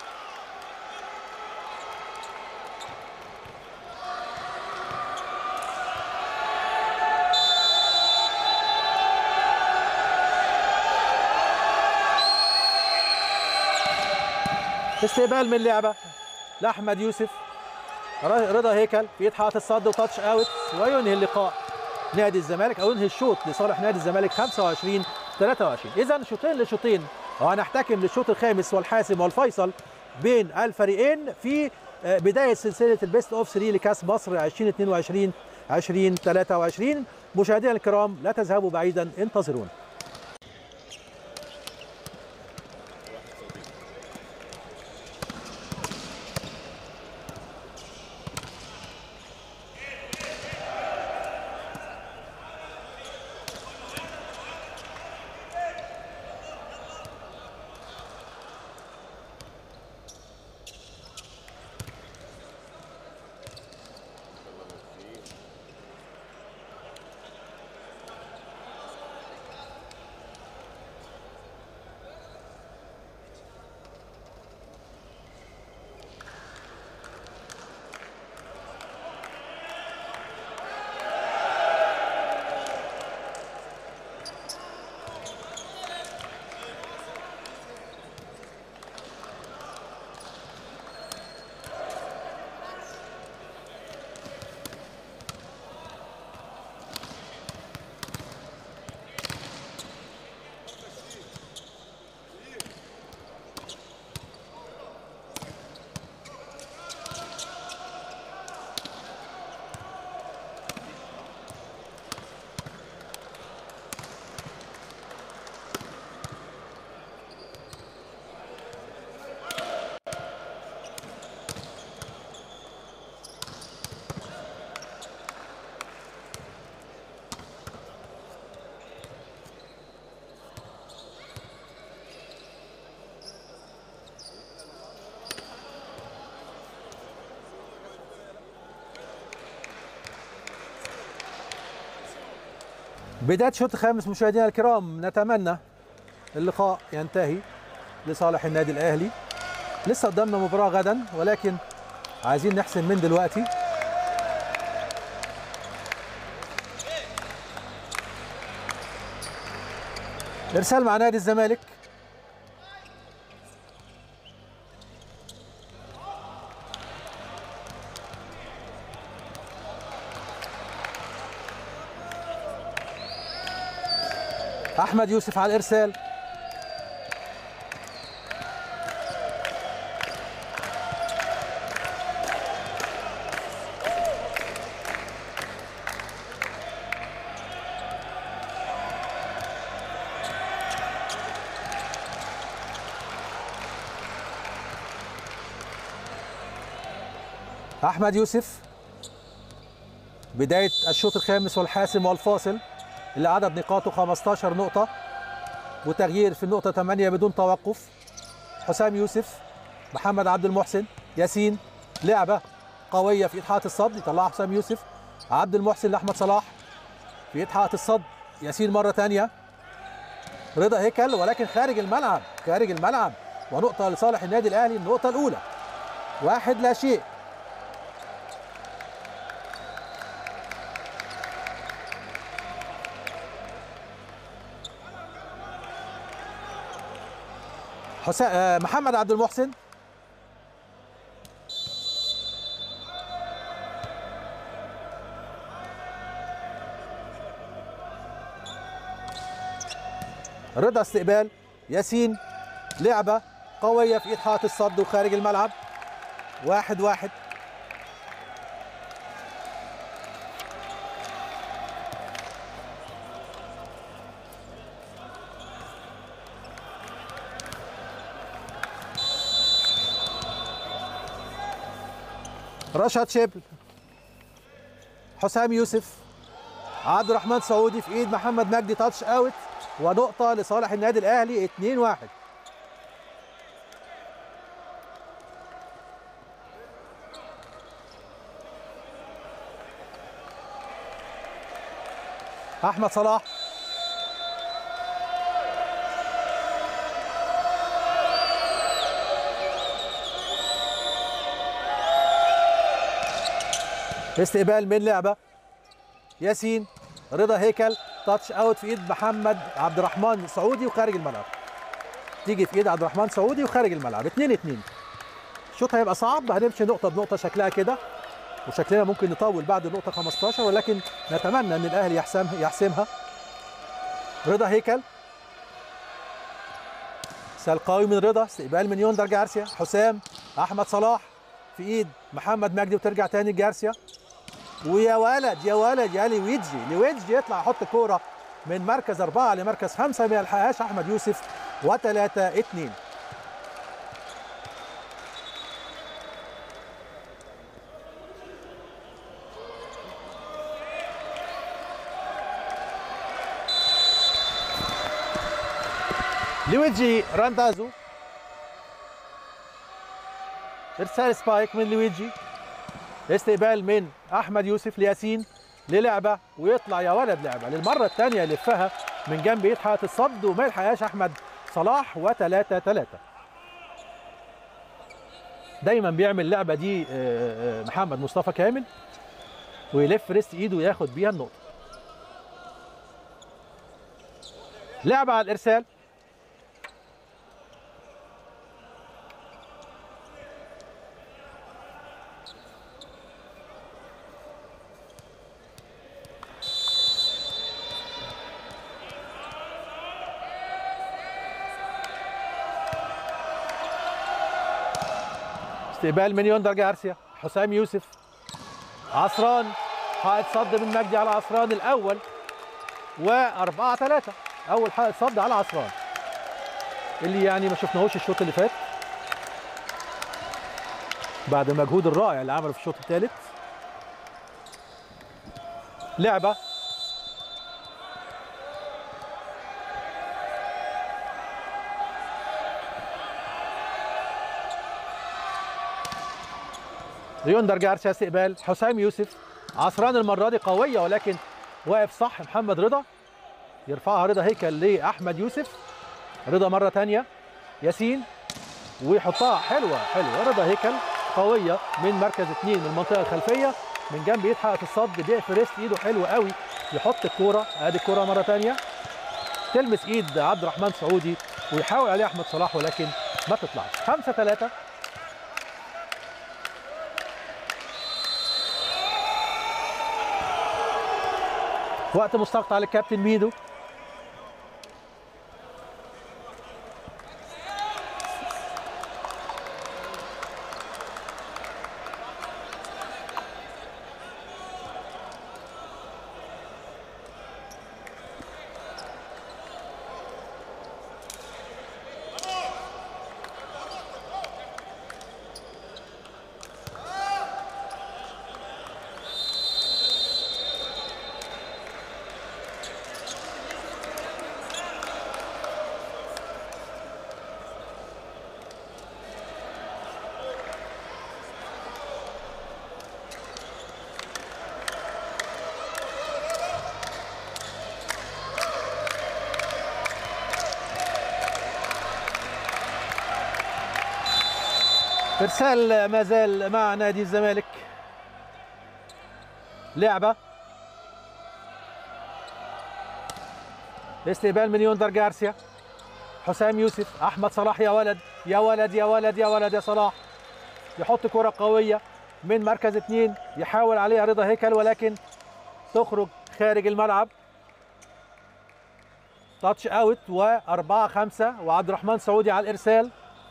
استقبال من لعبة لأحمد يوسف رضا هيكل في حائط الصد وتاتش اوت وينهي اللقاء نادي الزمالك او ينهي الشوط لصالح نادي الزمالك 25 23 اذا شوطين لشوطين وهنحتكم للشوط الخامس والحاسم والفيصل بين الفريقين في بدايه سلسله البيست اوف 3 لكاس مصر 2022 2023 مشاهدينا الكرام لا تذهبوا بعيدا انتظرونا بداية الشوط الخامس مشاهدينا الكرام نتمنى اللقاء ينتهي لصالح النادي الأهلي لسه قدامنا مباراة غدا ولكن عايزين نحسم من دلوقتي إرسال مع نادي الزمالك احمد يوسف على الارسال احمد يوسف بدايه الشوط الخامس والحاسم والفاصل اللي عدد نقاطه 15 نقطة وتغيير في النقطة 8 بدون توقف حسام يوسف محمد عبد المحسن ياسين لعبة قوية في إيد الصد يطلعها حسام يوسف عبد المحسن لأحمد صلاح في إيد الصد ياسين مرة تانية رضا هيكل ولكن خارج الملعب خارج الملعب ونقطة لصالح النادي الأهلي النقطة الأولى واحد لا شيء حسام آه، محمد عبد المحسن رضا استقبال ياسين لعبة قوية في إيد حائط الصد وخارج الملعب واحد واحد رشاد شبل حسام يوسف عبد الرحمن سعودي في ايد محمد مجدي تاتش اوت ونقطة لصالح النادي الأهلي 2 1 أحمد صلاح استقبال من لعبة ياسين رضا هيكل تاتش اوت في ايد محمد عبد الرحمن سعودي وخارج الملعب تيجي في ايد عبد الرحمن سعودي وخارج الملعب 2 2 الشوط هيبقى صعب هنمشي نقطة بنقطة شكلها كده وشكلنا ممكن نطول بعد النقطة 15 ولكن نتمنى ان الاهلي يحسم يحسمها رضا هيكل سال قوي من رضا استقبال من يوندر جارسيا حسام احمد صلاح في ايد محمد مجدي وترجع تاني جارسيا ويا ولد يا ولد يا لويجي لويجي يطلع يحط كوره من مركز أربعة لمركز خمسة ما يلحقهاش أحمد يوسف وثلاثة اتنين لويجي راندازو ارسال سبايك من لويجي استقبال من احمد يوسف لياسين للعبه ويطلع يا ولد لعبه للمره الثانيه يلفها من جنب ايد حائط الصد وما يلحقهاش احمد صلاح وثلاثة ثلاثة دايما بيعمل اللعبه دي آه، آه، محمد مصطفى كامل ويلف ريست ايده وياخد بيها النقطه لعبه على الارسال استقبال من يوندر جارسيا حسام يوسف عصران حائط صد من مجدي على عصران الاول وأربعة ثلاثة أول حائط صد على عصران اللي يعني ما شفناهوش الشوط اللي فات بعد المجهود الرائع اللي عمله في الشوط الثالث لعبة ليوندر جارسيا استقبال حسام يوسف عصران المره دي قويه ولكن واقف صح محمد رضا يرفعها رضا هيكل لاحمد يوسف رضا مره تانية ياسين ويحطها حلوه حلوه رضا هيكل قويه من مركز اثنين من المنطقه الخلفيه من جنب يتحقق في الصد بيقفل ريست ايده حلو قوي يحط الكوره ادي الكوره مره تانية تلمس ايد عبد الرحمن سعودي ويحاول عليه احمد صلاح ولكن ما تطلعش 5 3 وقت مستقطع للكابتن ميدو ارسال ما زال مع نادي الزمالك لعبه استقبال من يوندر جارسيا حسام يوسف احمد صلاح يا ولد يا ولد يا ولد يا ولد يا صلاح يحط كره قويه من مركز اثنين يحاول عليها رضا هيكل ولكن تخرج خارج الملعب تاتش اوت وأربعة خمسة وعبد الرحمن سعودي على الإرسال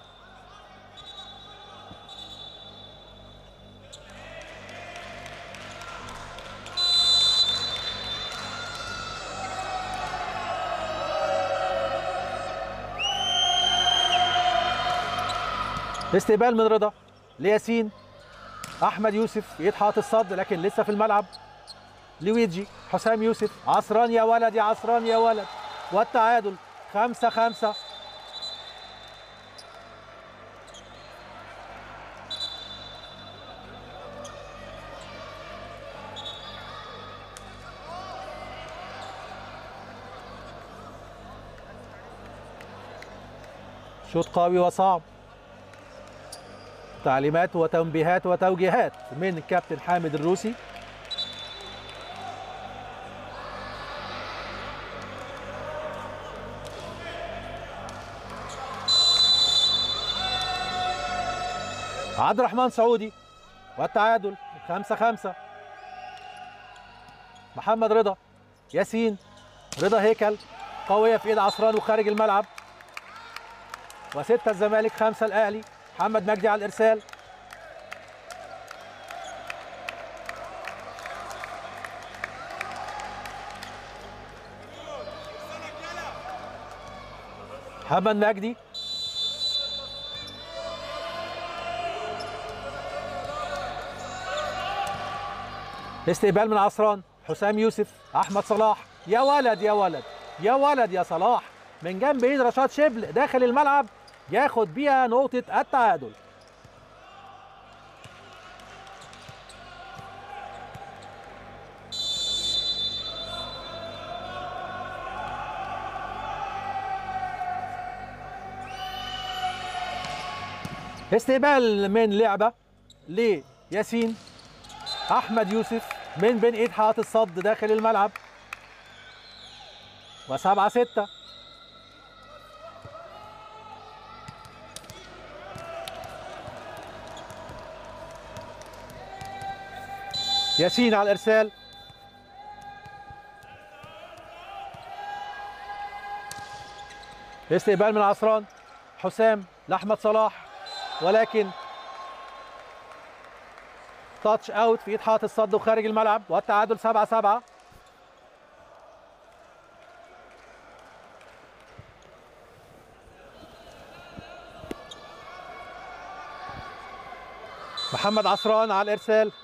استقبال من رضا لياسين احمد يوسف يتحط الصد لكن لسه في الملعب لويجي حسام يوسف عصران يا ولد يا عصران يا ولد والتعادل خمسة خمسة شوط قوي وصعب تعليمات وتنبيهات وتوجيهات من الكابتن حامد الروسي عبد الرحمن سعودي والتعادل خمسة خمسة محمد رضا ياسين رضا هيكل قوية في ايد عصران وخارج الملعب وستة الزمالك خمسة الأهلي محمد مجدي على الإرسال محمد مجدي استقبال من عصران حسام يوسف احمد صلاح يا ولد يا ولد يا ولد يا صلاح من جنب ايد رشاد شبل داخل الملعب ياخد بيها نقطة التعادل استقبال من لعبة لياسين أحمد يوسف من بين إيد حائط الصد داخل الملعب وسبعة ستة ياسين على الارسال استقبال من عصران حسام لاحمد صلاح ولكن تاتش اوت في ايد حائط الصد وخارج الملعب والتعادل 7 7 محمد عصران على الارسال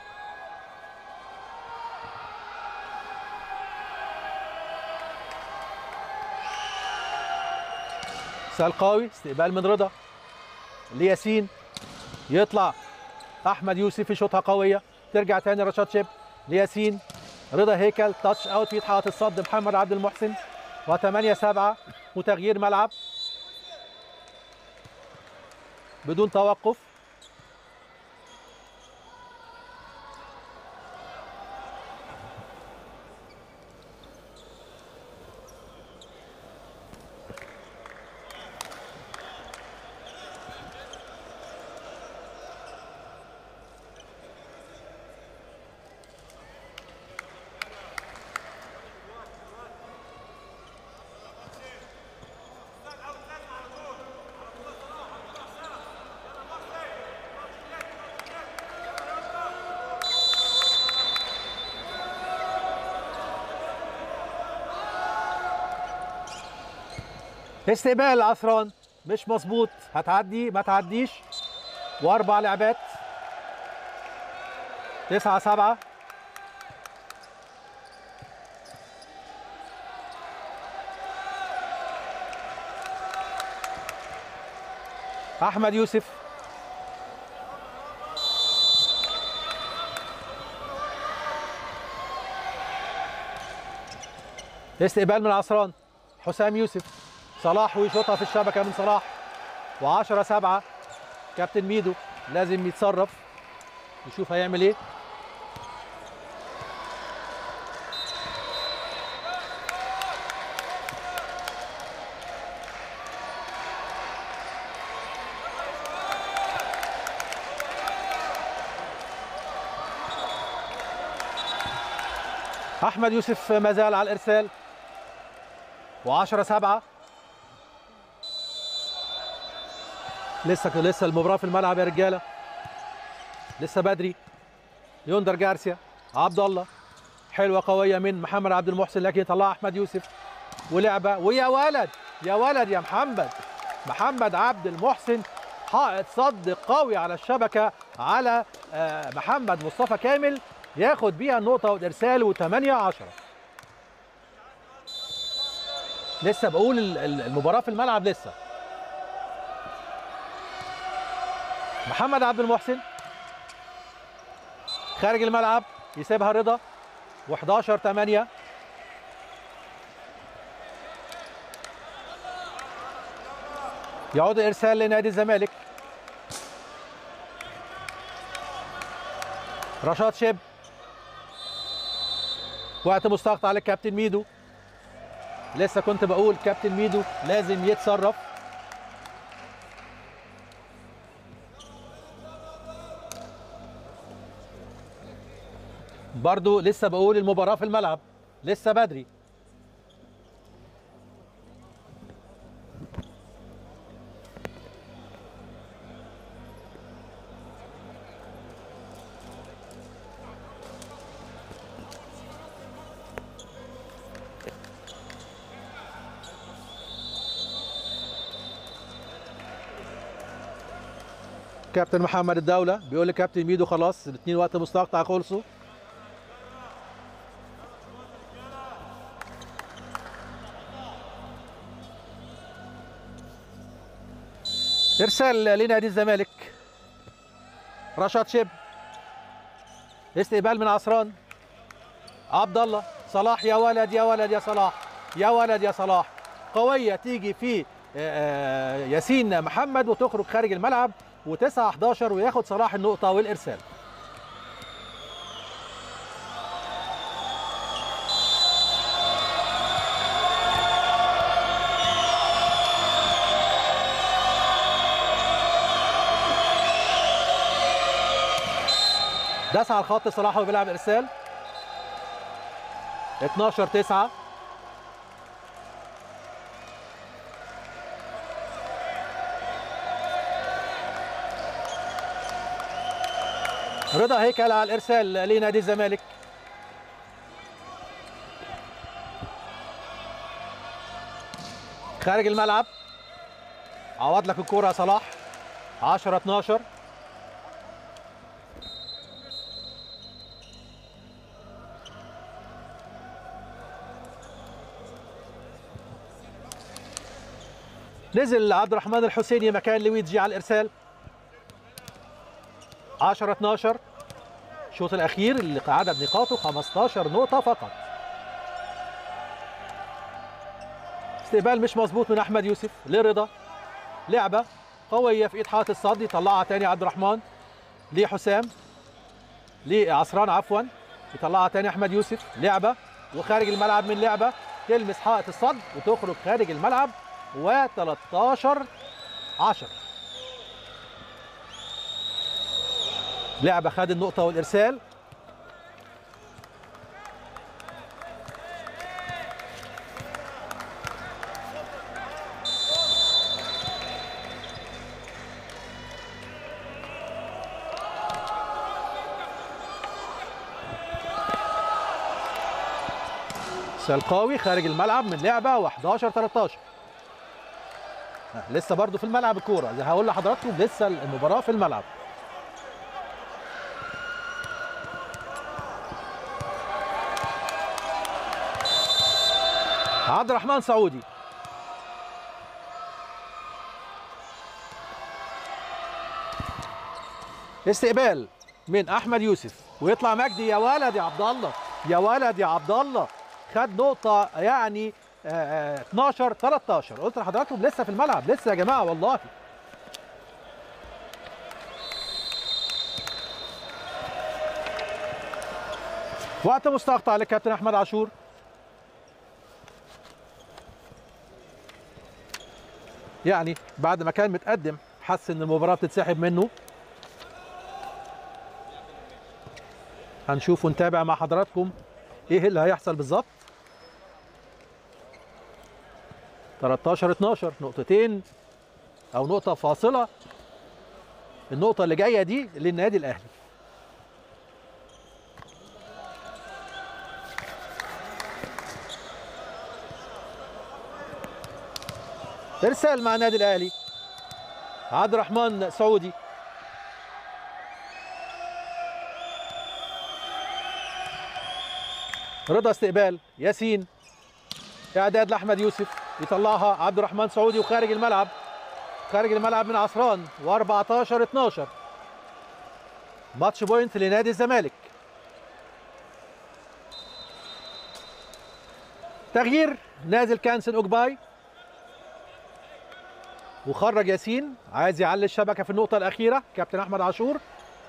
سالقاوي استقبال من رضا لياسين يطلع احمد يوسف يشوطها قويه ترجع تاني رشاد شيب لياسين رضا هيكل تاتش اوت في حائط الصد محمد عبد المحسن و8 7 وتغيير ملعب بدون توقف استقبال العصران مش مظبوط هتعدي ما تعديش واربع لعبات تسعة سبعة أحمد يوسف استقبال من عصران حسام يوسف صلاح ويشوطها في الشبكه من صلاح و10 7 كابتن ميدو لازم يتصرف يشوف هيعمل ايه احمد يوسف ما زال على الارسال و10 7 لسه لسه المباراه في الملعب يا رجاله لسه بدري يوندر جارسيا عبد الله حلوه قويه من محمد عبد المحسن لكن يطلعها احمد يوسف ولعبه ويا ولد يا ولد يا محمد محمد عبد المحسن حائط صد قوي على الشبكه على آه، محمد مصطفى كامل ياخد بيها النقطه والارسال و8 10 لسه بقول ال- ال- المباراه في الملعب لسه محمد عبد المحسن خارج الملعب يسيبها رضا و11 8 يعود الارسال لنادي الزمالك رشاد شب وقت مستقطع للكابتن ميدو لسه كنت بقول كابتن ميدو لازم يتصرف برضو لسه بقول المباراة في الملعب لسه بدري كابتن محمد الدولة بيقول لكابتن ميدو خلاص الاثنين وقت مستقطع خلصوا ارسال لنادي الزمالك رشاد شب استقبال من عصران عبد الله صلاح يا ولد يا ولد يا صلاح يا ولد يا صلاح قويه تيجي في آه، آه، ياسين محمد وتخرج خارج الملعب و9 11 وياخد صلاح النقطه والارسال داس على الخط صلاح وبيلعب ارسال 12 9 رضا هيكل على الارسال لنادي الزمالك خارج الملعب عوض لك الكرة يا صلاح 10 12 نزل عبد الرحمن الحسيني مكان لويجي على الارسال 10 12 الشوط الاخير اللي عدد نقاطه 15 نقطه فقط استقبال مش مظبوط من احمد يوسف لرضا لعبه قويه في ايد حائط الصد يطلعها تاني عبد الرحمن لحسام لعصران عفوا يطلعها تاني احمد يوسف لعبه وخارج الملعب من لعبه تلمس حائط الصد وتخرج خارج الملعب و13 10 لعبه خد النقطه والارسال سلقاوي خارج الملعب من لعبه و11 13 لسه برضو في الملعب الكوره زي هقول لحضراتكم لسه المباراه في الملعب عبد الرحمن سعودي استقبال من احمد يوسف ويطلع مجدي يا ولد يا عبد الله يا ولد يا عبد الله خد نقطة يعني آه، آه، 12 13 قلت لحضراتكم لسه في الملعب لسه يا جماعة والله وقت مستقطع للكابتن احمد عاشور يعني بعد ما كان متقدم حس ان المباراة بتتسحب منه هنشوف ونتابع مع حضراتكم ايه اللي هيحصل بالظبط 13 12 نقطتين او نقطة فاصلة النقطة اللي جاية دي للنادي الاهلي ارسال مع النادي الاهلي عبد الرحمن سعودي رضا استقبال ياسين اعداد لاحمد يوسف يطلعها عبد الرحمن سعودي وخارج الملعب خارج الملعب من عصران و14 12 ماتش بوينت لنادي الزمالك تغيير نازل كانسن اوجباي وخرج ياسين عايز يعلي الشبكه في النقطه الاخيره كابتن احمد عاشور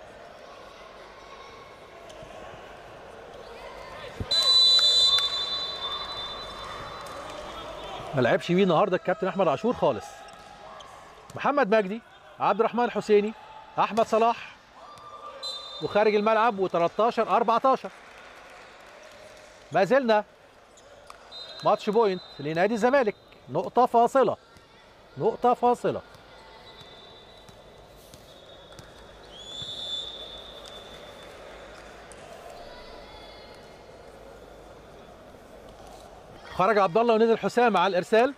ما لعبش بيه النهارده الكابتن احمد عاشور خالص محمد مجدي عبد الرحمن الحسيني احمد صلاح وخارج الملعب و13 14 ما زلنا ماتش بوينت لنادي الزمالك نقطة فاصلة نقطة فاصلة خرج عبد الله ونزل حسام على الارسال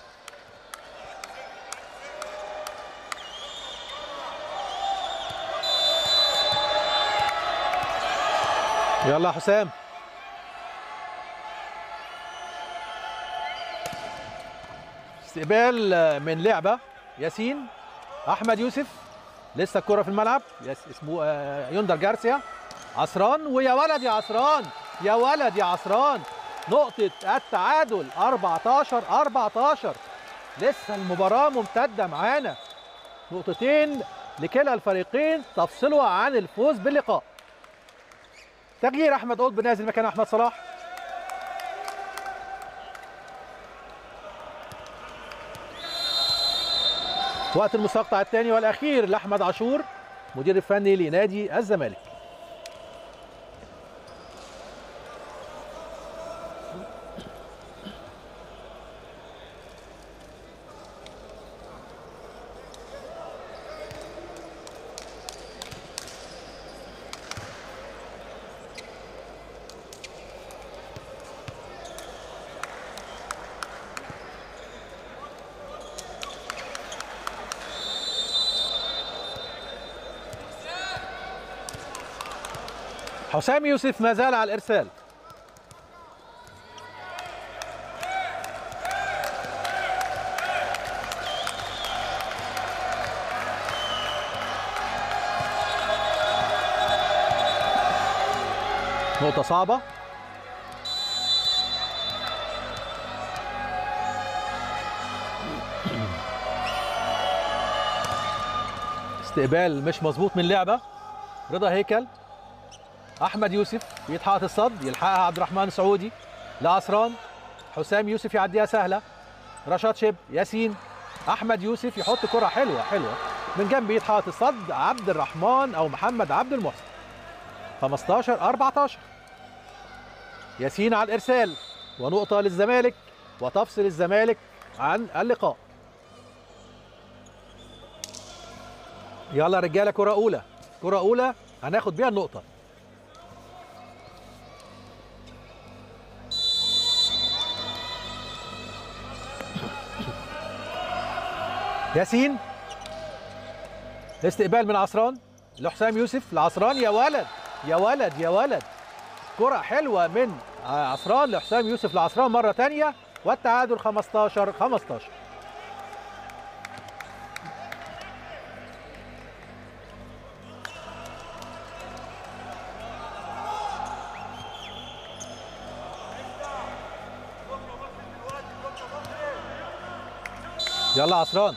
يلا يا حسام استقبال من لعبه ياسين احمد يوسف لسه الكره في الملعب يس اسمه آه، يوندر جارسيا عصران ويا ولد يا عصران يا ولد يا عصران نقطة التعادل 14 14 لسه المباراة ممتدة معانا نقطتين لكلا الفريقين تفصلوا عن الفوز باللقاء تغيير احمد قطب نازل مكان احمد صلاح وقت المستقطع الثاني والاخير لاحمد عاشور مدير الفني لنادي الزمالك حسام يوسف ما زال على الارسال نقطة صعبة استقبال مش مظبوط من لعبة رضا هيكل أحمد يوسف يتحقق الصد يلحقها عبد الرحمن سعودي لعصران حسام يوسف يعديها سهلة رشاد شب ياسين أحمد يوسف يحط كرة حلوة حلوة من جنب يتحقق الصد عبد الرحمن أو محمد عبد المحسن 15 14 ياسين على الارسال ونقطه للزمالك وتفصل الزمالك عن اللقاء يلا يا رجاله كره اولى كره اولى هناخد بيها النقطه ياسين استقبال من عصران لحسام يوسف لعصران يا ولد يا ولد يا ولد كرة حلوة من عصران لحسام يوسف لعصران مرة تانية والتعادل 15 15 يلا عصران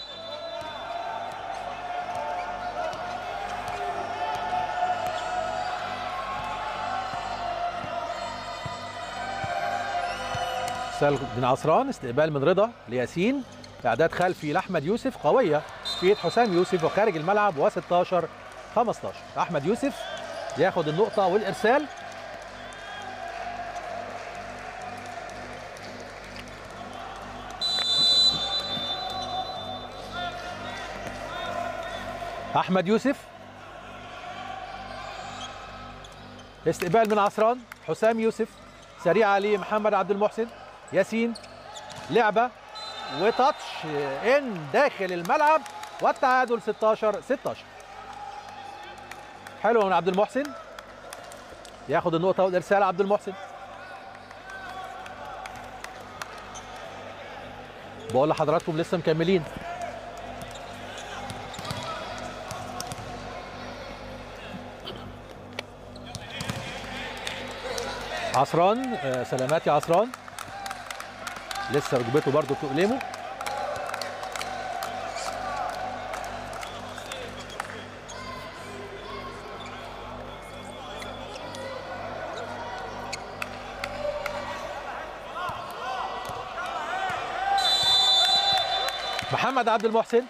ارسال من عصران استقبال من رضا لياسين اعداد خلفي لاحمد يوسف قويه في ايد حسام يوسف وخارج الملعب و16 15 احمد يوسف ياخد النقطه والارسال احمد يوسف استقبال من عصران حسام يوسف سريعه لمحمد عبد المحسن ياسين لعبه وتاتش ان داخل الملعب والتعادل 16 16 حلو من عبد المحسن ياخد النقطه والارسال عبد المحسن بقول لحضراتكم لسه مكملين عصران آه، سلامات يا عصران لسه ركبته برضه تؤلمه محمد عبد المحسن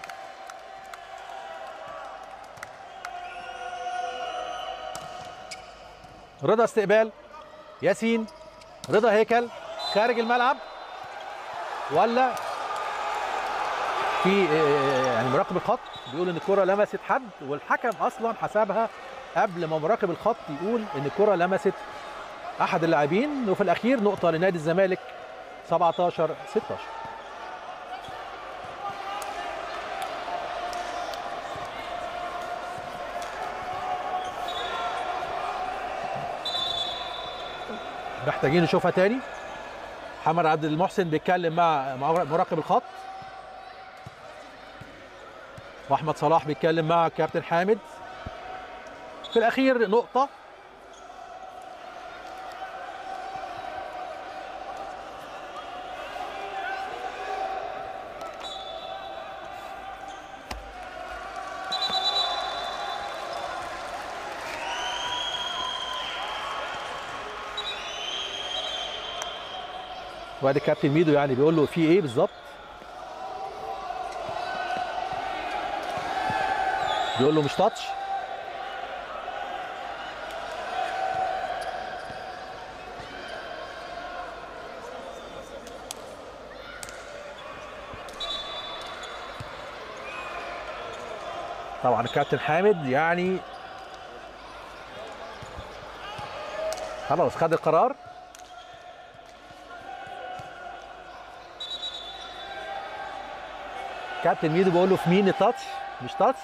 رضا استقبال ياسين رضا هيكل خارج الملعب ولا في آه، يعني مراقب الخط بيقول ان الكره لمست حد والحكم اصلا حسبها قبل ما مراقب الخط يقول ان الكره لمست احد اللاعبين وفي الاخير نقطه لنادي الزمالك 17 16 محتاجين نشوفها تاني محمد عبد المحسن بيتكلم مع مع مراقب الخط واحمد صلاح بيتكلم مع كابتن حامد في الاخير نقطه وادي كابتن ميدو يعني بيقول له في ايه بالظبط بيقول له مش تاتش طبعا الكابتن حامد يعني خلاص خد القرار كابتن ميدو بيقول له في مين تاتش مش تاتش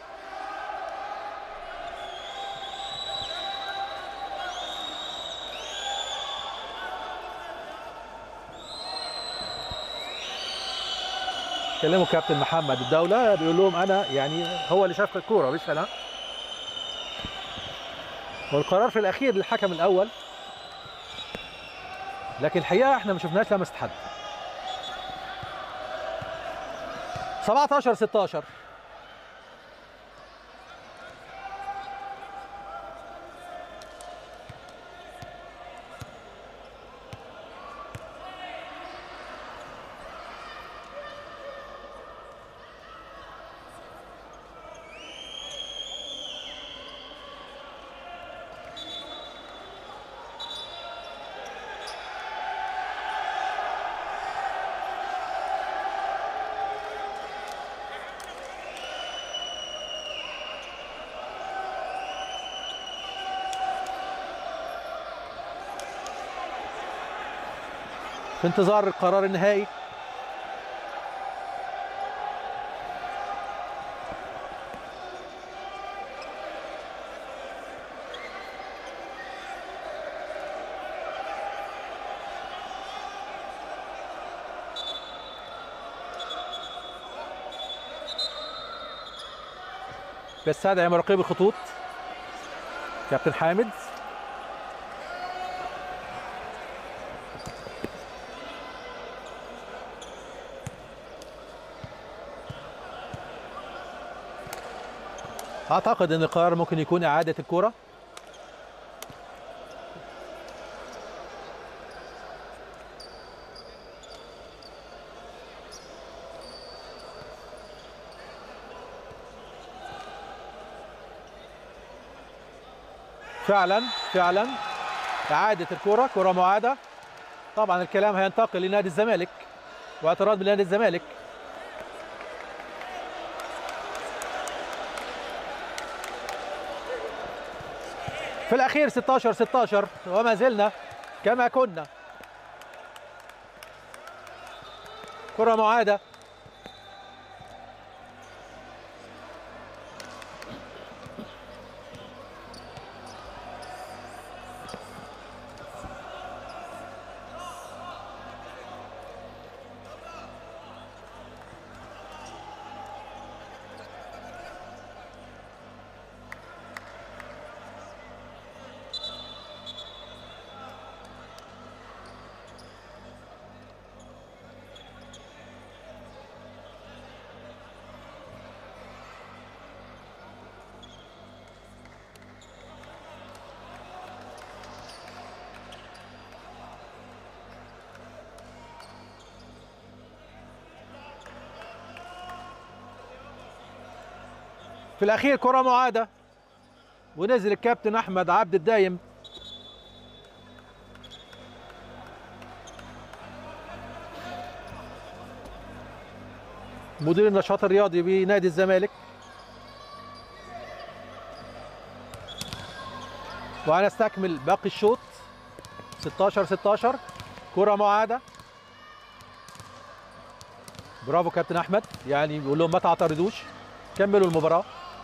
كلموا كابتن محمد الدولة بيقول لهم أنا يعني هو اللي شاف الكورة مش أنا والقرار في الأخير للحكم الأول لكن الحقيقه احنا ما شفناش لمسه حد 17 16 في انتظار القرار النهائي بيستدعي مراقبي الخطوط كابتن حامد اعتقد ان القرار ممكن يكون اعاده الكره فعلا فعلا اعاده الكره كره معاده طبعا الكلام هينتقل لنادي الزمالك واعتراض من نادي الزمالك في الاخير 16 16 وما زلنا كما كنا كره معاده في الاخير كره معاده ونزل الكابتن احمد عبد الدايم مدير النشاط الرياضي بنادي الزمالك وهنستكمل باقي الشوط 16 16 كره معاده برافو كابتن احمد يعني بيقول لهم ما تعترضوش كملوا المباراه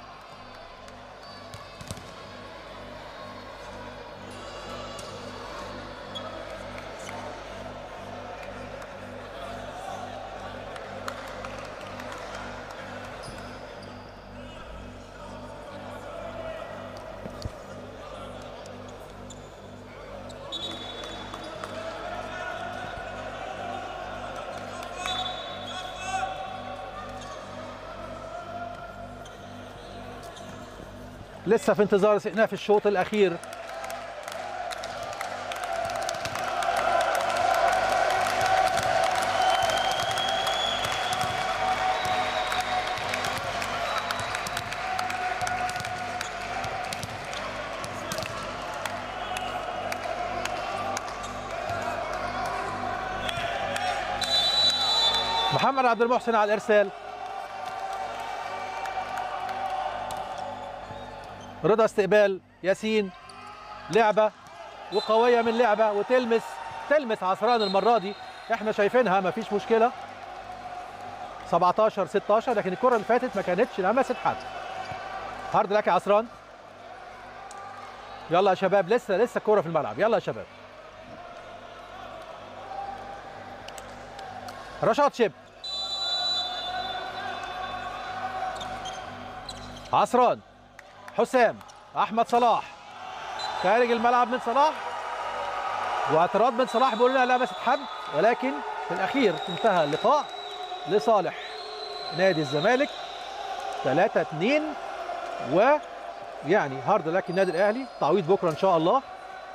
لسه في انتظار استئناف الشوط الاخير محمد عبد المحسن على الارسال رضا استقبال ياسين لعبه وقويه من لعبه وتلمس تلمس عصران المره دي احنا شايفينها مفيش مشكله 17 16 لكن الكره اللي فاتت ما كانتش لمست حد هارد لك يا عصران يلا يا شباب لسه لسه الكوره في الملعب يلا يا شباب رشاد شيب عصران حسام احمد صلاح خارج الملعب من صلاح واعتراض بن صلاح بيقول لنا لمست حد ولكن في الاخير انتهى اللقاء لصالح نادي الزمالك 3 2 ويعني هارد لك النادي الاهلي تعويض بكره ان شاء الله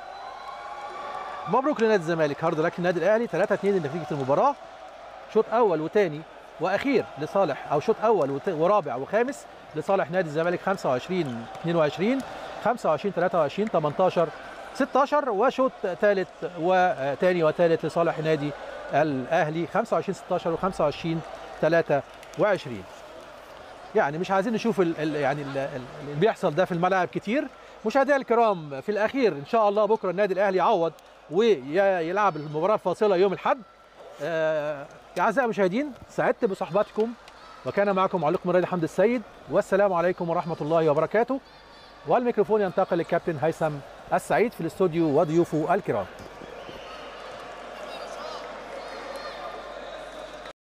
مبروك لنادي الزمالك هارد لك النادي الاهلي 3 2 نتيجه المباراه شوط اول وثاني واخير لصالح او شوط اول وت- ورابع وخامس لصالح نادي الزمالك 25 22 25 23 18 16 وشوط ثالث وثاني وثالث لصالح نادي الاهلي 25 16 و25 23 يعني مش عايزين نشوف ال ال يعني ال- ال- اللي بيحصل ده في الملاعب كتير مشاهدينا الكرام في الاخير ان شاء الله بكره النادي الاهلي يعوض ويلعب المباراه الفاصله يوم الاحد آه، يا اعزائي المشاهدين سعدت بصحبتكم وكان معكم معلقكم رادي حمد السيد والسلام عليكم ورحمه الله وبركاته والميكروفون ينتقل للكابتن هيثم السعيد في الاستوديو وضيوفه الكرام